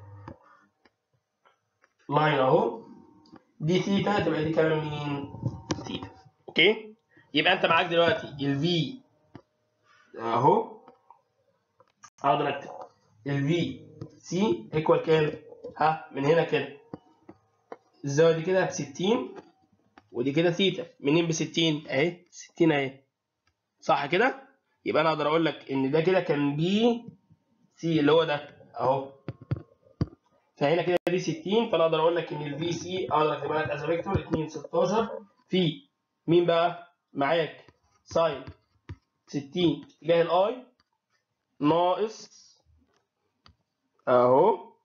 لاين اهو دي ثيتا تبقى دي كمان مين؟ ثيتا اوكي؟ يبقى انت معاك دلوقتي الفي اهو اقدر اكتب الفي سي ايكوال كام؟ ها من هنا كده الزاويه دي كده ب 60 ودي كده ثيتا منين ب 60 اهي 60 اهي صح كده يبقى انا اقدر اقول لك ان ده كده كان بي سي اللي هو ده اهو فهنا كده دي 60 فانا اقدر اقول لك ان الفي سي اقدر اكتبها لك از فيكتور 2 16 في مين بقى معاك ساين 60 اتجاه الاي ناقص اهو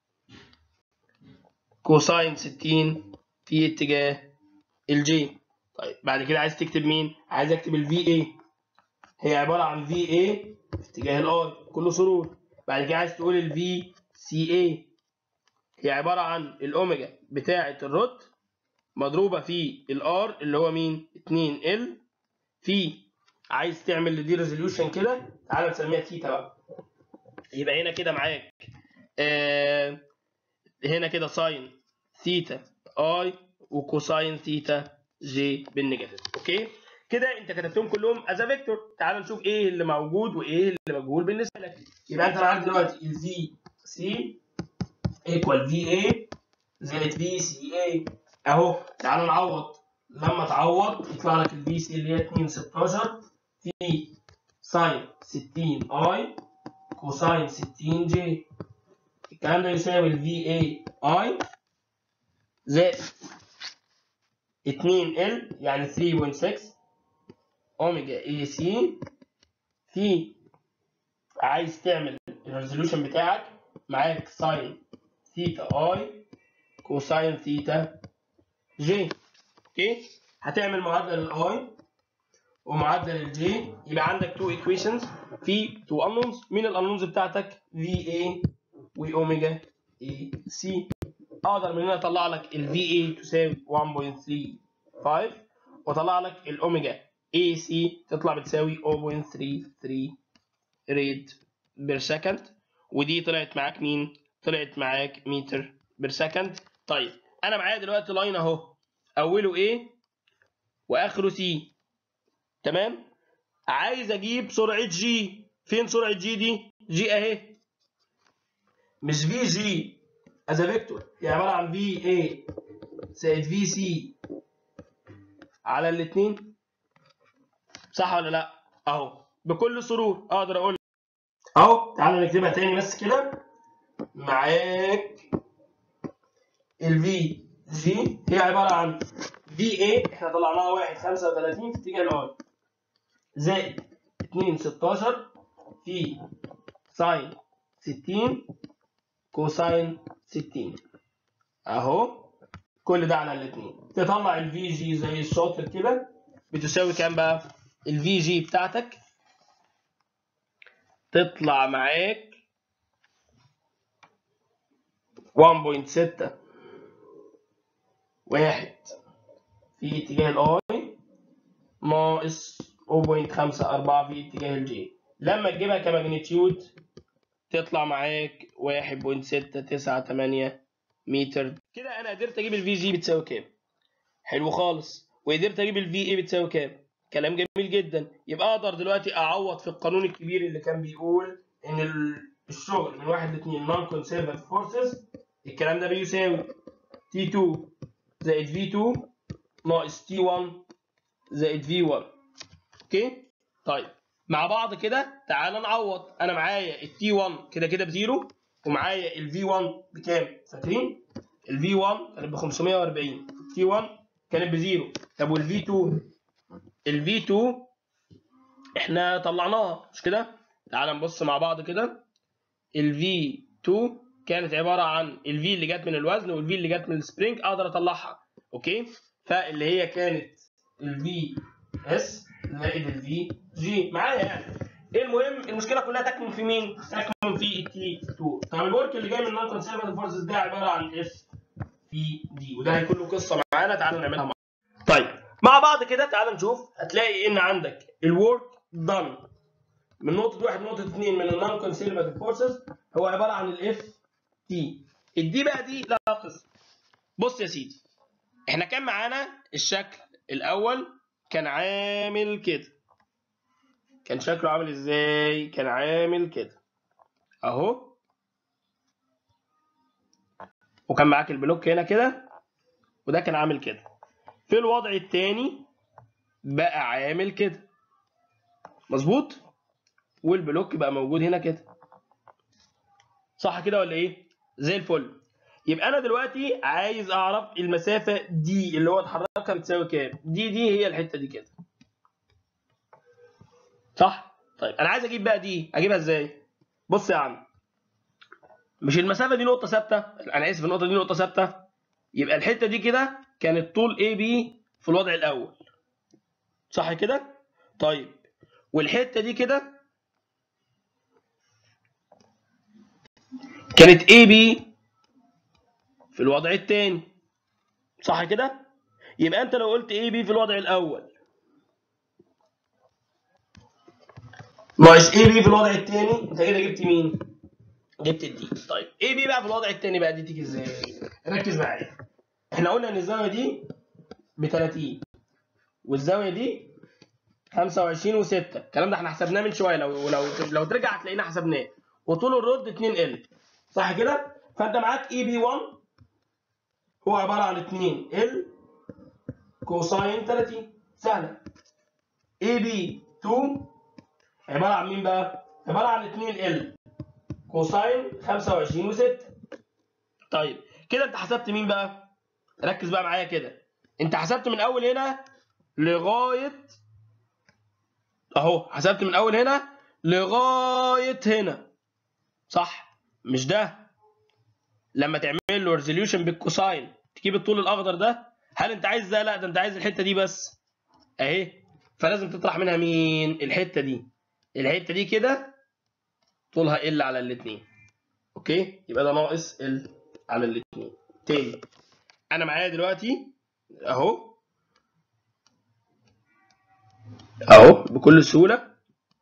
كوساين 60 في اتجاه الجي طيب بعد كده عايز تكتب مين عايز اكتب الفي اي هي عباره عن في اي في اتجاه الاي كله سرور بعد كده عايز تقول الفي سي اي هي عباره عن الاوميجا بتاعه الروت مضروبه في الار اللي هو مين 2 ال في عايز تعمل لدي ريزوليوشن كده تعالى نسميها ثيتا بقى يبقى هنا كده معاك آه هنا كده ساين ثيتا اي وكوساين ثيتا جي بالنيجاتيف اوكي كده انت كتبتهم كلهم از فيكتور تعال نشوف ايه اللي موجود وايه اللي مجهول بالنسبه لك يبقى انت معاك دلوقتي الفي سي ايكوال في اي زائد في سي اي اهو تعال نعوض لما تعوض يطلع لك الفي سي اللي هي 2 16 في ساين 60 اي كوساين 60 جي الكلام ده يساوي ال VA I زائد 2 L يعني 3.6 أوميجا AC في عايز تعمل الريزولوشن بتاعك معاك ساين ثيتا اي كوساين ثيتا جي اوكي هتعمل معادله للاي ومعادله للجي يبقى عندك تو ايكويشنز في تو انونز مين الانونز بتاعتك في اي واوميجا اي سي اقدر من هنا اطلع لك ال VA تساوي 1.35 واطلع لك الاوميجا اي سي تطلع بتساوي 0.33 ريد بير سكند ودي طلعت معاك مين؟ طلعت معاك متر بير سكند طيب انا معايا دلوقتي لاين اهو اوله ايه واخره سي تمام عايز اجيب سرعه جي فين سرعه جي دي جي اهي مش في جي از فيكتور هي عباره عن في اي زائد في سي على الاثنين صح ولا لا اهو بكل سرور اقدر اقول اهو تعالى نكتبها تاني بس كده معاك الفي جي هي عباره عن في اي احنا طلعناها 1 35 في اتجاه الاي زائد 2 16 في ساين 60 كوساين 60 اهو كل ده على الاثنين تطلع الفي جي زي الشاطر كده بتساوي كام بقى الفي جي بتاعتك تطلع معاك 1.6 واحد في اتجاه الاي ناقص 0.54 في اتجاه الجي لما تجيبها كماجنتيود تطلع معاك 1.698 متر كده انا قدرت اجيب الفي جي بتساوي كام حلو خالص وقدرت اجيب الفي اي بتساوي كام كلام جميل جدا يبقى اقدر دلوقتي اعوض في القانون الكبير اللي كان بيقول ان الشغل من واحد لاثنين نون كونسيرفاتيف فورسز الكلام ده بيساوي تي 2 زائد في 2 ناقص تي 1 زائد في 1 اوكي طيب مع بعض كده تعال نعوض انا معايا التي 1 كده كده بزيرو ومعايا الفي 1 بكام فاكرين الفي 1 كانت ب 540 التي 1 كانت بزيرو طب والفي 2 الفي 2 احنا طلعناها مش كده تعال نبص مع بعض كده الفي 2 كانت عباره عن الفي اللي جت من الوزن والفي اللي جت من السبرينج اقدر اطلعها اوكي فاللي هي كانت الفي اس زائد الفي جي معايا يعني ايه المهم المشكله كلها تكمن في مين؟ تكمن في التي 2 طب الورك اللي جاي من نون كونسرفاتيف فورسز ده عباره عن اف في دي وده هيكون له قصه معانا تعالوا نعملها مع طيب مع بعض كده تعال نشوف هتلاقي ان عندك الورك دان من نقطة واحد لنقطة اثنين من النون كونسيرفاتيف فورسز هو عبارة عن الاف تي الدي بقى دي لها قصة بص يا سيدي احنا كان معانا الشكل الاول كان عامل كده كان شكله عامل ازاي كان عامل كده اهو وكان معاك البلوك هنا كده وده كان عامل كده في الوضع الثاني بقى عامل كده مظبوط والبلوك بقى موجود هنا كده صح كده ولا ايه زي الفل يبقى انا دلوقتي عايز اعرف المسافه دي اللي هو اتحركها بتساوي كام دي دي هي الحته دي كده صح طيب انا عايز اجيب بقى دي اجيبها ازاي بص يا عم مش المسافه دي نقطه ثابته انا اسف النقطه دي نقطه ثابته يبقى الحته دي كده كانت طول اي بي في الوضع الاول صح كده طيب والحته دي كده كانت اي بي في الوضع الثاني صح كده يبقى انت لو قلت اي بي في الوضع الاول ناقص اي بي في الوضع الثاني انت كده جبت مين جبت الدي طيب اي بي بقى في الوضع الثاني بقى دي تيجي ازاي ركز معايا احنا قلنا ان الزاويه دي ب 30 والزاويه دي 25 و6 الكلام ده احنا حسبناه من شويه لو لو لو ترجع هتلاقينا حسبناه وطول الرد 2 ال صح كده فانت معاك اي بي 1 هو عباره عن 2 ال كوساين 30 سهله اي بي 2 عباره عن مين بقى عباره عن 2 ال كوساين 25 و6 طيب كده انت حسبت مين بقى ركز بقى معايا كده انت حسبت من اول هنا لغايه اهو حسبت من اول هنا لغايه هنا صح مش ده لما تعمل له ريزوليوشن بالكوساين تجيب الطول الاخضر ده هل انت عايز ده لا ده انت عايز الحته دي بس اهي فلازم تطرح منها مين الحته دي الحته دي كده طولها ال على الاثنين اوكي يبقى ده ناقص ال على الاثنين تاني انا معايا دلوقتي اهو اهو بكل سهوله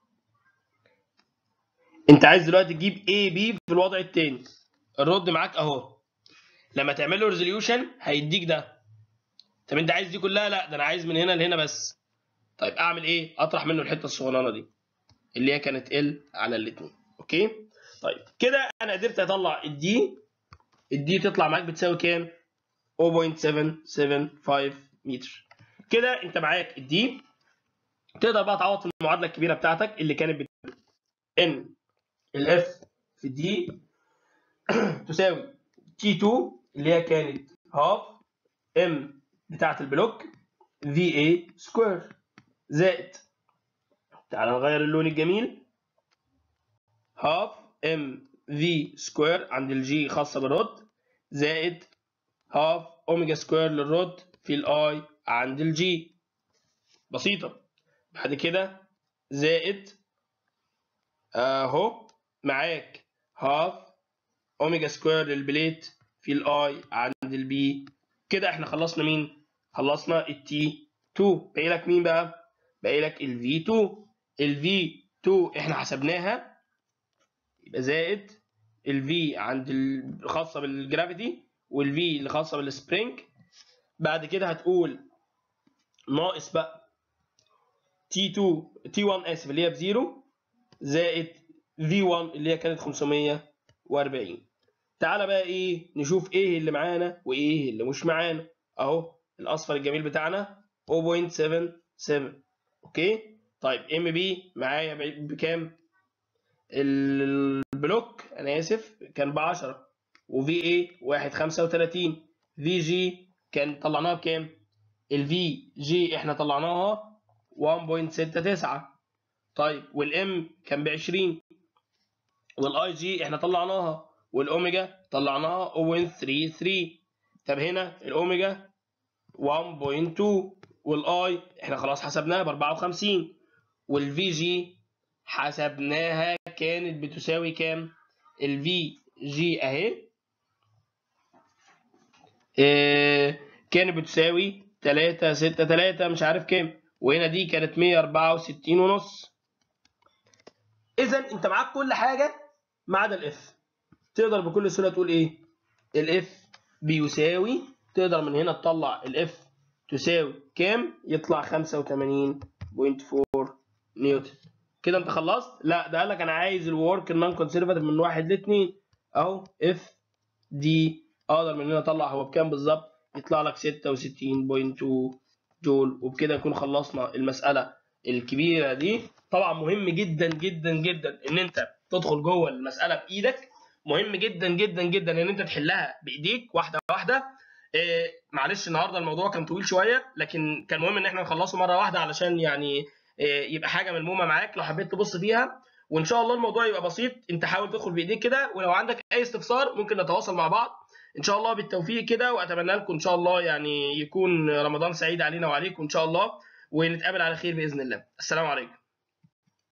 انت عايز دلوقتي تجيب اي بي في الوضع الثاني الرد معاك اهو لما تعمل له ريزوليوشن هيديك ده طب انت عايز دي كلها لا ده انا عايز من هنا لهنا بس طيب اعمل ايه اطرح منه الحته الصغننه دي اللي هي كانت ال على الاثنين اوكي طيب كده انا قدرت اطلع الدي الدي تطلع معاك بتساوي كام 0.775 متر كده انت معاك الدي تقدر بقى تعوض في المعادله الكبيره بتاعتك اللي كانت بت... ان الاف في دي تساوي تي 2 اللي هي كانت هاف ام بتاعت البلوك في اي سكوير زائد تعال نغير اللون الجميل هاف ام في سكوير عند الجي خاصه بالرد زائد هاف اوميجا سكوير للرد في الاي عند الجي بسيطه بعد كده زائد اهو معاك هاف اوميجا سكوير للبليت في الاي عند البي كده احنا خلصنا مين خلصنا التي 2 باقي لك مين بقى باقي لك الفي 2 الفي 2 احنا حسبناها يبقى زائد الفي عند الخاصه بالجرافيتي والفي اللي خاصه بالسبرينج بعد كده هتقول ناقص بقى تي 2 تي 1 اسف اللي هي بزيرو زائد في 1 اللي هي كانت 540 تعالى بقى ايه نشوف ايه اللي معانا وايه اللي مش معانا اهو الاصفر الجميل بتاعنا 0.77 اوكي طيب ام بي معايا بكام البلوك انا اسف كان ب 10 وفي اي 1.35 في جي كان طلعناها بكام الفي جي احنا طلعناها 1.69 طيب والام كان ب 20 والاي جي احنا طلعناها والاوميجا طلعناها 0.33 طب هنا الاوميجا 1.2 والاي احنا خلاص حسبناها ب 54 والفي جي حسبناها كانت بتساوي كام الفي جي اهي اه كانت بتساوي 3 6 3 مش عارف كام وهنا دي كانت 164 ونص اذا انت معاك كل حاجه ما عدا الاف تقدر بكل سهوله تقول ايه الاف بيساوي تقدر من هنا تطلع الاف تساوي كام يطلع 85.4 نيوتن كده انت خلصت لا ده قال لك انا عايز الورك النون كونسرفاتيف من واحد لاثنين اهو اف دي اقدر من هنا اطلع هو بكام بالظبط يطلع لك 66.2 جول وبكده نكون خلصنا المساله الكبيره دي طبعا مهم جدا جدا جدا ان انت تدخل جوه المساله بايدك مهم جدا جدا جدا ان انت تحلها بايديك واحده واحده إيه معلش النهارده الموضوع كان طويل شويه لكن كان مهم ان احنا نخلصه مره واحده علشان يعني إيه يبقى حاجه ملمومه معاك لو حبيت تبص فيها وان شاء الله الموضوع يبقى بسيط انت حاول تدخل بايديك كده ولو عندك اي استفسار ممكن نتواصل مع بعض ان شاء الله بالتوفيق كده واتمنى لكم ان شاء الله يعني يكون رمضان سعيد علينا وعليكم ان شاء الله ونتقابل على خير باذن الله السلام عليكم